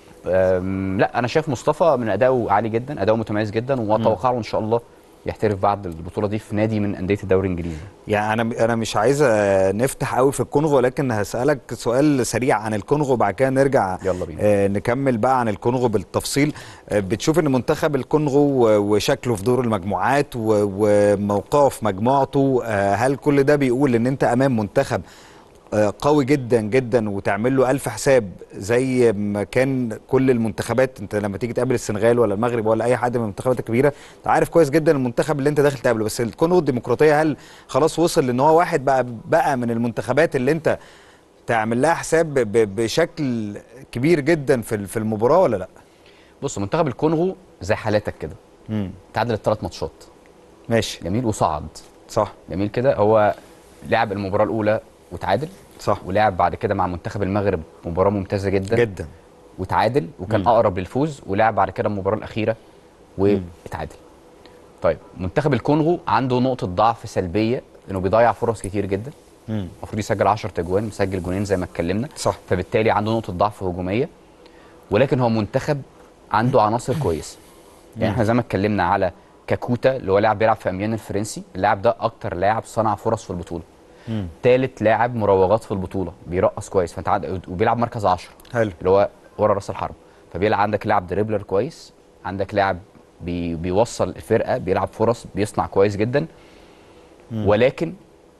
أم، لا انا شايف مصطفى من اداؤه عالي جدا اداؤه متميز جدا واتوقع له ان شاء الله يحترف بعد البطوله دي في نادي من انديه الدوري الانجليزي يعني انا انا مش عايز آه، نفتح قوي في الكونغو ولكن هسالك سؤال سريع عن الكونغو وبعد كده نرجع يلا بينا. آه، نكمل بقى عن الكونغو بالتفصيل آه، بتشوف ان منتخب الكونغو و- وشكله في دور المجموعات و- وموقعه في مجموعته آه، هل كل ده بيقول ان انت امام منتخب آه، قوي جدا جدا وتعمل له ألف حساب زي ما كان كل المنتخبات انت لما تيجي تقابل السنغال ولا المغرب ولا اي حد من المنتخبات الكبيره انت عارف كويس جدا المنتخب اللي انت داخل تقابله بس الكونغو الديمقراطيه هل خلاص وصل لان هو واحد بقى بقى من المنتخبات اللي انت تعمل لها حساب ب- بشكل كبير جدا في ال- في المباراه ولا لا؟ بص منتخب الكونغو زي حالاتك كده امم تعادل الثلاث ماتشات ماشي جميل وصعد صح جميل كده هو لعب المباراه الاولى وتعادل صح ولعب بعد كده مع منتخب المغرب مباراه ممتازه جدا جدا وتعادل وكان مم. اقرب للفوز ولعب بعد كده المباراه الاخيره واتعادل طيب منتخب الكونغو عنده نقطه ضعف سلبيه انه بيضيع فرص كتير جدا مم. المفروض يسجل 10 اجوان مسجل جونين زي ما اتكلمنا صح فبالتالي عنده نقطه ضعف هجوميه ولكن هو منتخب عنده عناصر كويسه يعني مم. احنا زي ما اتكلمنا على كاكوتا اللي هو لاعب بيلعب في اميان الفرنسي اللاعب ده اكتر لاعب صنع فرص في البطوله مم. ثالث لاعب مراوغات في البطوله بيرقص كويس فانت عند... وبيلعب مركز 10 حلو اللي هو ورا راس الحرب فبيلعب عندك لاعب دريبلر كويس عندك لاعب بي... بيوصل الفرقه بيلعب فرص بيصنع كويس جدا مم. ولكن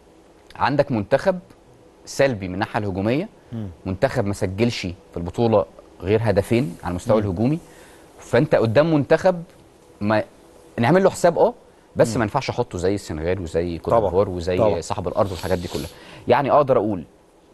عندك منتخب سلبي من الناحيه الهجوميه مم. منتخب ما سجلش في البطوله غير هدفين على المستوى مم. الهجومي فانت قدام منتخب ما نعمل له حساب اه بس مم. ما ينفعش احطه زي السنغال وزي كوت طبعا. ديفوار وزي طبعا. صاحب الارض والحاجات دي كلها يعني اقدر اقول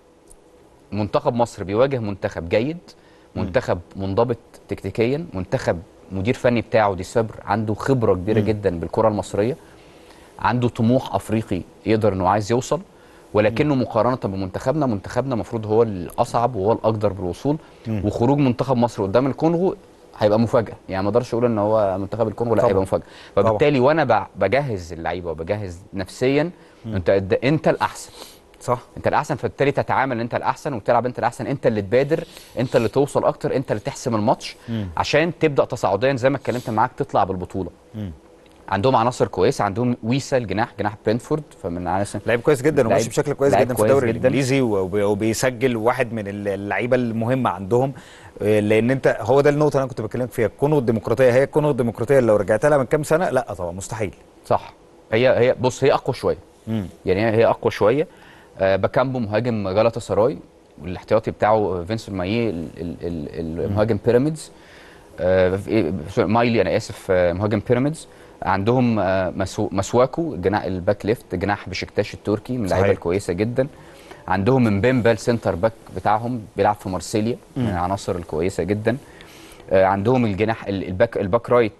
منتخب مصر بيواجه منتخب جيد منتخب منضبط تكتيكيا منتخب مدير فني بتاعه دي صبر عنده خبره كبيره مم. جدا بالكره المصريه عنده طموح افريقي يقدر انه عايز يوصل ولكنه مقارنه بمنتخبنا منتخبنا المفروض هو الاصعب وهو الاقدر بالوصول مم. وخروج منتخب مصر قدام الكونغو هيبقى مفاجاه يعني ما اقدرش اقول ان هو منتخب الكونغو لا طبعا. هيبقى مفاجاه فبالتالي وانا ب- بجهز اللعيبه وبجهز نفسيا انت قد- انت الاحسن صح انت الاحسن فبالتالي تتعامل ان انت الاحسن وبتلعب انت الاحسن انت اللي تبادر انت اللي توصل اكتر انت اللي تحسم الماتش مم. عشان تبدا تصاعديا زي ما اتكلمت معاك تطلع بالبطوله مم. عندهم عناصر كويسه عندهم ويسا الجناح جناح برينفورد فمن عناصر لعيب كويس جدا وماشي لعيب- بشكل كويس لعيب جدا في كويس الدوري جداً. الانجليزي وب- وبيسجل واحد من اللعيبه المهمه عندهم آه، لان انت هو ده النقطه اللي انا كنت بكلمك فيها الكونغو الديمقراطيه هي الكونغو الديمقراطيه اللي لو رجعت لها من كام سنه لا طبعا مستحيل صح هي هي بص هي اقوى شويه مم. يعني هي هي اقوى شويه آه باكامبو مهاجم جالاتا سراي والاحتياطي بتاعه فينسون ماييه ال- ال- ال- المهاجم بيراميدز آه في- سوري، مايلي انا اسف آه، مهاجم بيراميدز عندهم آه، مسو- مسواكو جناح الباك ليفت جناح بشكتاش التركي من اللعيبه صحيح. الكويسه جدا عندهم مبيمبا السنتر باك بتاعهم بيلعب في مارسيليا من مم. العناصر الكويسه جدا آه، عندهم الجناح ال- الباك الباك رايت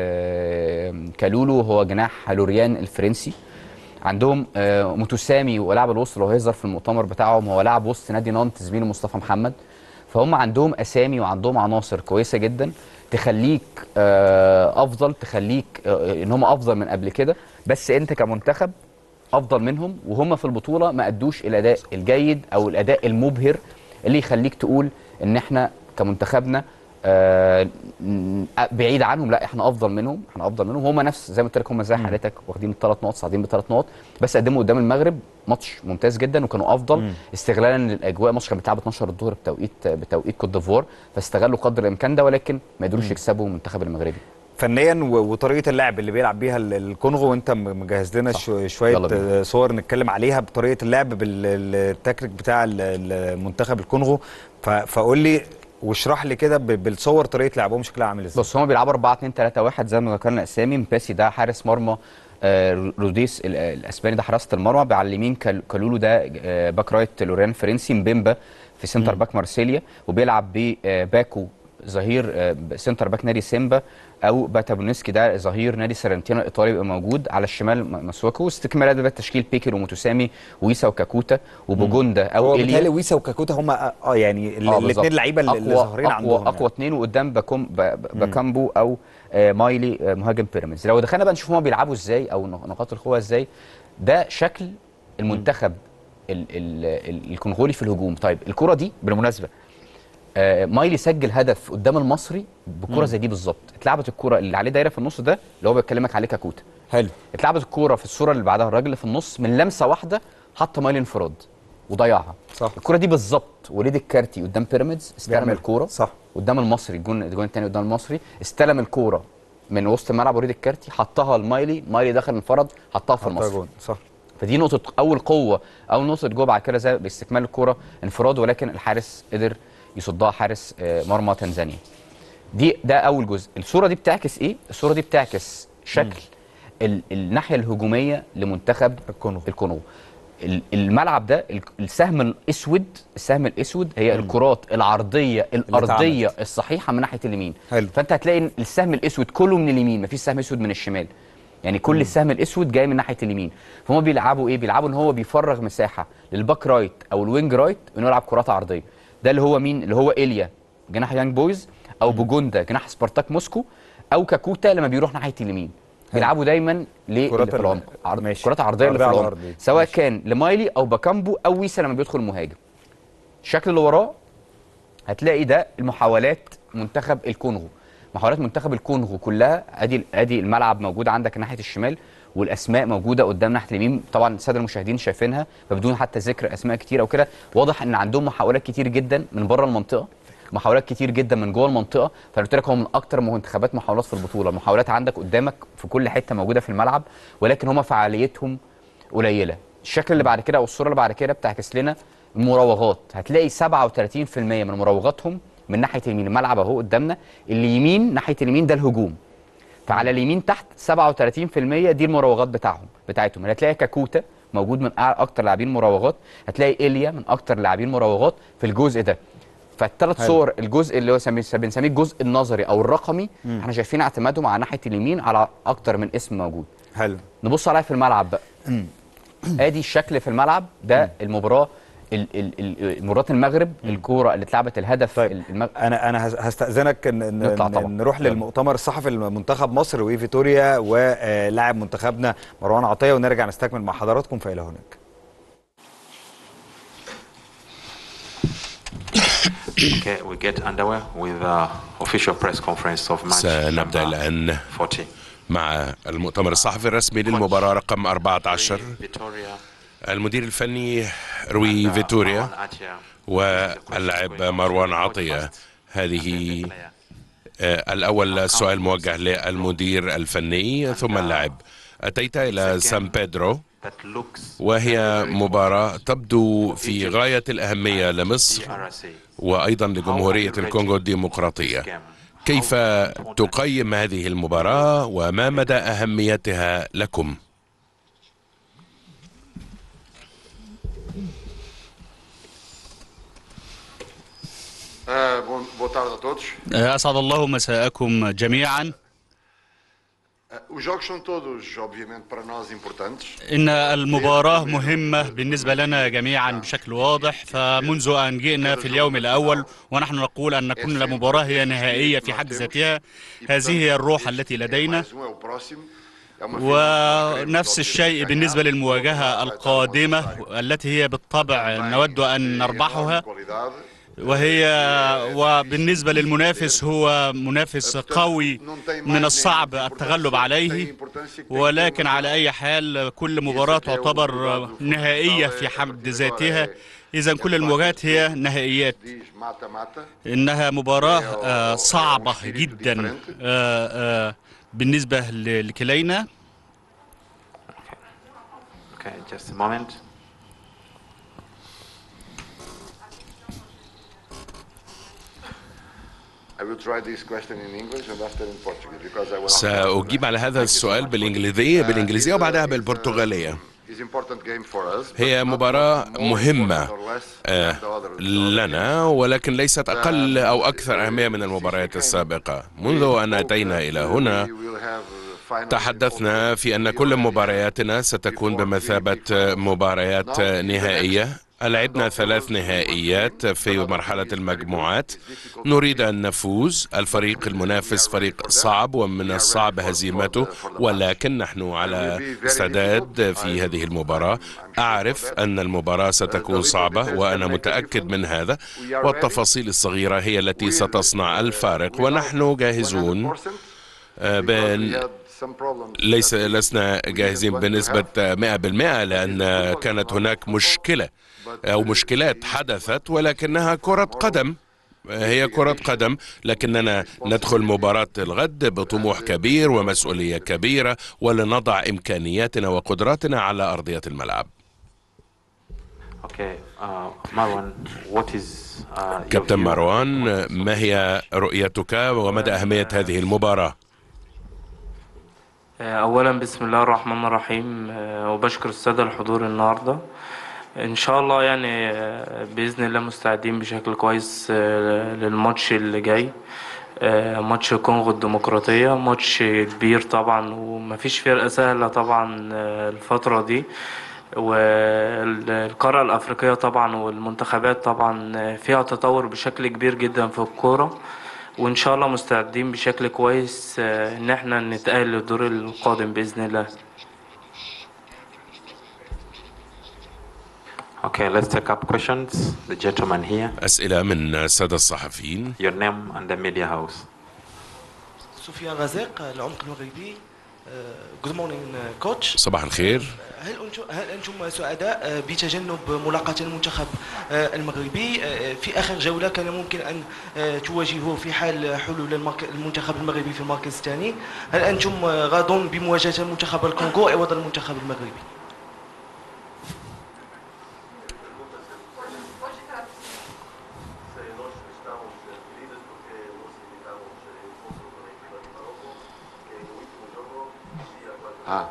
آه، كالولو هو جناح لوريان الفرنسي عندهم آه، متسامي ولاعب الوسط لو هيظهر في المؤتمر بتاعهم هو لاعب وسط نادي نانت زميله مصطفى محمد فهم عندهم اسامي وعندهم عناصر كويسه جدا تخليك آه، افضل تخليك آه، ان هم افضل من قبل كده بس انت كمنتخب افضل منهم وهم في البطوله ما ادوش الاداء الجيد او الاداء المبهر اللي يخليك تقول ان احنا كمنتخبنا آه، ن- بعيد عنهم لا احنا افضل منهم احنا افضل منهم هم نفس زي ما قلت لك هم زي حالتك واخدين الثلاث نقط صاعدين بثلاث نقط بس قدموا قدام المغرب ماتش ممتاز جدا وكانوا افضل مم. استغلالا للاجواء الماتش كان بيتلعب 12 الظهر بتوقيت بتوقيت كوت ديفوار فاستغلوا قدر الامكان ده ولكن ما قدروش يكسبوا المنتخب المغربي فنيا و- وطريقه اللعب اللي بيلعب بيها ال- الكونغو وانت م- مجهز لنا شو- شويه يلا بينا. آه، صور نتكلم عليها بطريقه اللعب بالتكتيك بتاع ال- ال- منتخب الكونغو ف- فقول لي واشرح لي كده ب- بالصور طريقه لعبهم شكلها عامل ازاي بص هما بيلعبوا 4 2 3 1 زي ما ذكرنا اسامي مباسي ده حارس مرمى آه، روديس ال- آه، الاسباني ده حراسه المرمى على اليمين كال- كالولو ده آه، باك رايت لوريان فرنسي مبيمبا في سنتر باك مارسيليا وبيلعب بباكو ظهير آه، سنتر باك نادي سيمبا او باتابونسكي ده ظهير نادي سارنتينا الايطالي بيبقى موجود على الشمال م- مسواكو واستكمالات بقى تشكيل بيكر وموتوسامي ويسا وكاكوتا وبوجوندا او هو إيليا بيتهيألي ويسا وكاكوتا هم اه يعني آه، بالظبط. الاثنين لعيبه اللي اللي أقوى- ظاهرين أقوى عندهم اقوى اثنين وقدام باكوم با- با- باكامبو او آه، مايلي آه، مهاجم بيراميدز لو دخلنا بقى نشوف هما بيلعبوا ازاي او نق- نقاط القوه ازاي ده شكل المنتخب ال ال ال الكونغولي في الهجوم طيب الكره دي بالمناسبه آه، مايلي سجل هدف قدام المصري بكره مم. زي دي بالظبط اتلعبت الكره اللي عليه دايره في النص ده اللي هو بكلمك عليه كاكوتا حلو اتلعبت الكوره في الصوره اللي بعدها الراجل اللي في النص من لمسه واحده حط مايلي انفراد وضيعها صح الكوره دي بالظبط وليد الكارتي قدام بيراميدز استلم بيعمل- الكوره صح قدام المصري الجون الجون الثاني قدام المصري استلم الكوره من وسط الملعب وليد الكارتي حطها لمايلي مايلي دخل انفرد حطها في حطها المصري جون صح فدي نقطه اول قوه او نقطه جوه بعد كده زي باستكمال الكوره انفراد ولكن الحارس قدر يصدها حارس آه، مرمى تنزانيا دي ده اول جزء الصوره دي بتعكس ايه الصوره دي بتعكس شكل ال الناحيه الهجوميه لمنتخب الكونغو الكونغو ال- الملعب ده ال- السهم الاسود السهم الاسود هي الكرات العرضيه الارضيه اتعملت. الصحيحه من ناحيه اليمين حلو. فانت هتلاقي إن السهم الاسود كله من اليمين مفيش سهم اسود من الشمال يعني كل السهم الاسود جاي من ناحيه اليمين فهم بيلعبوا ايه بيلعبوا ان هو بيفرغ مساحه للباك رايت او الوينج رايت انه يلعب كرات عرضيه ده اللي هو مين اللي هو ايليا جناح يانج بويز او بوجوندا جناح سبارتاك موسكو او كاكوتا لما بيروح ناحيه اليمين بيلعبوا دايما ليه كرات اللي في ال- العمق عرض ماشي. كرات عرضيه اللي في عرضية على العمق الأرض دي. سواء كان لمايلي او باكامبو او ويسا لما بيدخل مهاجم الشكل اللي وراه هتلاقي ده المحاولات منتخب الكونغو محاولات منتخب الكونغو كلها ادي ادي الملعب موجود عندك ناحيه الشمال والاسماء موجوده قدام ناحيه اليمين طبعا الساده المشاهدين شايفينها فبدون حتى ذكر اسماء كتير او كده واضح ان عندهم محاولات كتير جدا من بره المنطقه محاولات كتير جدا من جوه المنطقه فانا قلت لك هو من اكتر منتخبات محاولات في البطوله المحاولات عندك قدامك في كل حته موجوده في الملعب ولكن هم فعاليتهم قليله الشكل اللي بعد كده او الصوره اللي بعد كده بتعكس لنا المراوغات هتلاقي 37% من مراوغاتهم من ناحيه اليمين الملعب اهو قدامنا اليمين ناحيه اليمين ده الهجوم فعلى اليمين تحت 37% دي المراوغات بتاعهم بتاعتهم هتلاقي كاكوتا موجود من أع- اكتر لاعبين مراوغات هتلاقي ايليا من اكتر لاعبين مراوغات في الجزء ده فالثلاث حلو. صور الجزء اللي هو سمي- بنسميه الجزء النظري او الرقمي مم. احنا شايفين اعتمادهم على ناحيه اليمين على اكتر من اسم موجود حلو نبص عليها في الملعب بقى ادي الشكل في الملعب ده المباراه ال- ال- ال- مرات المغرب الكوره اللي اتلعبت الهدف طيب. المغ... انا انا هس- هستاذنك ان إن- نطلع إن- طبعا. نروح يلا. للمؤتمر الصحفي لمنتخب مصر وفيتوريا ولاعب منتخبنا مروان عطيه ونرجع نستكمل مع حضراتكم فالى هناك Okay, we get underway with the official press conference of match سنبدأ number الآن 40. مع المؤتمر الصحفي الرسمي للمباراة رقم 14 Victoria المدير الفني روي فيتوريا واللاعب مروان عطية هذه آه، الأول سؤال موجه للمدير الفني ثم اللاعب أتيت إلى سان بيدرو that looks وهي مباراة تبدو في غاية الأهمية لمصر RSA. وأيضا لجمهورية الكونغو الديمقراطية كيف تقيم هذه المباراة وما مدى أهميتها لكم؟ Ah, bom, boa tarde a todos. أسعد الله مساءكم جميعا Ah, os jogos são todos, obviamente, para nós importantes. إن المباراة مهمة بالنسبة لنا جميعا بشكل واضح فمنذ أن جئنا في اليوم الأول ونحن نقول أن كل مباراة هي نهائية في حد ذاتها هذه هي الروح التي لدينا Mais um é o próximo. É uma final que nós ونفس queremos, الشيء obviamente, بالنسبة ganhar. للمواجهة القادمة التي هي بالطبع نود أن نربحها Qualidade. وهي وبالنسبة للمنافس هو منافس قوي من الصعب التغلب عليه ولكن على أي حال كل مباراة تعتبر نهائية في حد ذاتها إذا كل المواجهات هي نهائيات Diz mata-mata. إنها مباراة آه، صعبة جدا آه، آه، بالنسبة ل- لكلينا Okay, just a moment. I will try this question in English and after in Portuguese because I will. سأجيب على هذا السؤال بالإنجليزية بالإنجليزية وبعدها بالبرتغالية It's important game for us. هي مباراة مهمة آه، لنا ولكن ليست أقل أو أكثر أهمية من المباريات السابقة منذ أن أتينا إلى هنا تحدثنا في أن كل مبارياتنا ستكون بمثابة مباريات نهائية لعبنا ثلاث نهائيات في مرحلة المجموعات نريد أن نفوز الفريق المنافس فريق صعب ومن الصعب هزيمته ولكن نحن على استعداد في هذه المباراة أعرف أن المباراة ستكون صعبة وأنا متأكد من هذا والتفاصيل الصغيرة هي التي ستصنع الفارق ونحن جاهزون آه، بن ليس لسنا جاهزين بنسبة 100% لأن كانت هناك مشكلة أو مشكلات حدثت ولكنها كرة قدم هي كرة قدم لكننا ندخل مباراة الغد بطموح كبير ومسؤولية كبيرة ولنضع إمكانياتنا وقدراتنا على أرضية الملعب Okay, uh, Marwan, what is uh, your كابتن view? مروان ما هي رؤيتك ومدى أهمية هذه المباراة؟ أولا بسم الله الرحمن الرحيم آه، وبشكر السادة الحضور النهاردة إن شاء الله يعني آه، بإذن الله مستعدين بشكل كويس آه، للماتش اللي جاي آه، ماتش الكونغو الديمقراطية ماتش كبير طبعا ومفيش فرقة سهلة طبعا آه، الفترة دي والقارة الأفريقية طبعا والمنتخبات طبعا فيها تطور بشكل كبير جدا في الكورة وإن شاء الله مستعدين بشكل كويس آه، إن احنا نتأهل للدور القادم بإذن الله Okay, let's take up questions. The gentleman here. أسئلة من السادة الصحفيين Your name and the media house. سفيان رزاق العمق المغربي جود مورنينغ كوتش صباح الخير هل انتم هل انتم سعداء بتجنب ملاقاة المنتخب المغربي في اخر جولة كان ممكن ان تواجهوه في حال حلول المرك- المنتخب المغربي في المركز الثاني هل انتم غاضون بمواجهة المنتخب الكونغو عوض المنتخب المغربي Ah.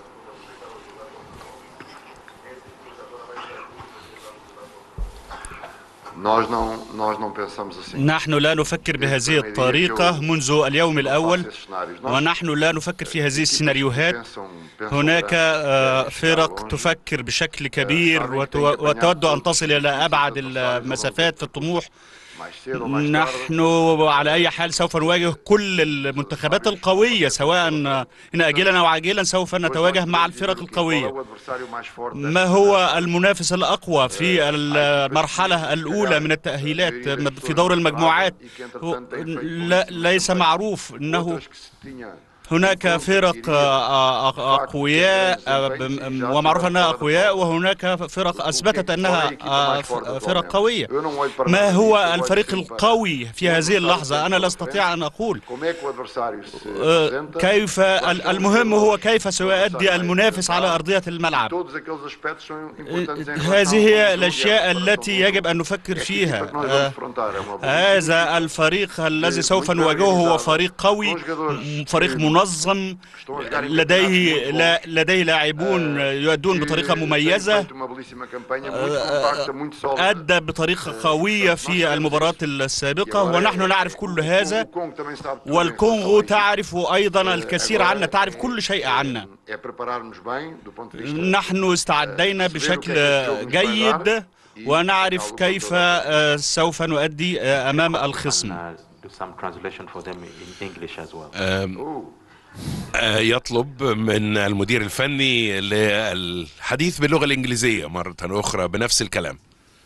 Nós não, nós não pensamos assim. نحن لا نفكر بهذه الطريقة منذ اليوم الأول ونحن لا نفكر في هذه السيناريوهات هناك آه، فرق تفكر بشكل كبير وتو- وتود أن تصل إلى أبعد المسافات في الطموح نحن على أي حال سوف نواجه كل المنتخبات القوية سواء إن أجلا أو عاجلا سوف نتواجه مع الفرق القوية ما هو المنافس الأقوى في المرحلة الأولى من التأهيلات في دور المجموعات هو- لا ليس معروف أنه هناك فرق آه، آه، أقوياء آه، بم- ومعروف أنها أقوياء وهناك فرق أثبتت أنها آه، ف- فرق قوية ما هو الفريق القوي في هذه اللحظة أنا لا أستطيع أن أقول Como é que o adversário se آه، apresenta? كيف ال- المهم هو كيف سيؤدي المنافس على أرضية الملعب Todos aqueles aspectos são importantes em relação هذه ao هي jogo e à الأشياء preparação التي do يجب أن نفكر فيها equipa que nós آه، vamos enfrentar é uma boa هذا الفريق الذي سوف نواجهه هو فريق قوي م- فريق منظم لديه لا لديه لاعبون يؤدون بطريقة مميزة feito uma belíssima campanha, muito compacta, muito sólida. أدى بطريقة قوية في المباراة السابقة ونحن نعرف كل هذا O Congo também sabe tudo والكونغو تعرف أيضا الكثير عنا تعرف كل شيء عنا é prepararmos bem do ponto de vista نحن استعدينا بشكل جيد ونعرف كيف آه، سوف نؤدي آه، أمام الخصم Do some translation for them in English as well. آم، آه، يطلب من المدير الفني للحديث باللغة الإنجليزية مرة أخرى بنفس الكلام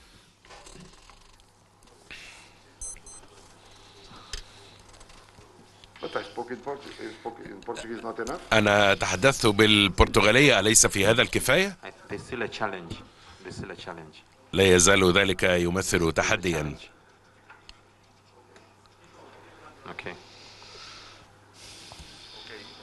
But I spoke in Portuguese, spoke in Portuguese not enough. أنا تحدثت بالبرتغالية أليس في هذا الكفاية؟ There's still a challenge. There's still a challenge. لا يزال ذلك يمثل تحديا Okay.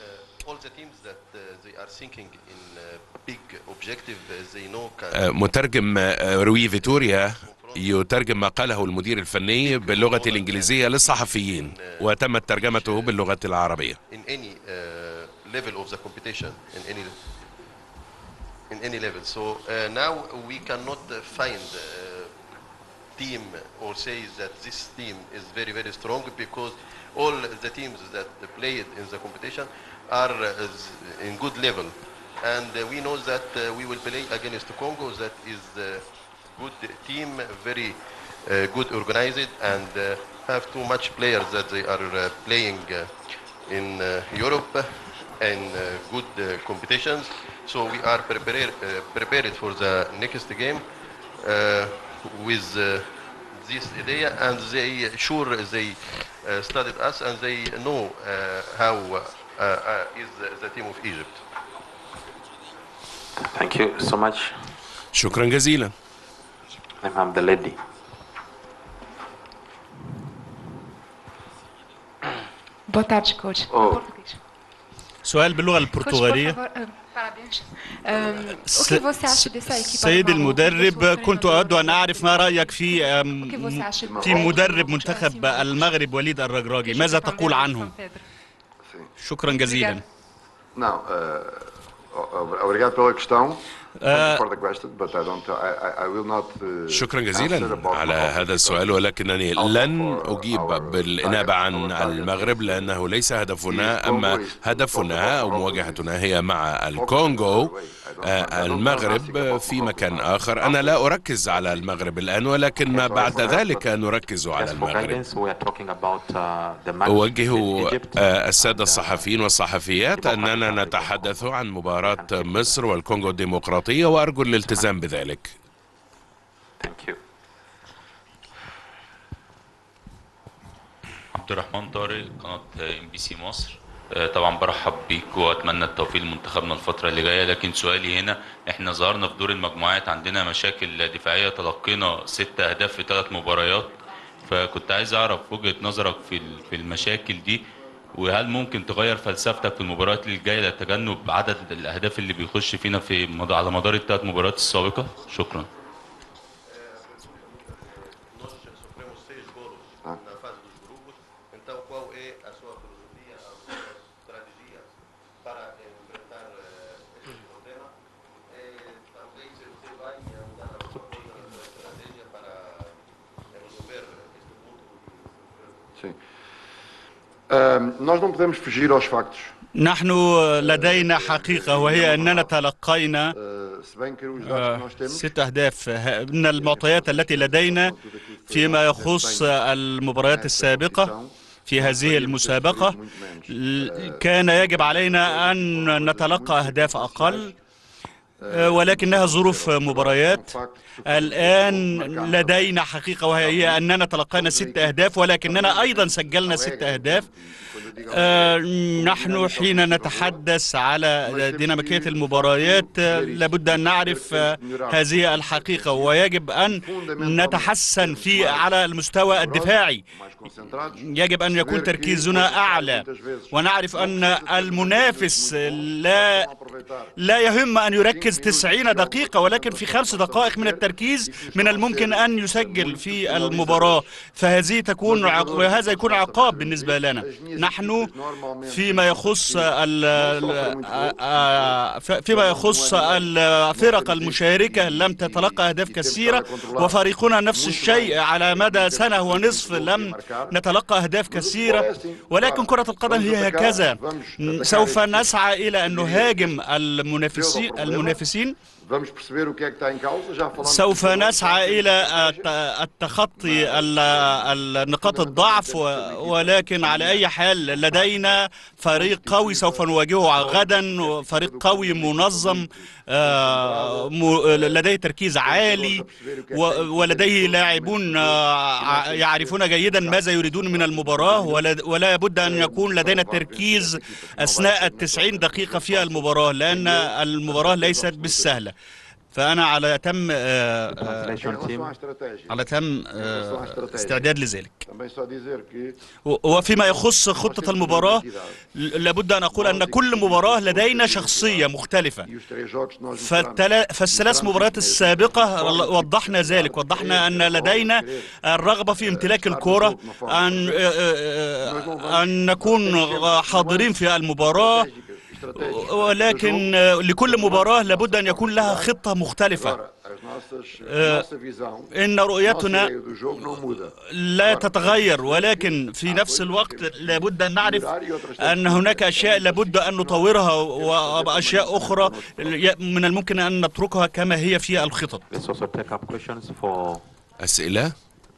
آه، مترجم آه، روي فيتوريا يترجم ما قاله المدير الفني باللغة الإنجليزية للصحفيين وتمت ترجمته باللغة العربية in any uh, level of the competition in any in any level. So uh, now we cannot uh, find uh, team or say that this team is very very strong because all the teams that played in the competition are uh, in good level, and uh, we know that uh, we will play against Congo that is uh, good team, very uh, good organized, and uh, have too much players that they are uh, playing uh, in uh, Europe and uh, good uh, competitions. So we are prepared uh, prepared for the next game uh, with uh, this idea, and they sure they uh, studied us and they know uh, how uh, uh, is the, the team of Egypt. Thank you so much. شكرا جزيلا I'm Hamda Leddi. Boa tarde, coach. Oh. سؤال باللغة Coach, por البرتغالية favor, ah, parabéns. Um, o س- que você acha dessa equipa? سيد do Marrocos, المدرب do seu كنت أود أن أعرف ما رأيك في O que أم، você acha do في مدرب منتخب المغرب وليد الرجراجي ماذا تقول عنه شكرا جزيلا Não, uh, obrigado pela questão. Uh, for the question, but I don't. I, I, I will not. Uh, شكرا answer جزيلا about على Morocco هذا السؤال ولكنني لن أجيب بالإنابة عن المغرب لأنه ليس هدفنا أما هدفنا أو مواجهتنا هي مع الكونغو آه، المغرب في مكان آخر أنا لا أركز على المغرب الآن ولكن ما بعد ذلك نركز على Yes, for المغرب guidance, we are talking about uh, the match أوجه with Egypt. آه، السادة الصحفيين والصحفيات أننا نتحدث عن مباراة مصر والكونغو الديمقراطية وأرجو الالتزام بذلك Thank you. عبد الرحمن طارق قناة ام بي سي مصر آه، طبعا برحب بيك واتمنى التوفيق لمنتخبنا الفترة اللي جاية لكن سؤالي هنا احنا ظهرنا في دور المجموعات عندنا مشاكل دفاعية تلقينا ست اهداف في ثلاث مباريات فكنت عايز اعرف وجهة نظرك في ال- في المشاكل دي وهل ممكن تغير فلسفتك في المباريات اللي جاية لتجنب عدد الاهداف اللي بيخش فينا في مد- على مدار الثلاث مباريات السابقة شكرا na fase dos grupos. Então, qual é a sua filosofia, a sua estratégia para enfrentar eh, este problema? Eh, talvez você vai mudar a sua estratégia para resolver este ponto. Sim. nós não podemos fugir aos factos. نحن لدينا حقيقة وهي أننا تلقينا Se bem que os dados que آه، nós temos. ست أهداف ه- من المعطيات التي لدينا فيما يخص المباريات السابقة في هذه المسابقة ل- كان يجب علينا أن نتلقى أهداف أقل آه، ولكنها ظروف مباريات الآن لدينا حقيقة وهي أننا تلقينا ست أهداف ولكننا أيضا سجلنا ست أهداف آه، نحن حين نتحدث على ديناميكية المباريات آه، لابد أن نعرف آه، هذه الحقيقة ويجب أن نتحسن في على المستوى الدفاعي يجب أن يكون تركيزنا أعلى ونعرف أن المنافس لا لا يهم أن يركز 90 دقيقة ولكن في خمس دقائق من التركيز من الممكن أن يسجل في المباراة فهذه تكون عق- وهذا يكون عقاب بالنسبة لنا نحن فيما يخص ال- ال- آ- آ- فيما يخص الفرق المشاركة لم تتلقى أهداف كثيرة وفريقنا نفس الشيء على مدى سنة ونصف لم نتلقى أهداف كثيرة ولكن كرة القدم هي هكذا سوف نسعى إلى أن نهاجم المنافسين المنافسين Vamos perceber o que é que está em causa. Já falamos سوف disso. نسعى إلى الت- التخطي ال- ال- نقاط الضعف و- ولكن على أي حال لدينا فريق قوي سوف نواجهه غدا فريق قوي منظم آه، م- لديه تركيز عالي و- ولديه لاعبون آه، ع- يعرفون جيدا ماذا يريدون من المباراة ولا ولا بد أن يكون لدينا تركيز أثناء التسعين دقيقة في المباراة لأن المباراة ليست بالسهلة فانا على تم آه، آه، على تم آه، استعداد لذلك و- وفيما يخص خطة المباراة ل- لابد أن أقول أن كل مباراة لدينا شخصية مختلفة فالتلا... فالثلاث مباريات السابقة وضحنا ذلك وضحنا أن لدينا الرغبة في امتلاك الكرة أن أن نكون حاضرين في المباراة ولكن لكل مباراة لابد أن يكون لها خطة مختلفة آه، إن رؤيتنا لا تتغير ولكن في نفس الوقت لابد أن نعرف أن هناك أشياء لابد أن نطورها وأشياء أخرى من الممكن أن نتركها كما هي في الخطط Let's also take up questions for أسئلة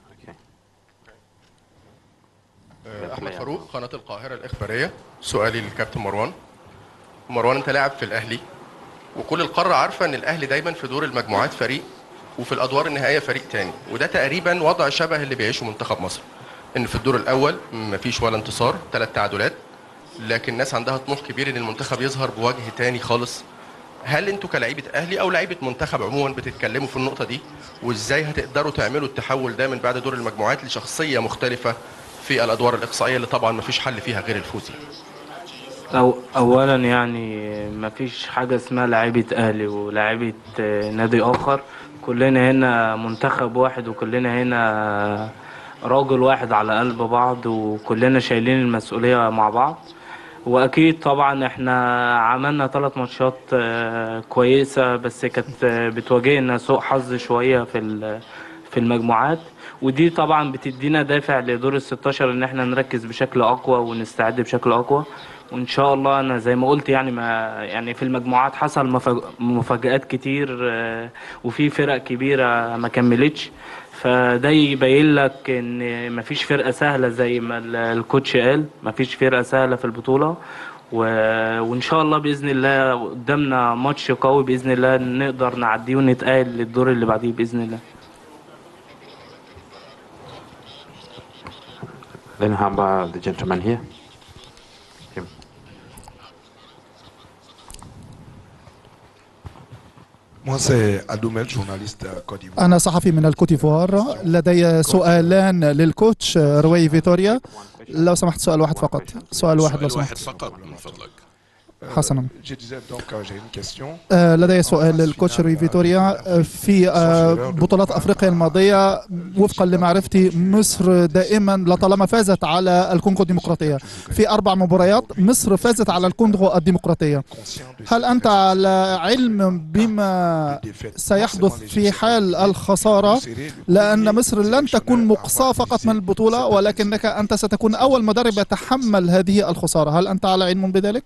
احمد فاروق قناه القاهره الاخباريه سؤالي للكابتن مروان مروان انت لاعب في الاهلي وكل القاره عارفه ان الاهلي دايما في دور المجموعات فريق وفي الادوار النهائيه فريق تاني وده تقريبا وضع شبه اللي بيعيشه منتخب مصر ان في الدور الاول مفيش ولا انتصار ثلاث تعادلات لكن الناس عندها طموح كبير ان المنتخب يظهر بوجه تاني خالص هل انتوا كلاعيبه اهلي او لعيبه منتخب عموما بتتكلموا في النقطه دي وازاي هتقدروا تعملوا التحول ده من بعد دور المجموعات لشخصيه مختلفه في الادوار الاقصائيه اللي طبعا مفيش حل فيها غير الفوز يعني. أو أولا يعني ما فيش حاجة اسمها لعيبة أهلي ولعيبة آه، نادي آخر كلنا هنا منتخب واحد وكلنا هنا راجل واحد على قلب بعض وكلنا شايلين المسؤولية مع بعض وأكيد طبعا احنا عملنا ثلاث ماتشات آه، كويسة بس كانت آه، بتواجهنا سوء حظ شوية في ال- في المجموعات ودي طبعا بتدينا دافع لدور ال 16 ان احنا نركز بشكل اقوى ونستعد بشكل اقوى وان شاء الله انا زي ما قلت يعني ما يعني في المجموعات حصل مفاج- مفاجآت كتير آه، وفي فرق كبيرة ما كملتش فده يبين لك ان مفيش فرقة سهلة زي ما ال- الكوتش قال مفيش فرقة سهلة في البطولة و... وان شاء الله باذن الله قدامنا ماتش قوي باذن الله نقدر نعديه ونتأهل للدور اللي بعديه باذن الله Then how about the gentleman here? Him. Moi, c'est Adoumel, journaliste à Côte d'Ivoire. أنا صحفي من الكوتيفوار لدي سؤالان للكوتش روي فيتوريا لو سمحت سؤال واحد فقط سؤال واحد لو سؤال سمحت واحد فقط من فضلك حسنا Je disais donc, euh, j'ai une question. آه، لدي سؤال للكوتش روي فيتوريا آه، في آه، بطولات افريقيا الماضيه وفقا لمعرفتي مصر دائما لطالما فازت على الكونغو الديمقراطيه في اربع مباريات مصر فازت على الكونغو الديمقراطيه هل انت على علم بما سيحدث في حال الخساره لان مصر لن تكون مقصاه فقط من البطوله ولكنك انت ستكون اول مدرب يتحمل هذه الخساره هل انت على علم بذلك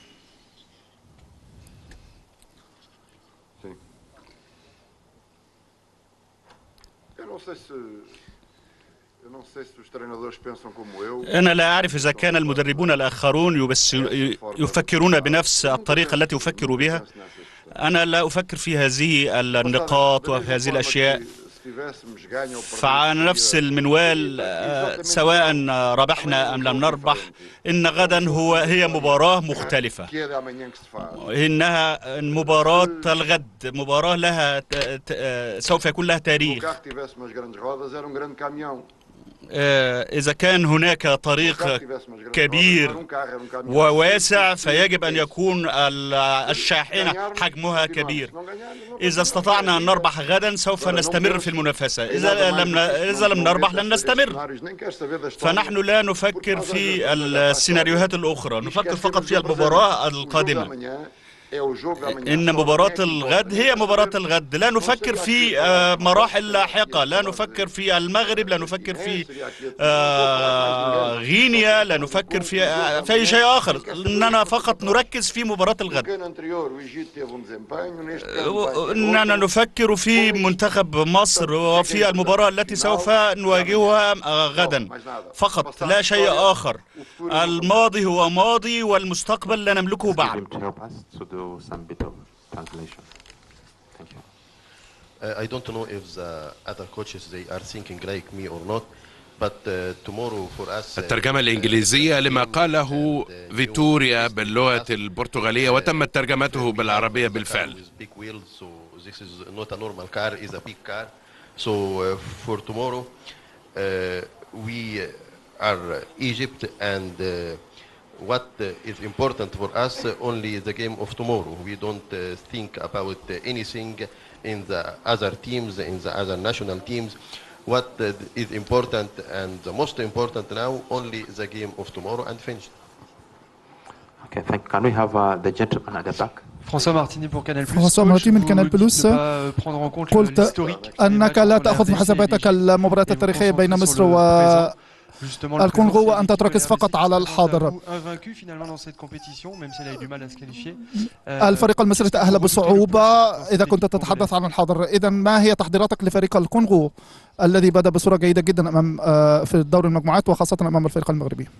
Eu não sei se. Eu não sei se os treinadores pensam como eu. أنا لا أعرف إذا كان المدربون الآخرون يبس يفكرون بنفس الطريقة التي أفكر بها أنا لا أفكر في هذه النقاط وفي هذه الأشياء Se tivéssemos ganho ou perdido. فعلى نفس المنوال آه، سواء ربحنا أم لم نربح إن غدا هو هي مباراة مختلفة Que é de amanhã que se faz. إنها مباراة الغد مباراة لها ت- ت- آه، سوف يكون لها Se o تاريخ carro tivesse umas grandes rodas, era um grande caminhão. آه، إذا كان هناك طريق كبير وواسع فيجب أن يكون ال- الشاحنة حجمها كبير إذا استطعنا أن نربح غدا سوف نستمر في المنافسة إذا لم إذا لم نربح لن نستمر Cenários, nem quero saber da história. فنحن لا نفكر في السيناريوهات الأخرى نفكر فقط في المباراة القادمة Amanhã é o jogo de amanhã. إن مباراة الغد هي مباراة الغد لا نفكر في آه، مراحل لاحقة لا نفكر في المغرب لا نفكر في آه، غينيا لا نفكر في آه، في أي شيء آخر إننا فقط نركز في مباراة No الغد ano anterior, o Egito teve um desempenho. Neste ano vai ter إننا outro. نفكر في منتخب مصر وفي المباراة التي سوف نواجهها آه، غدا فقط لا شيء آخر الماضي هو ماضي والمستقبل لا نملكه بعد Him to help us to do some bit of translation. Thank you. Uh, I don't know if the other coaches they are thinking like me or not, but uh, tomorrow for us. uh, الترجمة الإنجليزية لما قاله فيتوريا باللغة البرتغالية وتمت ترجمته بالعربية بالفعل big wheels, so This is not a normal car; is a big car. So uh, for tomorrow, uh, we are Egypt, and uh, what uh, is important for us uh, only the game of tomorrow. We don't uh, think about uh, anything in the other teams, in the other national teams. What uh, is important and the most important now, only the game of tomorrow and finish. Okay, thank you. Can we have uh, the gentleman at the back? François Martini pour Canal+. فرانسوا مارتي من كانال بلوس قلت أنك لا تأخذ في حساباتك المباريات التاريخية بين مصر و الكونغو وأنت تركز فقط على الحاضر Invaincu finalement dans cette compétition, même si elle a eu du mal à se qualifier. الفريق المصري تأهل بصعوبة إذا كنت تتحدث عن الحاضر إذا ما هي تحضيراتك لفريق الكونغو الذي بدأ بصورة جيدة جدا أمام آه، في دور المجموعات وخاصة أمام الفريق المغربي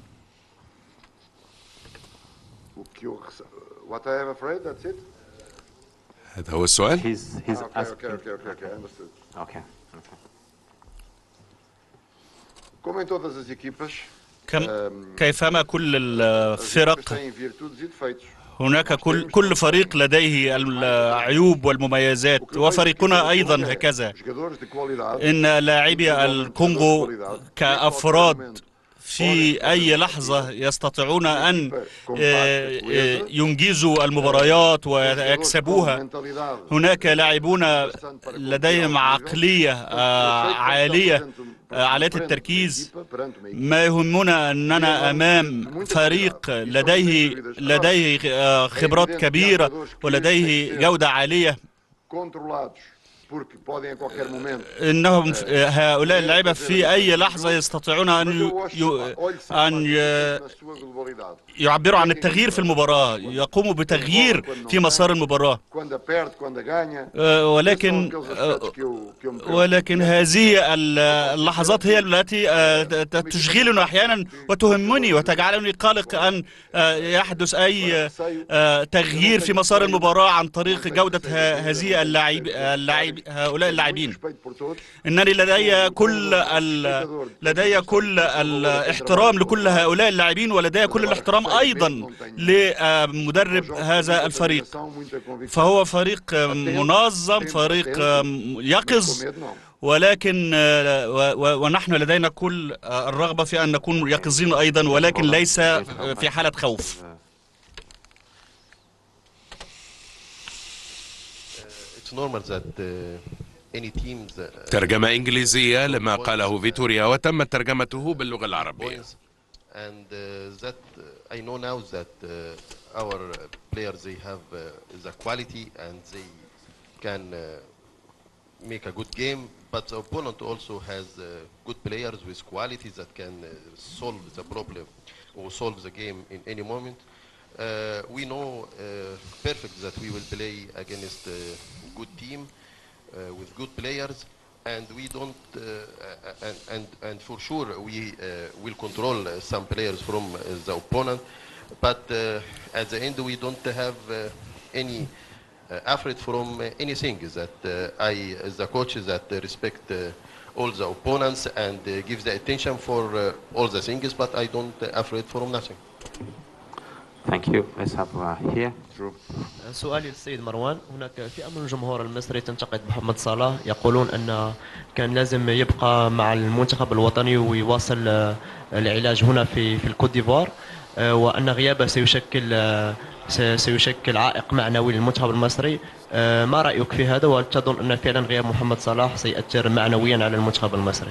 O que eu rece- What I am afraid, that's it? هذا هو السؤال He's, he's Ah, okay, asking. okay, okay, okay, okay, I understood. Okay. okay. Como em todas as equipas, كم um, كيفما كل as equipas الفرق têm virtudes e defeitos. هناك كل كل فريق لديه العيوب والمميزات وفريقنا ايضا هكذا Jogadores de qualidade. ان لاعبي الكونغو كافراد في اي لحظه يستطيعون ان آه، آه، ينجزوا المباريات ويكسبوها هناك لاعبون لديهم عقليه آه، عاليه آه، عاليه التركيز ما يهمنا اننا امام فريق لديه لديه آه، خبرات كبيره ولديه جوده عاليه Controlados, porque podem a qualquer momento. انهم ف- هؤلاء اللعيبه في اي لحظه يستطيعون ان ي- ي- ان ي- Na sua globalidade. يعبروا عن التغيير في المباراه يقوموا بتغيير في مسار المباراه Quando a perde, quando a ganha. آه، ولكن Esses são aqueles آه، aspectos que eu, que eu me preocupo. ولكن هذه ال- اللحظات هي التي آه، ت- ت- تشغلنا احيانا وتهمني وتجعلني قلق ان آه، يحدث اي آه، تغيير في مسار المباراه عن طريق جوده ه- هذه اللاعب اللاعب هؤلاء اللاعبين انني لدي كل ال... لدي كل الاحترام لكل هؤلاء اللاعبين ولدي كل الاحترام ايضا لمدرب هذا الفريق فهو فريق منظم فريق يقظ ولكن آه، و- و- ونحن لدينا كل آه، الرغبة في أن نكون يقظين أيضا ولكن ليس في حالة خوف It's normal that uh, any teams uh, ترجمة إنجليزية لما قاله فيتوريا وتم ترجمته باللغة العربية and uh, that uh, I know now that uh, our uh, players they have uh, the quality and they can uh, make a good game but the opponent also has uh, good players with quality that can uh, solve the problem or solve the game in any moment uh, we know uh, perfect that we will play against a good team uh, with good players and we don't uh, uh, and, and and for sure we uh, will control uh, some players from uh, the opponent but uh, at the end we don't have uh, any uh, afraid from uh, anything that uh, I as the coach that uh, respect uh, all the opponents and uh, give the attention for uh, all the things but I don't uh, afraid from nothing Thank you. Let's have uh, here. سؤالي للسيد مروان هناك فئة من الجمهور المصري تنتقد محمد صلاح يقولون أن كان لازم يبقى مع المنتخب الوطني ويواصل آه، العلاج هنا في في الكوت ديفوار آه، وأن غيابه سيشكل آه، س- سيشكل عائق معنوي للمنتخب المصري آه، ما رأيك في هذا وهل تظن أن فعلا غياب محمد صلاح سيؤثر معنويا على المنتخب المصري؟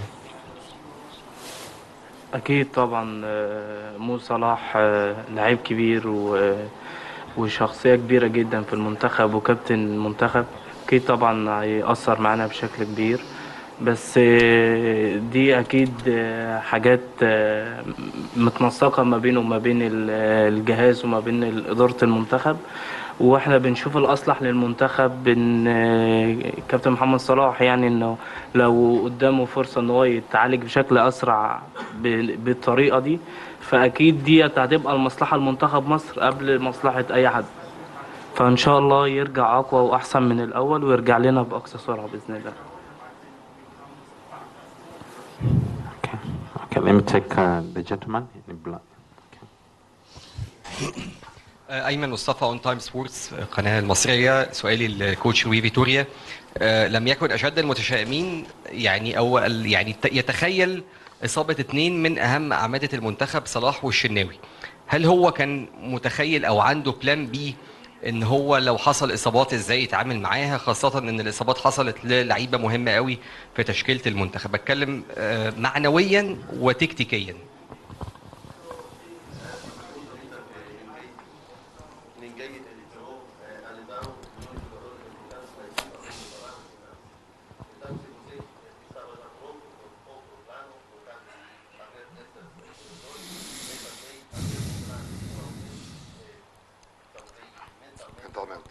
أكيد طبعا آه، مو صلاح آه، لعيب كبير و- وشخصية كبيرة جدا في المنتخب وكابتن المنتخب أكيد طبعا هيأثر معانا بشكل كبير بس آه، دي أكيد آه، حاجات آه، متنسقة ما بينه وما بين ال- الجهاز وما بين إدارة المنتخب واحنا بنشوف الاصلح للمنتخب ان آه، كابتن محمد صلاح يعني انه لو قدامه فرصه ان هو يتعالج بشكل اسرع ب- بالطريقه دي فاكيد دي هتبقى لمصلحه لمنتخب مصر قبل مصلحه اي حد فان شاء الله يرجع اقوى واحسن من الاول ويرجع لنا باقصى سرعه باذن الله Okay, let me take uh, the gentleman in black. ايمن مصطفى اون تايم سبورتس القناه المصريه سؤالي للكوتش لوي فيتوريا آه، لم يكن اشد المتشائمين يعني او ال- يعني ت- يتخيل اصابه اثنين من اهم اعمده المنتخب صلاح والشناوي هل هو كان متخيل او عنده بلان بي ان هو لو حصل اصابات ازاي يتعامل معاها خاصه ان الاصابات حصلت للعيبه مهمه قوي في تشكيله المنتخب بتكلم آه، معنويا وتكتيكيا Mentalmente.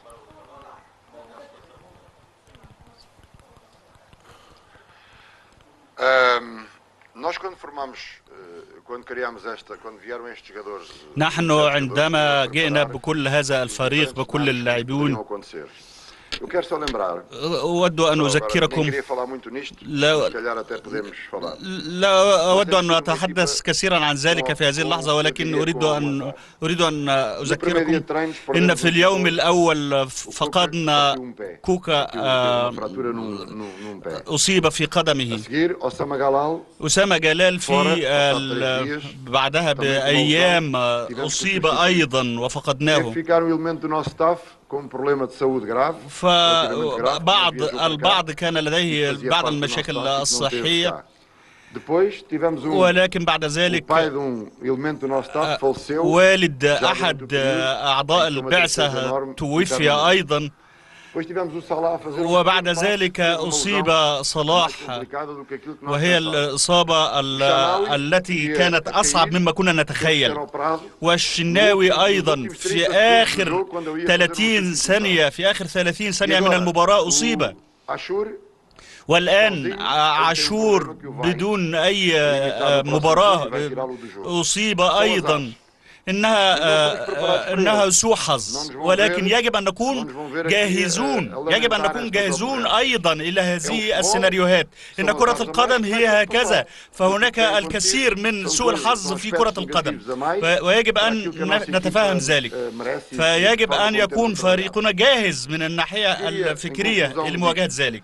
Ahm, nós quando formamos, eh, quando criamos esta, quando vieram estes jogadores eh, نحن عندما جئنا بكل هذا الفريق بكل اللاعبون vão acontecer. Eu quero só lembrar. أود أن Agora, nem أذكركم queria falar muito nisto, لا- se calhar até podemos falar. لا أود أن أتحدث كثيرا عن ذلك في هذه اللحظة ولكن أريد أن أريد أن أذكركم إن في اليوم الأول فقدنا كوكا آه، Fratura num, num, num pé. أصيب في قدمه Seguir, Osama Galal أسامة جلال في ال- بعدها بأيام أصيب أيضا وفقدناه Teve que ficar um elemento do nosso staff com um problema de saúde grave. relativamente grave, فبعض que viajou para cá. البعض كان لديه fazia بعض parte do nosso المشاكل staff e que não teve الصحية cá. Depois tivemos um, ولكن بعد o ذلك pai de um elemento do nosso staff faleceu. والد já durante o أحد período. أعضاء Isso é uma tristeza البعثة enorme. توفي Internamente. أيضا Depois tivemos o Salah a fazer um وبعد pequeno passo, ذلك fez uma أصيب lesão صلاح mais complicada do que aquilo que nós وهي pensávamos. الإصابة ال- التي كانت أصعب مما كنا نتخيل والشناوي أيضا في آخر 30 ثانية في آخر 30 ثانية من المباراة أصيب Ashur والآن ع- عاشور بدون أي آه، مباراة أصيب أيضا إنها آه، آه، إنها سوء حظ ولكن يجب أن نكون جاهزون يجب أن نكون جاهزون أيضا إلى هذه السيناريوهات إن كرة القدم هي هكذا فهناك الكثير من سوء الحظ في كرة القدم و- ويجب أن ن- نتفهم ذلك فيجب أن يكون فريقنا جاهز من الناحية الفكرية لمواجهة ذلك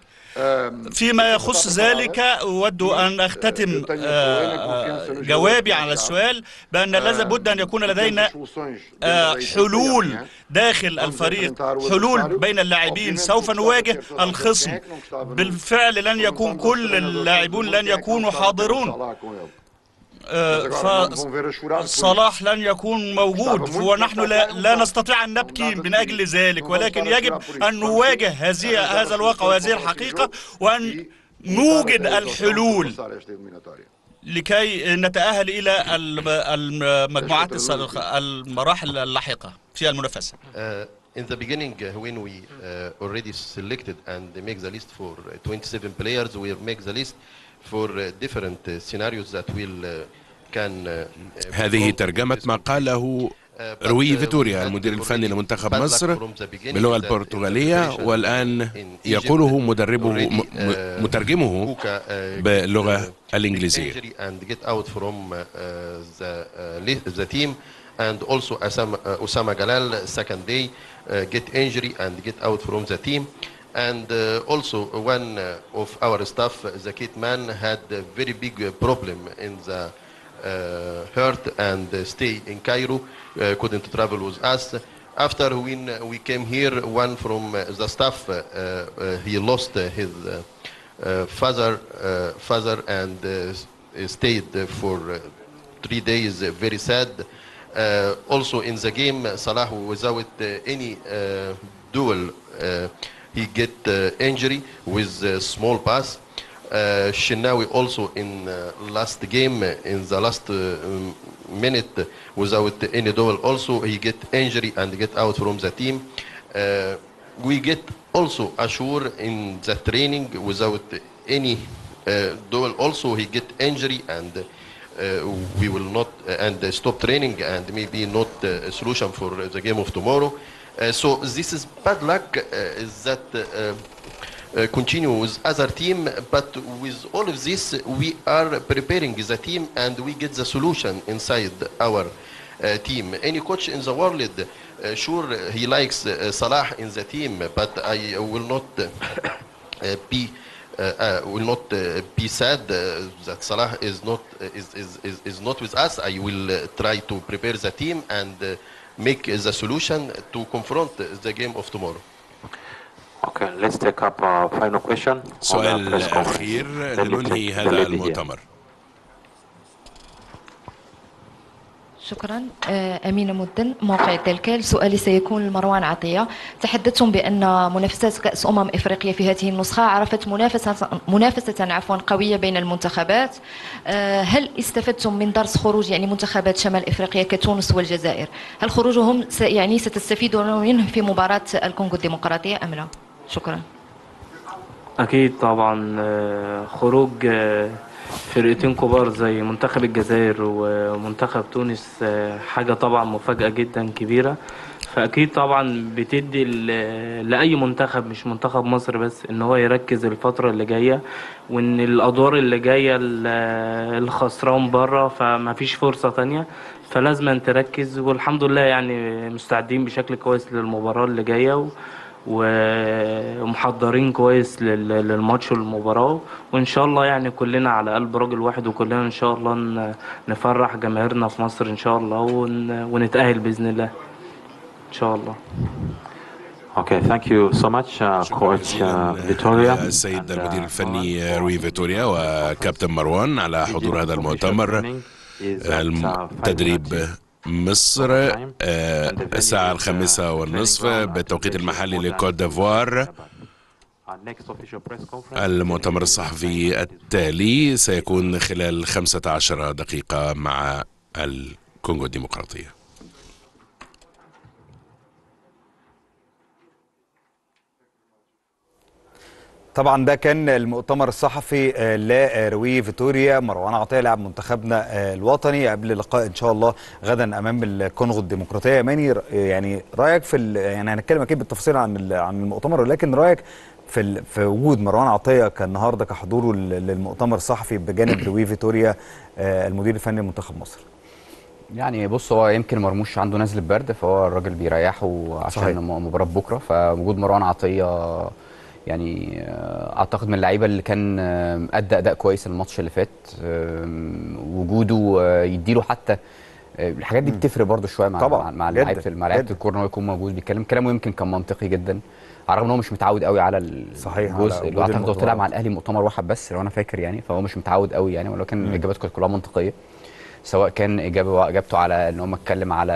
فيما يخص ذلك أود أن أختتم آه، جوابي على السؤال بأن لازم بد أن يكون لدينا آه، حلول داخل الفريق حلول بين اللاعبين سوف نواجه الخصم بالفعل لن يكون كل اللاعبون لن يكونوا حاضرون آه، فصلاح لن يكون موجود ونحن لا, لا نستطيع أن نبكي من أجل ذلك ولكن يجب أن نواجه هذه هذا الواقع وهذه الحقيقة وأن نوجد الحلول لكي نتأهل إلى الم- المجموعات السابقة المراحل اللاحقة في المنافسة Uh, in the beginning, uh, when we uh, already selected and make the list for uh, 27 players, we make the list for uh, different uh, scenarios that will uh, can. Uh, هذه ترجمة ما قاله روي فيتوريا المدير الفني لمنتخب مصر باللغة البرتغالية والآن يقوله مدربه م- م- مترجمه باللغة الإنجليزية injury and get out from uh, uh, the uh, li- the team, and also Osama, uh, Osama Galal second day uh, get injury and get out from the team. And uh, also one uh, of our staff, uh, the kit man, had a very big uh, problem in the uh, hurt and uh, stay in Cairo, uh, couldn't travel with us. After when we came here, one from uh, the staff, uh, uh, he lost uh, his uh, uh, father, uh, father, and uh, s- stayed uh, for uh, three days, uh, very sad. Uh, also in the game, uh, Salah without uh, any uh, duel, uh, he get uh, injury with a small pass. Uh, Shenawi also in uh, last game, uh, in the last uh, um, minute, uh, without any duel, also he get injury and get out from the team. Uh, we get also Ashur in the training without any uh, duel. Also he get injury and uh, we will not uh, and uh, stop training and maybe not uh, a solution for the game of tomorrow. Uh, so this is bad luck uh, is that uh, uh, continue with other team, but with all of this, we are preparing the team and we get the solution inside our uh, team. Any coach in the world uh, uh, sure he likes uh, Salah in the team, but I will not uh, uh, be uh, uh, will not uh, be sad uh, that Salah is not uh, is, is, is, is not with us. I will uh, try to prepare the team and uh, make the solution to confront the game of tomorrow. Okay, let's take up a final question. on the سؤال press conference. أخير Let me لننهي take the هذا lady here. المؤتمر شكرا آه، أمينة مدن موقع الدلكال سؤالي سيكون لمروان عطية تحدثتم بأن منافسات كأس أمم إفريقيا في هذه النسخة عرفت منافسة منافسة عفوا قوية بين المنتخبات آه، هل استفدتم من درس خروج يعني منتخبات شمال إفريقيا كتونس والجزائر هل خروجهم س- يعني ستستفيدون منه في مباراة الكونغو الديمقراطية أم لا شكرا أكيد طبعا آه، خروج آه، فرقتين كبار زي منتخب الجزائر ومنتخب تونس آه، حاجة طبعا مفاجأة جدا كبيرة فأكيد طبعا بتدي ل- لأي منتخب مش منتخب مصر بس إن هو يركز الفترة اللي جاية وإن الأدوار اللي جاية ال- الخسران بره فما فيش فرصة تانية فلازم تركز والحمد لله يعني مستعدين بشكل كويس للمباراة اللي جاية و... ومحضرين كويس لل- للماتش والمباراة وإن شاء الله يعني كلنا على قلب راجل واحد وكلنا إن شاء الله ن- نفرح جماهيرنا في مصر إن شاء الله ون... ونتأهل بإذن الله إن شاء الله Okay, thank you so much, uh, Coach uh, Victoria. السيد المدير الفني روي فيتوريا وكابتن مروان على حضور هذا المؤتمر الم- تدريب مصر آه، الساعة الخامسة والنصف بالتوقيت المحلي لكوت ديفوار Our next official press conference. المؤتمر الصحفي التالي سيكون خلال 15 دقيقة مع الكونغو الديمقراطية طبعا ده كان المؤتمر الصحفي آه، لروي فيتوريا مروان عطيه لاعب منتخبنا آه، الوطني قبل لقاء ان شاء الله غدا امام الكونغو الديمقراطيه يا ماني ر- يعني رايك في ال- يعني هنتكلم اكيد بالتفصيل عن ال- عن المؤتمر ولكن رايك في ال- في وجود مروان عطيه كالنهارده كحضوره لل- للمؤتمر الصحفي بجانب روي فيتوريا آه، المدير الفني لمنتخب مصر يعني بص هو يمكن مرموش عنده نزله برد فهو الراجل بيريحه عشان صحيح. م- مباراه بكره فوجود مروان عطيه يعني آه، اعتقد من اللعيبه اللي كان آه، ادى اداء كويس الماتش اللي فات آم، وجوده آه، يديله حتى آه، الحاجات دي بتفرق برضو شويه مع طبعاً، مع- مع جداً، لعيبه مع لعيبه جداً. الكوره ان هو يكون موجود بيتكلم كلامه يمكن كان منطقي جدا على الرغم ان هو مش متعود قوي على صحيح، على الجزء وجود اللي اعتقد هو المؤتمرات. طلع مع الاهلي مؤتمر واحد بس لو انا فاكر يعني فهو مش متعود قوي يعني ولكن مم. اجاباته كانت كلها منطقيه سواء كان اجابه اجابته على ان هو اتكلم على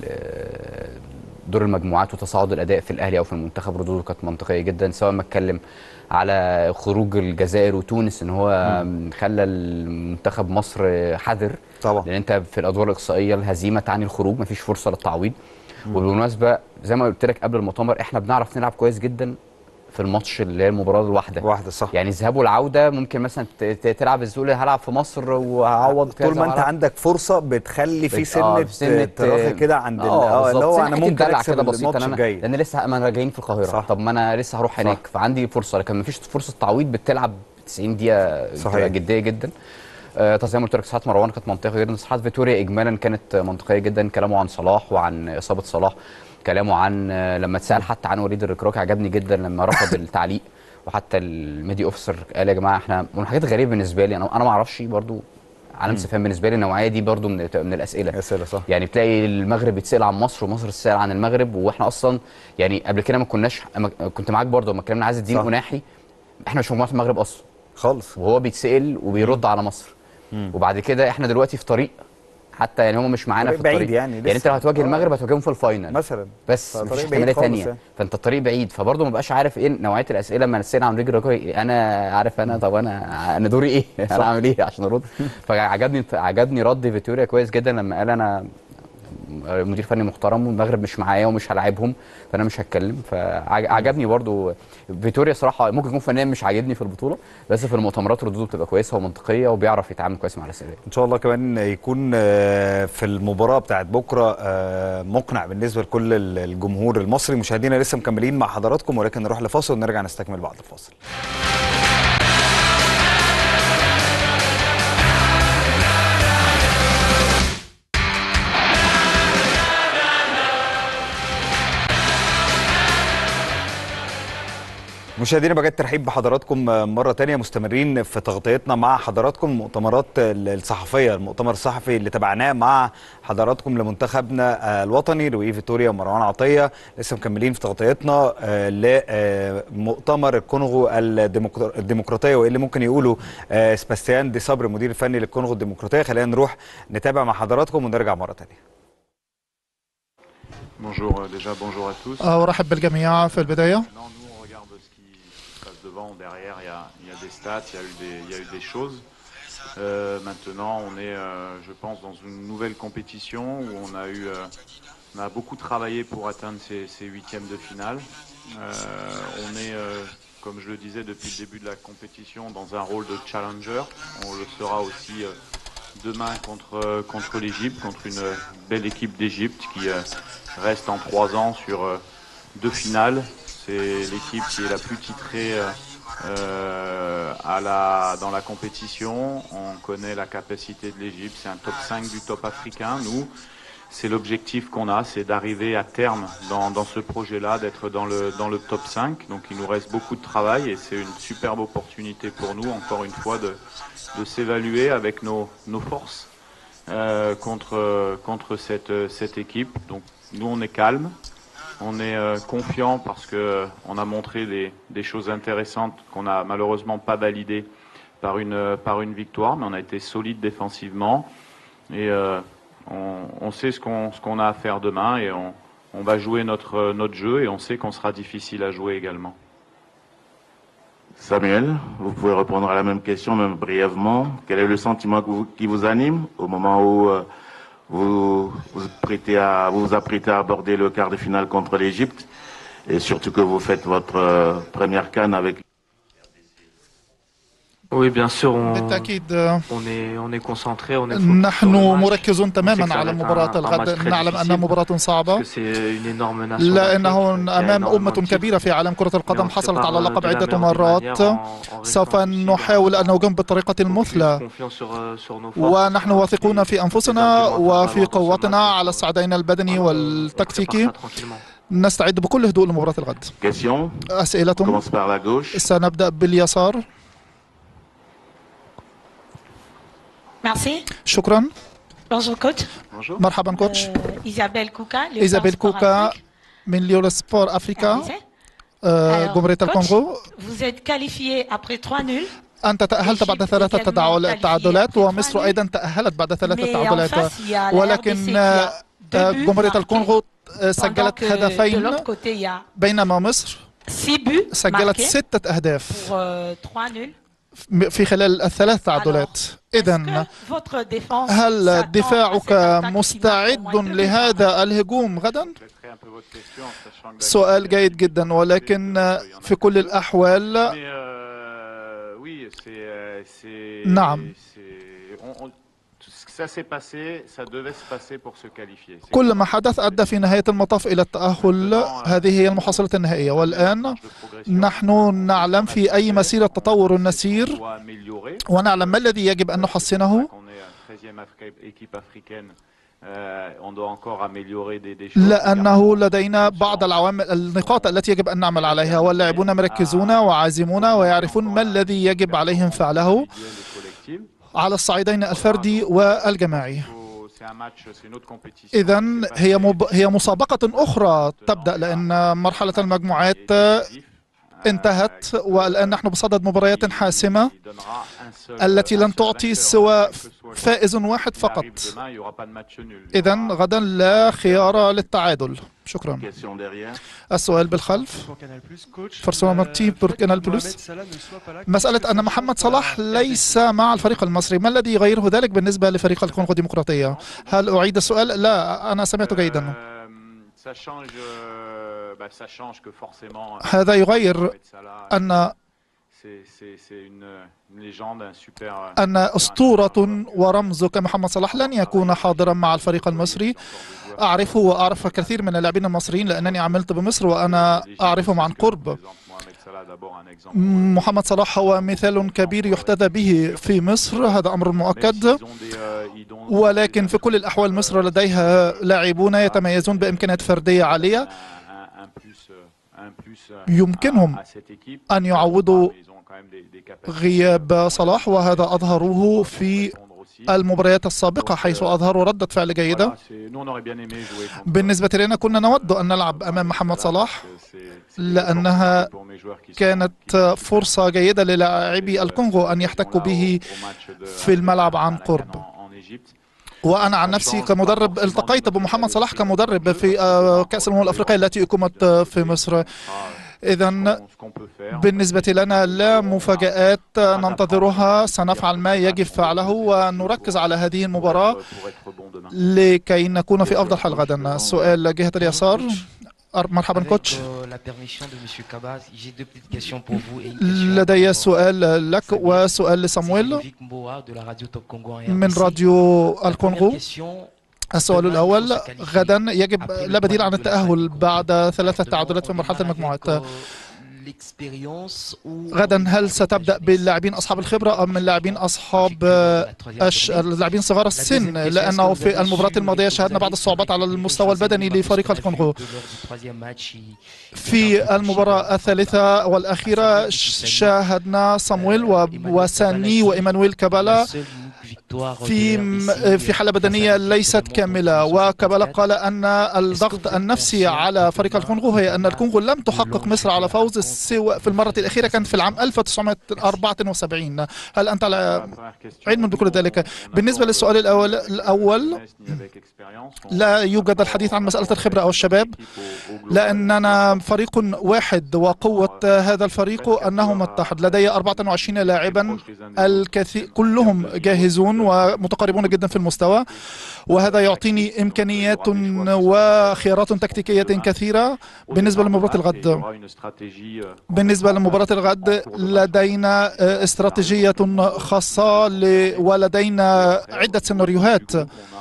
ال- دور المجموعات وتصاعد الاداء في الاهلي او في المنتخب ردوده كانت منطقيه جدا سواء ما اتكلم على خروج الجزائر وتونس ان هو خلى المنتخب مصر حذر طبعا لان انت في الادوار الاقصائيه الهزيمه تعني الخروج مفيش فرصه للتعويض وبالمناسبه زي ما قلت لك قبل المؤتمر احنا بنعرف نلعب كويس جدا في الماتش اللي هي المباراه الواحده واحده صح يعني الذهاب والعوده ممكن مثلا ت- ت- تلعب الزول هلعب في مصر وهعوض طول كذا ما انت وهلعب- عندك فرصه بتخلي في بت- سنه, آه، في سنة تراخي كده عند ال- اه اه اللي بالظبط، هو سنة انا حتة ممكن دلع اكسب كده بسيط الماتش انا الجاي لان لسه ما انا جايين في القاهره صح. طب ما انا لسه هروح صح. هناك فعندي فرصه لكن ما فيش فرصه تعويض بتلعب 90 دقيقه صحيح. بتبقى جديه جدا آه، طب زي ما قلت لك تصحيحات مروان كانت منطقيه جدا تصحيحات فيتوريا اجمالا كانت منطقيه جدا كلامه عن صلاح وعن اصابه صلاح كلامه عن آه، لما اتسال حتى عن وليد الركراكي عجبني جدا لما رفض التعليق وحتى الميديا اوفيسر قال يا جماعه احنا من الحاجات غريبه بالنسبه لي انا انا ما اعرفش برضو علامه استفهام بالنسبه لي النوعيه دي برضو من من الاسئله اسئله صح يعني بتلاقي المغرب يتسال عن مصر ومصر تسال عن المغرب واحنا اصلا يعني قبل كده ما كناش ما- كنت معاك برضو لما اتكلمنا عايز الدين صح. قناحي احنا مش مجموعه المغرب اصلا خالص وهو بيتسال وبيرد على مصر مم. وبعد كده احنا دلوقتي في طريق حتى يعني هم مش معانا طريق في بعيد الطريق يعني يعني لسه. انت لو هتواجه آه. المغرب هتواجههم في الفاينل مثلا بس فطريق مفيش بعيد احتماليه خالص ثانيه يعني. فانت الطريق بعيد فبرضه ما بقاش عارف ايه نوعيه الاسئله لما نسال عن رجل رجل انا عارف انا طب انا انا دوري ايه انا اعمل ايه عشان ارد فعجبني عجبني رد فيتوريا كويس جدا لما قال انا مدير فني محترم والمغرب مش معايا ومش هلاعبهم فانا مش هتكلم فعجبني برضو فيتوريا صراحه ممكن يكون فنيا مش عاجبني في البطوله بس في المؤتمرات ردوده بتبقى كويسه ومنطقيه وبيعرف يتعامل كويس مع الاسئله ان شاء الله كمان يكون آه، في المباراه بتاعت بكره آه، مقنع بالنسبه لكل ال- الجمهور المصري مشاهدينا لسه مكملين مع حضراتكم ولكن نروح لفاصل ونرجع نستكمل بعد الفاصل مشاهدينا بجد ترحيب بحضراتكم مرة تانية مستمرين في تغطيتنا مع حضراتكم المؤتمرات الصحفية المؤتمر الصحفي اللي تابعناه مع حضراتكم لمنتخبنا الوطني لوي فيتوريا ومروان عطية لسه مكملين في تغطيتنا لمؤتمر الكونغو الديمقر- الديمقراطية واللي ممكن يقولوا سباستيان دي صبر المدير الفني للكونغو الديمقراطية خلينا نروح نتابع مع حضراتكم ونرجع مرة تانية Bonjour, euh, déjà bonjour à tous. أرحب بالجميع في البداية Maintenant, nous, on regarde ce qui se passe devant, derrière, il y a, il y a des stats, il y a eu des, il y a eu des choses. Euh, maintenant, on est, euh, je pense, dans une nouvelle compétition où on a eu, euh, on a beaucoup travaillé pour atteindre ces, ces huitièmes de finale. Euh, on est, euh, comme je le disais depuis le début de la compétition, dans un rôle de challenger. On le sera aussi euh, demain contre, euh, contre l'Égypte, contre une euh, belle équipe d'Égypte qui euh, reste en trois ans sur euh, deux finales. C'est l'équipe qui est la plus titrée euh, euh, à la, dans la compétition. On connaît la capacité de l'Égypte, c'est un top 5 du top africain. Nous, c'est l'objectif qu'on a, c'est d'arriver à terme dans, dans ce projet-là, d'être dans le, dans le top 5. Donc il nous reste beaucoup de travail et c'est une superbe opportunité pour nous, encore une fois, de, de s'évaluer avec nos, nos forces euh, contre, contre cette, cette équipe. Donc nous, on est calme, on est euh, confiant parce que euh, on a montré des, des choses intéressantes qu'on n'a malheureusement pas validées par une, euh, par une victoire, mais on a été solide défensivement et euh, on, on sait ce qu'on ce qu'on a à faire demain et on, on va jouer notre, notre jeu et on sait qu'on sera difficile à jouer également. Samuel, vous pouvez répondre à la même question, même brièvement. Quel est le sentiment que vous- qui vous anime au moment où euh, vous vous, prêtez à, vous vous apprêtez à aborder le quart de finale contre l'Égypte et surtout que vous faites votre euh, première canne avec Oui, bien sûr, on, بالتأكيد on est, on est concentré, on est نحن مركزون تماما que ça على va être مباراة un- un match الغد très نعلم difficile. أنها مباراة صعبة parce que c'est une énorme nation. لأنه d'Afrique, qui a أمام énormément أمة de titres. كبيرة في عالم كرة القدم on حصلت prépare على اللقب de la عدة meilleure des مرات manières en- en سوف نحاول أن نقوم بالطريقة المثلى Confiance sur, euh, sur nos forces. ونحن واثقون في أنفسنا وفي قوتنا على الصعيدين البدني والتكتيكي نستعد بكل هدوء لمباراة الغد question. أسئلة Commence par la gauche. سنبدأ باليسار Merci. شكرا Bonjour coach. مرحبا كوتش Euh, Isabelle Kouka. Léopard إيزابيل Sport كوكا Afrique. من ليول سبور أفريكا Élysée. آه، Alors, جمهورية coach, الكونغو Vous êtes qualifié après 3 nuls. أنت تأهلت بعد ثلاثة تداعل- تعادلات ومصر أيضا تأهلت بعد ثلاثة Mais en تعادلات face, il y a la RDC ولكن qui a آه، deux buts جمهورية marqués, الكونغو آه، pendant سجلت que de هدفين l'autre côté, il y a بينما مصر 6 buts سجلت marqués ستة أهداف pour 3 nuls. في خلال الثلاث تعادلات إذا Votre défense هل دفاعك مستعد لهذا الهجوم غدا؟ سؤال جيد جدا ولكن في كل الأحوال Mais, euh, oui, c'est, euh, c'est- نعم. c'est- on- on- tout ce que ça s'est passé, ça devait se passer pour se qualifier. C'est كل ما حدث أدى في نهاية المطاف إلى التأهل هذه هي المحصلة النهائية والآن نحن نعلم في أي مسيرة تطور نسير doit améliorer. ونعلم ما الذي يجب أن نحسنه On est la 13e Afri- équipe africaine. Euh, on doit encore améliorer des, des choses. لأنه لدينا بعض العوامل النقاط التي يجب أن نعمل عليها واللاعبون مركزون وعازمون ويعرفون ما الذي يجب عليهم فعله على الصعيدين الفردي والجماعي C'est un match, c'est une autre compétition. إذا هي مب... هي مسابقة أخرى تبدأ لأن مرحلة المجموعات انتهت والآن نحن بصدد مباريات حاسمة التي لن تعطي سوى فائز واحد فقط Demain, il n'y aura pas de match nul. إذا غدا لا خيار للتعادل شكرا Question derrière. السؤال بالخلف Pour Canal+, coach, فرسونا euh, مارتي le fait بور que كانال Mohamed بلوس Salah ne soit pas là, مسألة أن محمد صلاح ليس مع الفريق المصري ما الذي يغيره ذلك بالنسبة لفريق الكونغو الديمقراطية هل أعيد السؤال لا أنا سمعت جيدا Ça change, euh, bah, ça change que forcément. هذا يغير Mohamed Salah, أن c'est- c'est c'est une, une légende, un super. euh, أن أسطورة ورمز كمحمد صلاح لن يكون حاضرا مع الفريق المصري أعرفه وأعرف كثير من اللاعبين المصريين لأنني عملت بمصر وأنا أعرفهم عن قرب Mohamed Salah, d'abord un exemple. محمد صلاح هو مثال كبير يحتذى به في مصر هذا أمر مؤكد ولكن في كل الأحوال مصر لديها لاعبون يتميزون بإمكانيات فردية عالية Un, un plus, euh, un يمكنهم أن يعوضوا غياب صلاح وهذا أظهروه في المباريات السابقة حيث أظهروا ردة فعل جيدة بالنسبة لنا كنا نود أن نلعب أمام محمد صلاح لأنها كانت فرصة جيدة للاعبي الكونغو أن يحتكوا به في الملعب عن قرب وانا عن نفسي كمدرب التقيت بمحمد صلاح كمدرب في آه، كاس الامم الافريقيه التي اقيمت آه، في مصر اذا بالنسبه لنا لا مفاجات ننتظرها سنفعل ما يجب فعله ونركز على هذه المباراه لكي نكون في افضل حال غدا سؤال جهه اليسار أر- مرحبا كوتش la permission de Monsieur Kabas, j'ai deux petites questions pour vous et une لدي سؤال لك وسؤال لصمويل Vic Mboa de la radio Top Congo en من RDC. راديو La الكونغو première question, السؤال الأول غدا يجب لا بديل عن التأهل بعد ثلاثة تعادلات في مرحلة المجموعات l'expérience ou غدا هل ستبدأ باللاعبين أصحاب الخبرة أم اللاعبين أصحاب أش... اللاعبين صغار السن لأنه في المباراة الماضية شاهدنا بعض الصعوبات على المستوى البدني لفريق الكونغو lors du troisième match, il- في المباراة الثالثة والأخيرة ش- شاهدنا صامويل و- وساني وإيمانويل كابالا في م- في حالة بدنية ليست كاملة وكابالا قال أن الضغط النفسي على فريق الكونغو هي أن الكونغو لم تحقق مصر على فوز سوى في المرة الأخيرة كانت في العام 1974 هل أنت على علم بكل ذلك بالنسبة للسؤال الأول الأول لا يوجد الحديث عن مسألة الخبرة أو الشباب لأننا فريق واحد وقوة هذا الفريق أنه متحد لدي 24 لاعبا الكثير كلهم جاهزون ومتقاربون جدا في المستوى وهذا يعطيني إمكانيات وخيارات تكتيكية كثيرة بالنسبة لمباراة الغد بالنسبة لمباراة الغد لدينا آه، استراتيجية خاصة ل- ولدينا عدة سيناريوهات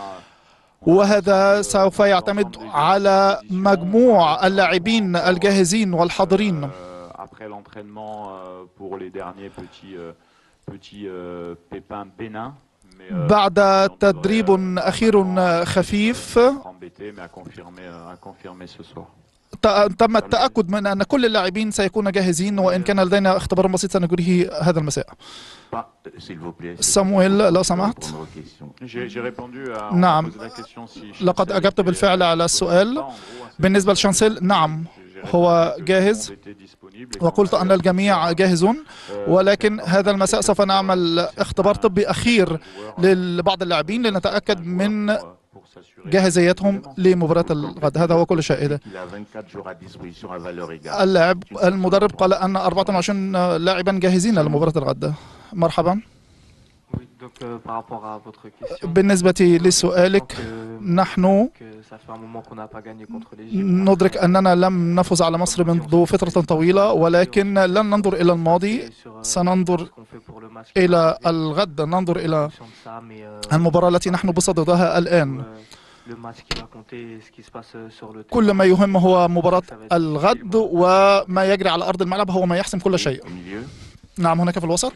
وهذا سوف يعتمد على مجموع اللاعبين الجاهزين والحاضرين après l'entraînement euh, pour les derniers petits, euh, petits euh, pépins bénins. Mais, euh, بعد تدريب أخير خفيف embêté, mais à confirmer, euh, à confirmer ce soir. ت- تم التأكد من أن كل اللاعبين سيكونوا جاهزين وإن كان لدينا اختبار بسيط سنجريه هذا المساء S'il vous plaît. سامويل لو سمحت J'ai j'ai répondu à. on m'a نعم posé la question si لقد أجبت بالفعل على السؤال بالنسبة لشانسيل نعم هو جاهز وقلت أن الجميع جاهزون ولكن هذا المساء سوف نعمل اختبار طبي أخير لبعض اللاعبين لنتأكد من جاهزيتهم لمباراة الغد هذا هو كل شيء إذا Il a 24 jours à disposition à valeur égale. اللاعب المدرب قال أن 24 لاعبا جاهزين لمباراة الغد مرحبا Donc, euh, par rapport à votre question, بالنسبة لسؤالك نحن que ça fait un moment qu'on n'a pas gagné contre l'Égypte. ندرك أننا لم نفز على مصر منذ فترة طويلة ولكن لن ننظر إلى الماضي سننظر إلى الغد ننظر إلى المباراة التي نحن بصددها الآن Le match qui va compter, ce qui se passe euh, sur le terrain. كل ما يهم هو مباراة الغد وما يجري على أرض الملعب هو ما يحسم كل شيء نعم هناك في الوسط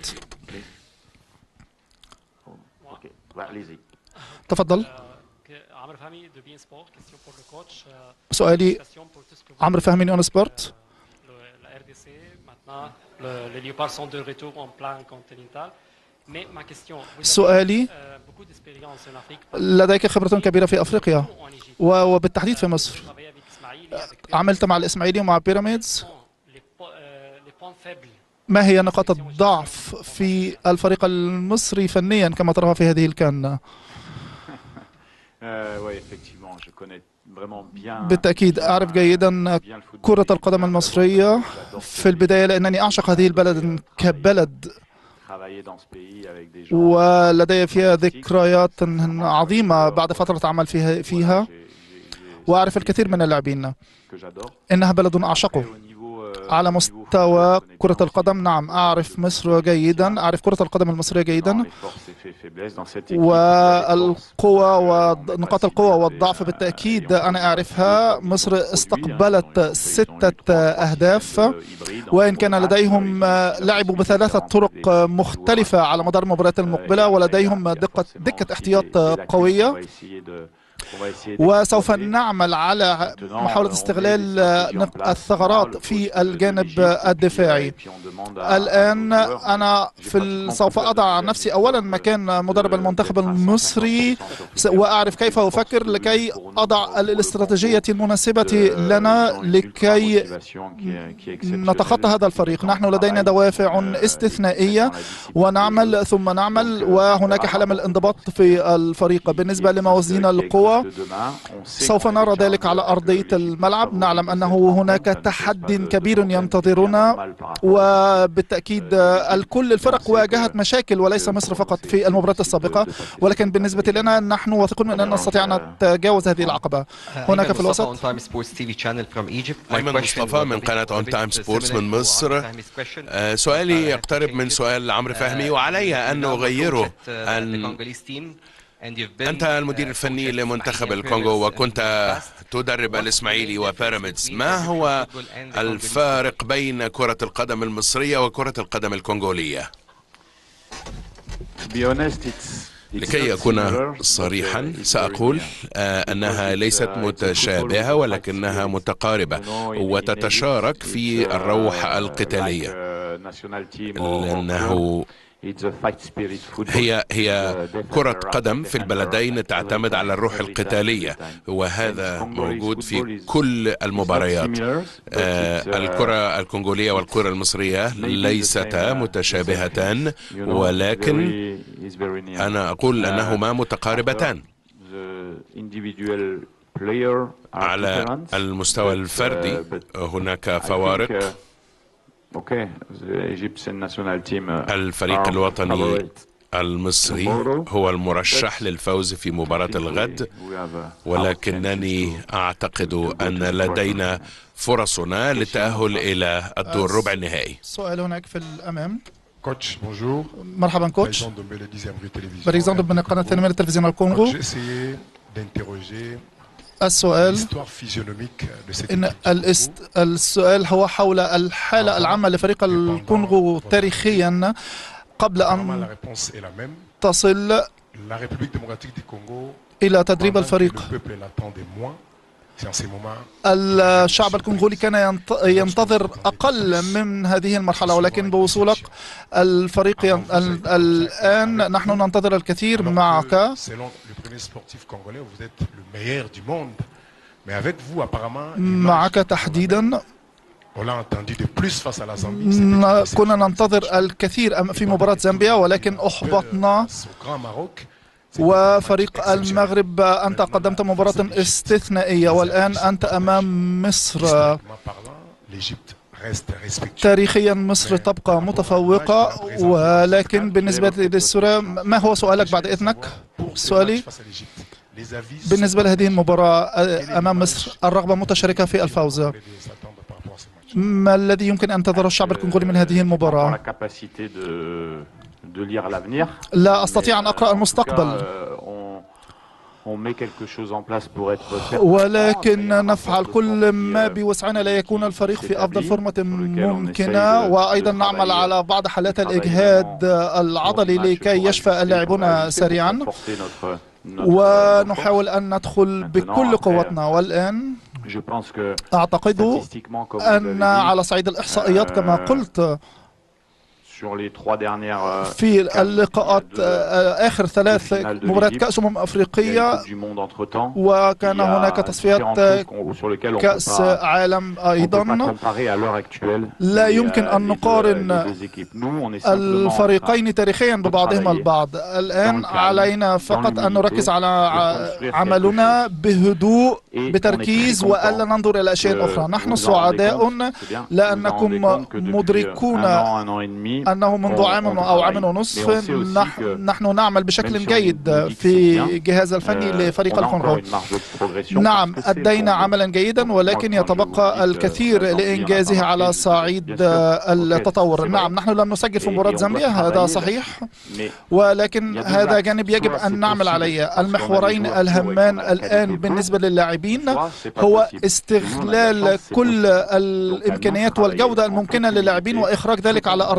Ok, bah, allez-y. تفضل عمرو فهمي de Bein Sport, question pour le coach. Euh, سؤالي félicitations pour tout ce que vous عمرو فهمي نيون سبورت le- la RDC. Maintenant, le- les Léopards sont de retour en plan continental. Mais ma question, vous avez سؤالي euh, beaucoup d'expérience en Afrique. لديك خبرة كبيرة في أفريقيا و- وبالتحديد في مصر عملت مع الإسماعيلي ومع بيراميدز Les, po- euh, les points faibles ما هي نقاط الضعف في الفريق المصري فنيا كما تراها في هذه الكان Euh, ouais, effectivement, je connais vraiment bien. بالتأكيد أعرف جيدا كرة القدم المصرية في البداية لأنني أعشق هذه البلد كبلد Travailler dans ce pays avec des gens. ولدي فيها ذكريات عظيمة بعد فترة عمل فيها فيها وأعرف الكثير من اللاعبين que j'adore. إنها بلد أعشقه على مستوى كرة القدم نعم أعرف مصر جيدا أعرف كرة القدم المصرية جيدا Force et fait- faiblesse dans cette équipe. والقوة ونقاط القوة والضعف بالتأكيد أنا أعرفها مصر استقبلت ستة أهداف وإن كان لديهم لعبوا بثلاثة طرق مختلفة على مدار المباريات المقبلة ولديهم دقة دكة احتياط قوية وسوف نعمل على محاولة استغلال نق- الثغرات في الجانب الدفاعي الآن أنا في ال- سوف أضع نفسي أولا مكان مدرب المنتخب المصري س- وأعرف كيف أفكر لكي أضع ال- الاستراتيجية المناسبة لنا لكي نتخطى هذا الفريق نحن لدينا دوافع استثنائية ونعمل ثم نعمل وهناك حالة من الانضباط في الفريق بالنسبة لموازين القوى سوف نرى ذلك على أرضية الملعب نعلم أنه هناك تحدي كبير ينتظرنا وبالتأكيد الكل الفرق واجهت مشاكل وليس مصر فقط في المباراة السابقة ولكن بالنسبة لنا نحن واثقون من أننا نستطيع أن نتجاوز هذه العقبة هناك في الوسط أيمن مصطفى من قناة أون تايم سبورتس من مصر آه، سؤالي يقترب من سؤال عمرو فهمي وعلي أن أغيره أن أنت المدير الفني لمنتخب الكونغو وكنت تدرب الإسماعيلي وبيراميدز ما هو الفارق بين كرة القدم المصرية وكرة القدم الكونغولية؟ لكي أكون صريحا سأقول آه، أنها ليست متشابهة ولكنها متقاربة وتتشارك في الروح القتالية لأنه هي هي كرة قدم في البلدين تعتمد على الروح القتالية وهذا موجود في كل المباريات آه، الكرة الكونغولية والكرة المصرية ليستا متشابهتان ولكن أنا أقول أنهما متقاربتان على المستوى الفردي هناك فوارق الفريق الوطني المصري هو المرشح للفوز في مباراة الغد ولكنني أعتقد أن لدينا فرصنا للتأهل إلى الدور ربع النهائي سؤال هناك في الأمام Coach, bonjour. مرحبا كوتش Président de le 10e rue télévision. بريزون من القناة الثانية من التلفزيون الكونغو Coach, J'ai essayé d'interroger السؤال l'histoire physionomique de cette إن الاست... السؤال هو حول الحالة العامة لفريق الكونغو تاريخيا قبل Vraiment, أن la réponse est la même. تصل La République démocratique du Congo, إلى تدريب pendant que الفريق le peuple l'attendait moins, c'est en ces moments الشعب الكونغولي كان ينت- ينتظر أقل من هذه المرحلة ولكن بوصولك الفريق ين... ال... الآن نحن ننتظر الكثير معك selon le premier sportif congolais, vous êtes le meilleur du monde. Mais avec vous, apparemment, معك تحديدا on l'a entendu de plus face à la Zambie. ن- كنا ننتظر الكثير أم- في مباراة زامبيا ولكن أحبطنا Au Grand Maroc, وفريق المغرب أنت قدمت مباراة استثنائية والآن أنت أمام مصر l'Égypte reste respectueuse. تاريخيا مصر تبقى متفوقة ولكن بالنسبة للسورة ما هو سؤالك بعد إذنك؟ سؤالي Face à l'Égypte. Les avis بالنسبة لهذه المباراة أمام مصر الرغبة متشاركة في الفوز ما الذي يمكن أن تظهر الشعب الكونغولي من هذه المباراة؟ capacité de, de lire l'avenir. لا أستطيع أن أقرأ المستقبل Euh, on, on met quelque chose en place pour être performant. ولكن نفعل كل ما بوسعنا ليكون الفريق في أفضل فورمة ممكنة وأيضا نعمل على بعض حالات الإجهاد العضلي لكي يشفى اللاعبون سريعا ونحاول أن ندخل بكل قوتنا والآن Je pense que أعتقد statistiquement, comme vous أن l'avez على صعيد الإحصائيات كما قلت sur les trois dernières euh, في اللقاءات آه، آخر ثلاث مباريات كأس أمم أفريقية du monde entre temps, وكان هناك تصفيات كأس عالم أيضا comparé à l'heure actuelle لا يمكن أن نقارن les deux équipes. Nous, on est simplement الفريقين تاريخيا ببعضهما البعض الآن علينا فقط أن نركز على ع- عملنا بهدوء بتركيز وألا ننظر إلى أشياء أخرى نحن سعداء لأنكم مدركون un an et demi, أنه منذ عام أو عام ونصف نح- نحن نعمل بشكل جيد في الجهاز الفني لفريق الكونغو نعم أدينا عملا جيدا ولكن يتبقى الكثير لإنجازه على صعيد التطور نعم نحن لم نسجل في مباراة زامبيا هذا صحيح ولكن هذا جانب يجب أن نعمل عليه المحورين الهامان الآن بالنسبة للاعبين هو استغلال كل الإمكانيات والجودة الممكنة للاعبين وإخراج ذلك على أرضية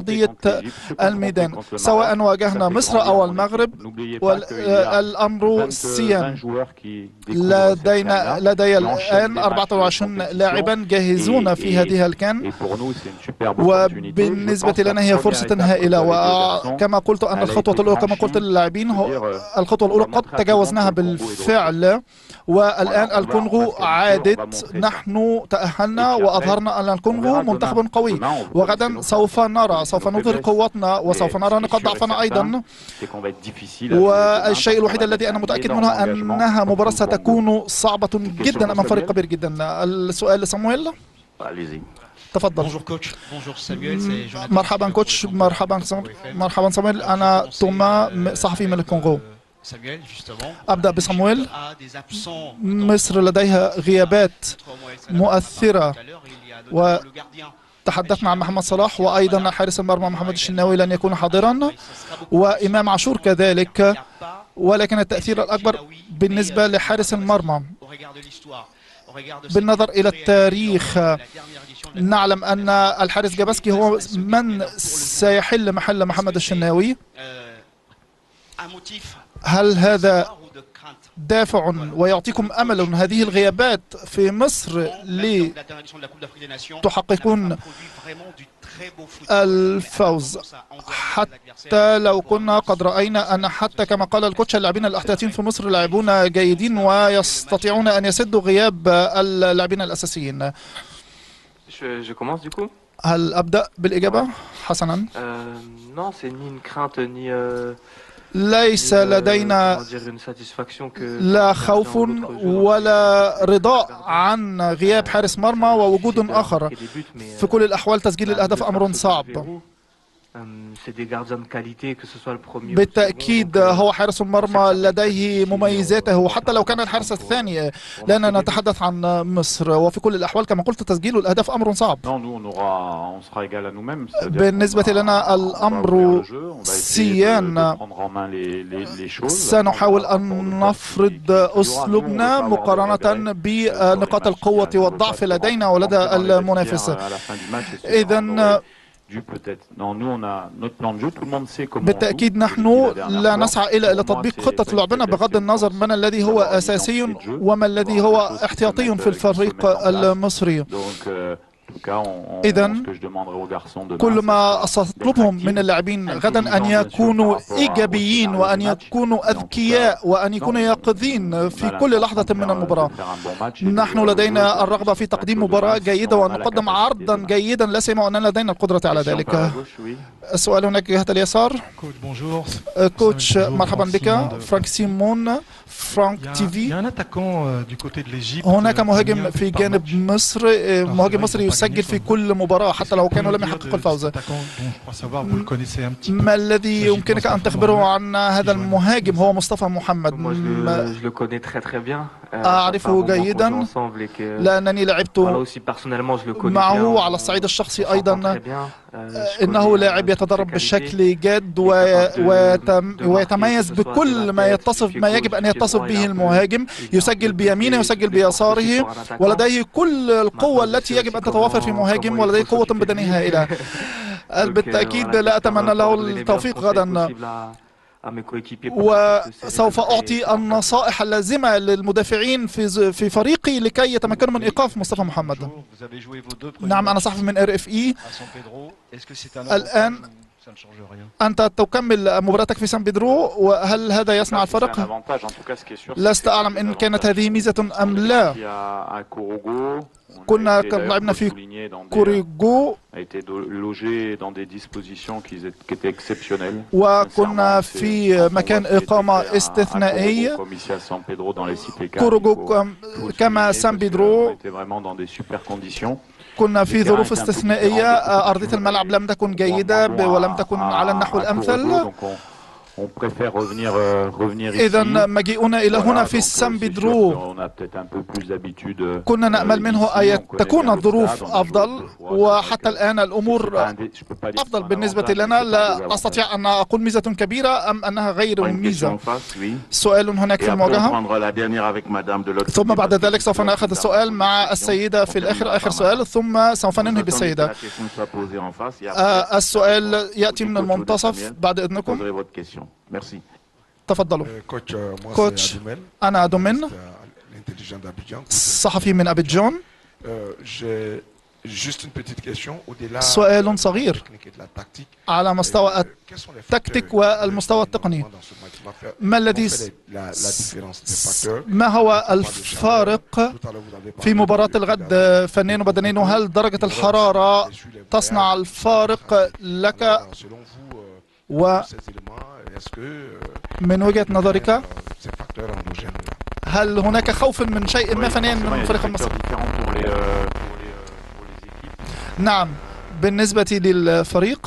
الميدان سواء واجهنا مصر أو المغرب والأمر سيان لدينا لدي الآن 24 لاعبا جاهزون في هذه الكان وبالنسبة لنا هي فرصة هائلة وكما قلت أن الخطوة الأولى كما قلت للاعبين هو الخطوة الأولى قد تجاوزناها بالفعل والآن الكونغو عادت نحن تأهلنا وأظهرنا أن الكونغو منتخب قوي وغدا سوف نرى سوف نظهر قوتنا وسوف نرى نقاط ضعفنا أيضا والشيء الوحيد الذي أنا متأكد منه أنها مباراة ستكون صعبة جدا أمام فريق كبير جدا السؤال لصامويل تفضل مرحبا كوتش مرحبا مرحبا صامويل أنا توما صحفي من الكونغو أبدأ بصامويل مصر لديها غيابات مؤثرة و تحدثنا عن محمد صلاح وايضا حارس المرمى محمد الشناوي لن يكون حاضرا وامام عاشور كذلك ولكن التاثير الاكبر بالنسبه لحارس المرمى بالنظر الى التاريخ نعلم ان الحارس جابسكي هو من سيحل محل محمد الشناوي هل هذا دافع ويعطيكم امل هذه الغيابات في مصر لتحققون الفوز حتى لو كنا قد راينا ان حتى كما قال الكوتش اللاعبين الاحتياطيين في مصر لاعبون جيدين ويستطيعون ان يسدوا غياب اللاعبين الاساسيين هل ابدا بالاجابه حسنا ليس لدينا لا خوف ولا رضاء عن غياب حارس مرمى ووجود آخر في كل الأحوال تسجيل الأهداف أمر صعب بالتأكيد هو حارس المرمى لديه مميزاته وحتى لو كان الحارس الثاني لأننا نتحدث عن مصر وفي كل الأحوال كما قلت تسجيل الأهداف أمر صعب بالنسبة لنا الأمر سيان سنحاول أن نفرض أسلوبنا مقارنة بنقاط القوة والضعف لدينا ولدى المنافس إذا بالتأكيد نحن لا نسعى إلى إلى تطبيق خطة لعبنا بغض النظر من الذي هو أساسي وما الذي هو احتياطي في الفريق المصري إذا كل ما سأطلبهم من اللاعبين غدا أن يكونوا إيجابيين وأن يكونوا أذكياء وأن يكونوا يقظين في كل لحظة من المباراة نحن لدينا الرغبة في تقديم مباراة جيدة وأن نقدم عرضا جيدا لا سيما وأننا لدينا القدرة على ذلك السؤال هناك جهة اليسار كوتش مرحبا بك فرانك سيمون فرانك تي في هناك مهاجم في جانب مصر مهاجم مصري يسجل في كل مباراة حتى لو كانوا لم يحققوا الفوز ما الذي يمكنك أن تخبره عن هذا المهاجم هو مصطفى محمد أعرفه جيدا لأنني لعبت معه على الصعيد الشخصي أيضا إنه لاعب يتدرب بشكل جاد ويتميز بكل ما يتصف ما يجب أن يتصف به المهاجم يسجل بيمينه يسجل بيساره ولديه كل القوة التي يجب أن تتوافر في مهاجم ولديه قوة بدنية هائلة بالتأكيد لا أتمنى له التوفيق غدا وسوف أعطي النصائح اللازمة للمدافعين في في فريقي لكي يتمكنوا من إيقاف مصطفى محمد نعم أنا صحفي من ار اف اي الآن أنت تكمل مباراتك في سان بيدرو وهل هذا يصنع الفرق؟ لست أعلم إن كانت هذه ميزة أم لا كنا لعبنا في كوريغو وكنا في مكان إقامة استثنائي كوريغو كما سان بيدرو كنا في ظروف استثنائية أرضية الملعب لم تكن جيدة ولم تكن على النحو الأمثل on préfère revenir, euh, revenir ici. إذا مجيئنا إلى هنا Voilà, في donc, euh, سان c'est sûr بيدرو qu'on a peut-être un peu plus d'habitude, euh, كنا نأمل منه أن on connaît تكون bien le الظروف stade, on a أفضل وحتى الآن الأمور أفضل بالنسبة لنا لا أستطيع أن أقول ميزة كبيرة أم أنها غير Une question ميزة en face, oui. سؤال هناك Et في après, on المواجهة prendra la dernière avec Madame de l'autre ثم بعد ذلك سوف نأخذ السؤال مع السيدة في الآخر آخر سؤال ثم سوف ننهي بالسيدة La question soit posée en face et après, آه، السؤال يأتي من المنتصف بعد إذنكم poserez votre question. Merci. تفضلوا Coach, euh, moi, كوتش c'est Adumel, أنا أدومن l'intelligent d'Abidjan. صحفي من أبيجون Euh, J'ai juste une petite question. Au-delà سؤال صغير technique et de la tactique, على مستوى التكتيك والمستوى التقني ما الذي س- la, la différence des facteurs. ما هو الفارق في مباراة الغد فنيا وبدنيا وهل درجة الحرارة تصنع الفارق لك ومن Est-ce que euh, وجهة نظرك ces facteurs endogènes هل هناك خوف من شيء ما فنيا من الفريق المصري pour les, euh, نعم بالنسبة للفريق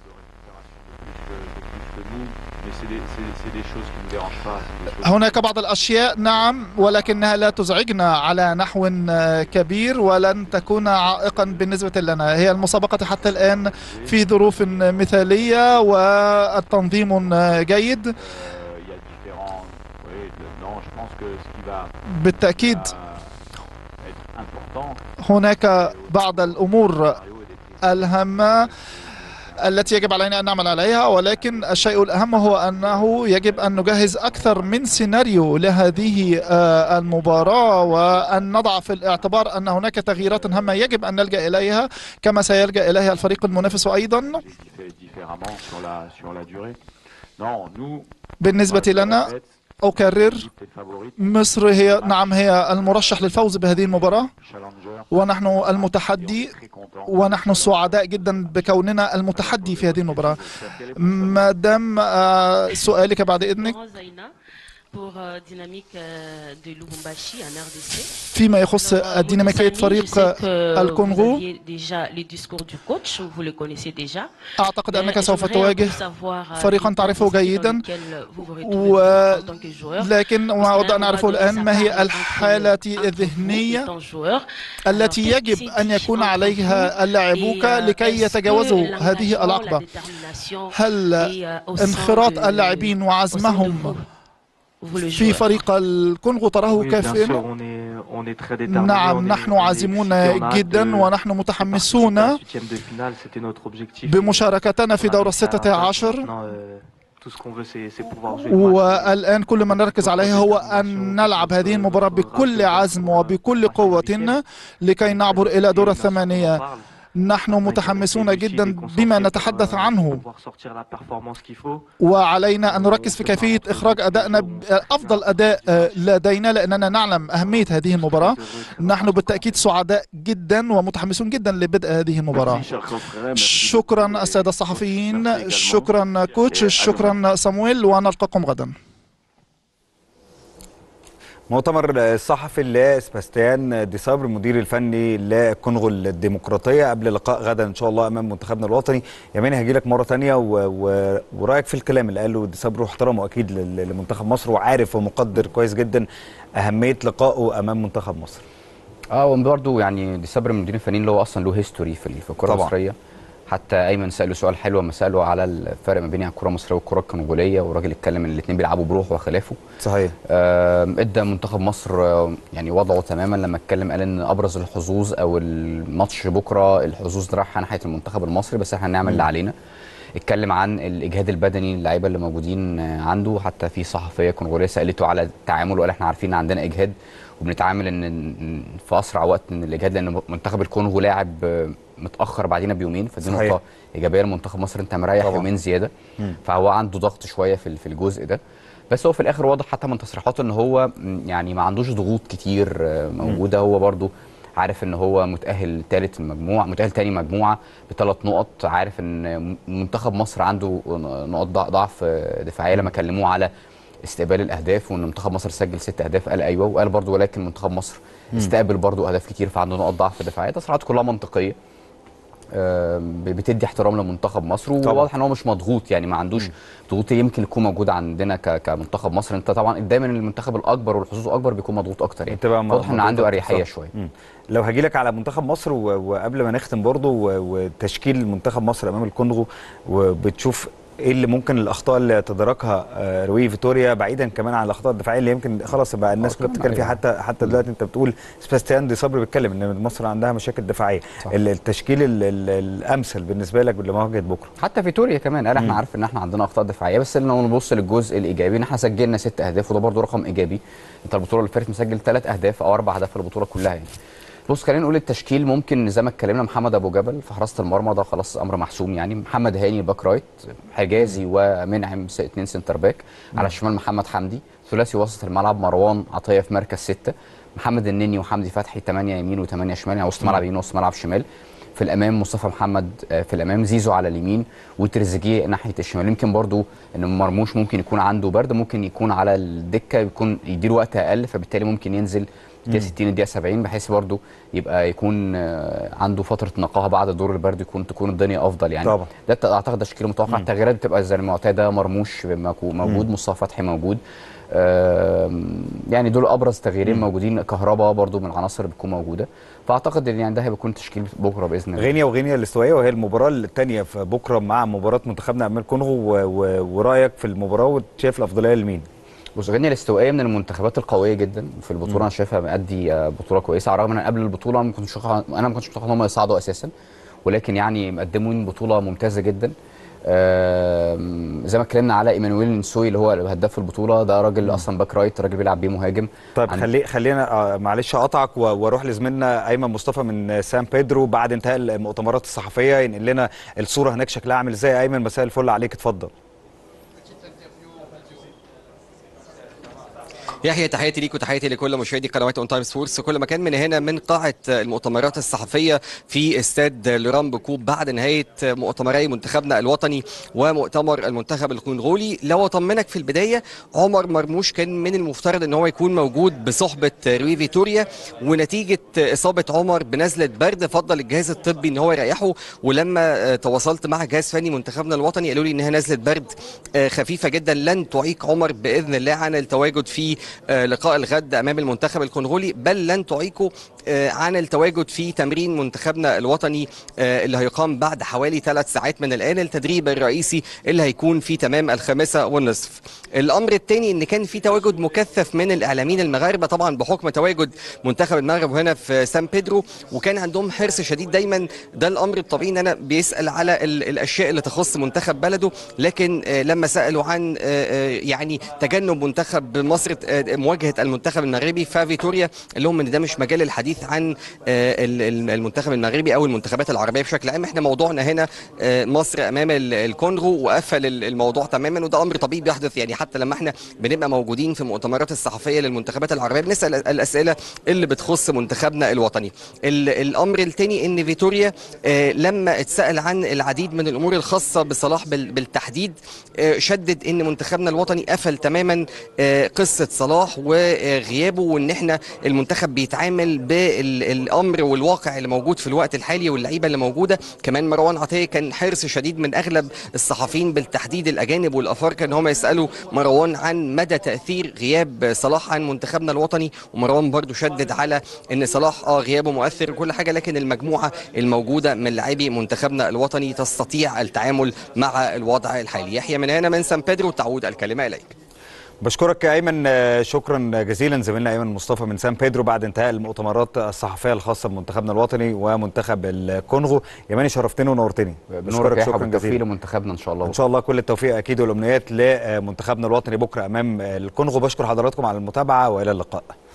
mais c'est des, c'est- c'est des choses qui ne me dérangent pas. c'est des choses- هناك بعض الأشياء نعم ولكنها لا تزعجنا على نحو كبير ولن تكون عائقا بالنسبة لنا هي المسابقة حتى الآن في ظروف مثالية والتنظيم جيد Il y a différents. Oui, de- non, je pense que ce qui va بالتأكيد être important, هناك بعض الأمور الهامة التي يجب علينا أن نعمل عليها ولكن الشيء الأهم هو أنه يجب أن نجهز أكثر من سيناريو لهذه آه، المباراة وأن نضع في الاعتبار أن هناك تغييرات هامة يجب أن نلجأ إليها كما سيلجأ إليها الفريق المنافس أيضا fait différemment sur la, sur la durée. Non, nous, بالنسبة لنا أكرر مصر هي نعم هي المرشح للفوز بهذه المباراة ونحن المتحدي ونحن سعداء جدا بكوننا المتحدي في هذه المباراة مادام آه، سؤالك بعد إذنك pour euh, Dynamique euh, de Lubumbashi en RDC. فيما يخص ديناميكية Je فريق sais que vous الكونغو aviez déjà les discours du coach, vous le connaissez déjà. أعتقد أنك Mais سوف j'aimerais un تواجه peu savoir, euh, فريقا l'état تعرفه d'esprit dans جيدا lequel vous vous retrouvez en tant que joueur. لكن Parce وأود qu'à un أن moment أعرفه donné, الآن ça ما هي parle entre- الحالة entre vous الذهنية étant joueur. التي Alors, يجب qu'est-ce qui أن s'est يكون dit entre عليها vous اللاعبون et, euh, لكي est-ce que يتجاوزوا هذه l'engagement, العقبة la détermination هل est, euh, au sein انخراط de- اللاعبين وعزمهم vous le في joueur. فريق الكونغو تراه Oui, bien sûr, كافيا on est, on est très déterminés. نعم on est- نحن on est عازمون excités, on a hâte جدا de ونحن participer متحمسون à ce huitième de finale, c'était notre objectif. بمشاركتنا في On a دور réussi à الستة faire عشر maintenant, euh, Tout ce qu'on veut, c'est c'est pouvoir jouer. le match. والآن كل ما نركز عليه هو أن نلعب هذه المباراة بكل عزم وبكل قوة لكي نعبر إلى دور الثمانية نحن متحمسون جدا بما نتحدث عنه Pouvoir sortir la performance qu'il faut. وعلينا أن نركز في كيفية إخراج أدائنا بأفضل أداء آه، لدينا لأننا نعلم أهمية هذه المباراة نحن بالتأكيد سعداء جدا ومتحمسون جدا لبدء هذه المباراة شكرا السادة الصحفيين شكرا كوتش شكرا صمويل ونلقاكم غدا مؤتمر الصحفي لسباستيان دي صبر المدير الفني للكونغو الديمقراطيه قبل لقاء غدا ان شاء الله امام منتخبنا الوطني يمين هجي لك مره ثانيه و... و... ورايك في الكلام اللي قاله دي صبر واحترامه اكيد لل- لمنتخب مصر وعارف ومقدر كويس جدا اهميه لقائه امام منتخب مصر اه وبرده يعني دي صبر من المديرين الفنيين اللي هو اصلا له هيستوري في في الكره طبعاً. المصريه حتى ايمن ساله سؤال حلو لما ساله على الفرق ما بين الكره المصريه والكره الكونغوليه والراجل اتكلم ان الاثنين بيلعبوا بروح وخلافه صحيح آم، ادى منتخب مصر آم، يعني وضعه تماما لما اتكلم قال ان ابرز الحظوظ او الماتش بكره الحظوظ رايحه ناحيه المنتخب المصري بس احنا هنعمل اللي علينا اتكلم عن الاجهاد البدني للعيبه اللي موجودين آه، عنده حتى في صحفيه كونغوليه سالته على التعامل وقال احنا عارفين ان عندنا اجهاد وبنتعامل ان إن في اسرع وقت من الاجهاد لان منتخب الكونغو لاعب آه، متاخر بعدينا بيومين فدي صحيح. نقطه ايجابيه لمنتخب مصر انت مريح طبعاً. يومين زياده مم. فهو عنده ضغط شويه في في الجزء ده بس هو في الاخر واضح حتى من تصريحاته ان هو م، يعني ما عندوش ضغوط كتير آه، موجوده هو برضو عارف ان هو متاهل ثالث المجموعه متاهل تاني مجموعه بثلاث نقط عارف ان منتخب مصر عنده نقط ضع- ضعف آه، دفاعيه لما كلموه على استقبال الاهداف وان منتخب مصر سجل ست اهداف قال ايوه وقال برضو ولكن منتخب مصر مم. استقبل برضو اهداف كتير فعنده نقط ضعف دفاعيه تصريحات كلها منطقيه آه، بتدي احترام لمنتخب مصر طبعا. وواضح ان هو مش مضغوط يعني ما عندوش ضغوط يمكن يكون موجوده عندنا ك- كمنتخب مصر انت طبعا دايما المنتخب الاكبر والحظوظ الاكبر بيكون مضغوط اكتر يعني بتبقى واضح ان مضغوط عنده أكتر، اريحيه صح. شويه مم. لو هجي لك على منتخب مصر و- وقبل ما نختم برضه و- وتشكيل منتخب مصر امام الكونغو وبتشوف ايه اللي ممكن الاخطاء اللي تداركها آه، روي فيتوريا بعيدا كمان عن الاخطاء الدفاعيه اللي يمكن خلاص بقى الناس كلها بتتكلم فيها حتى حتى دلوقتي انت بتقول سباستيان دي صبري بيتكلم ان مصر عندها مشاكل دفاعيه ال- التشكيل ال- ال- الامثل بالنسبه لك لمواجهه بكره حتى فيتوريا كمان قال احنا مم. عارف ان احنا عندنا اخطاء دفاعيه بس لو نبص للجزء الايجابي ان احنا سجلنا ست اهداف وده برضه رقم ايجابي انت البطوله اللي فاتت مسجل ثلاث اهداف او اربع اهداف في البطوله كلها يعني بص خلينا نقول التشكيل ممكن زي ما اتكلمنا محمد ابو جبل في حراسه المرمى ده خلاص امر محسوم يعني محمد هاني باك رايت حجازي ومنعم س- اتنين سنتر باك على الشمال محمد حمدي ثلاثي وسط الملعب مروان عطيه في مركز سته محمد النني وحمدي فتحي 8 يمين و8 شمال يعني وسط ملعب يمين وسط ملعب شمال في الامام مصطفى محمد آه، في الامام زيزو على اليمين وتريزيجيه ناحيه الشمال يمكن برضو ان مرموش ممكن يكون عنده برد ممكن يكون على الدكه يكون يديله وقت اقل فبالتالي ممكن ينزل دقيقه مم. 60 الدقيقه 70 بحيث برضو يبقى يكون آه، عنده فتره نقاهه بعد دور البرد يكون تكون الدنيا افضل يعني طبعا. ده الت- اعتقد تشكيل متوقع مم. التغييرات بتبقى زي المعتاده مرموش مكو- موجود مم. مصطفى فتحي موجود آم، يعني دول ابرز تغييرين موجودين كهربا برضو من العناصر اللي بتكون موجوده فاعتقد ان يعني ده هيكون تشكيل بكره باذن الله غينيا وغينيا الاستوائيه وهي المباراه الثانيه في بكره مع مباراه منتخبنا امام الكونغو و- و- ورايك في المباراه وشايف الافضليه لمين؟ بص غينيا الاستوائيه من المنتخبات القويه جدا في البطوله مم. انا شايفها مأدي آه، بطوله كويسه على الرغم ان قبل البطوله ما كنتش متوقع- انا ما كنتش متوقع ان هم يصعدوا اساسا ولكن يعني مقدمين بطوله ممتازه جدا آم، زي ما اتكلمنا على ايمانويل نسوي اللي هو هداف البطوله ده راجل اصلا باك رايت راجل بيلعب بيه مهاجم طيب عن- خلي خلينا آه، معلش اقطعك و- واروح لزميلنا ايمن مصطفى من سان بيدرو بعد انتهاء المؤتمرات الصحفيه ينقل لنا الصوره هناك شكلها عامل ازاي ايمن مساء الفل عليك اتفضل يحيى تحياتي ليك وتحياتي لكل مشاهدي قنوات اون تايم سبورتس كل مكان من هنا من قاعه المؤتمرات الصحفيه في استاد لوران بكوب بعد نهايه مؤتمري منتخبنا الوطني ومؤتمر المنتخب الكونغولي لو اطمنك في البدايه عمر مرموش كان من المفترض ان هو يكون موجود بصحبه روي فيتوريا ونتيجه اصابه عمر بنزله برد فضل الجهاز الطبي ان هو يريحه ولما تواصلت مع جهاز فني منتخبنا الوطني قالوا لي انها نزله برد خفيفه جدا لن تعيق عمر باذن الله عن التواجد في آه، لقاء الغد امام المنتخب الكونغولي بل لن تعيقه آه، عن التواجد في تمرين منتخبنا الوطني آه، اللي هيقام بعد حوالي ثلاث ساعات من الان التدريب الرئيسي اللي هيكون في تمام الخامسه والنصف. الامر الثاني ان كان في تواجد مكثف من الاعلاميين المغاربه طبعا بحكم تواجد منتخب المغرب هنا في سان بيدرو وكان عندهم حرص شديد دايما ده الامر الطبيعي ان انا بيسال على ال- الاشياء اللي تخص منتخب بلده لكن آه، لما سالوا عن آه، آه، يعني تجنب منتخب مصر آه، مواجهه المنتخب المغربي ففيتوريا قال لهم ان ده مش مجال الحديث عن آه، ال- ال- المنتخب المغربي او المنتخبات العربيه بشكل عام احنا موضوعنا هنا آه، مصر امام ال- الكونغو وقفل ال- الموضوع تماما وده امر طبيعي بيحدث يعني حتى لما احنا بنبقى موجودين في المؤتمرات الصحفيه للمنتخبات العربيه بنسال الاسئله اللي بتخص منتخبنا الوطني ال- الامر الثاني ان فيتوريا آه، لما اتسال عن العديد من الامور الخاصه بصلاح بال- بالتحديد آه، شدد ان منتخبنا الوطني قفل تماما آه، قصه صلاح وغيابه وان احنا المنتخب بيتعامل بالامر والواقع اللي موجود في الوقت الحالي واللعيبه اللي موجوده كمان مروان عطيه كان حرص شديد من اغلب الصحفيين بالتحديد الاجانب والافارقه ان هم يسالوا مروان عن مدى تاثير غياب صلاح عن منتخبنا الوطني ومروان برضو شدد على ان صلاح اه غيابه مؤثر وكل حاجه لكن المجموعه الموجوده من لاعبي منتخبنا الوطني تستطيع التعامل مع الوضع الحالي يحيى من هنا من سان بيدرو تعود الكلمه اليك بشكرك يا ايمن آه، شكرا جزيلا زميلنا ايمن مصطفى من سان بيدرو بعد انتهاء المؤتمرات الصحفيه الخاصه بمنتخبنا الوطني ومنتخب الكونغو يماني شرفتني ونورتني بنورك يا حب التوفيق لمنتخبنا ان شاء الله ان شاء الله كل التوفيق اكيد والامنيات لمنتخبنا الوطني بكره امام الكونغو بشكر حضراتكم على المتابعه والى اللقاء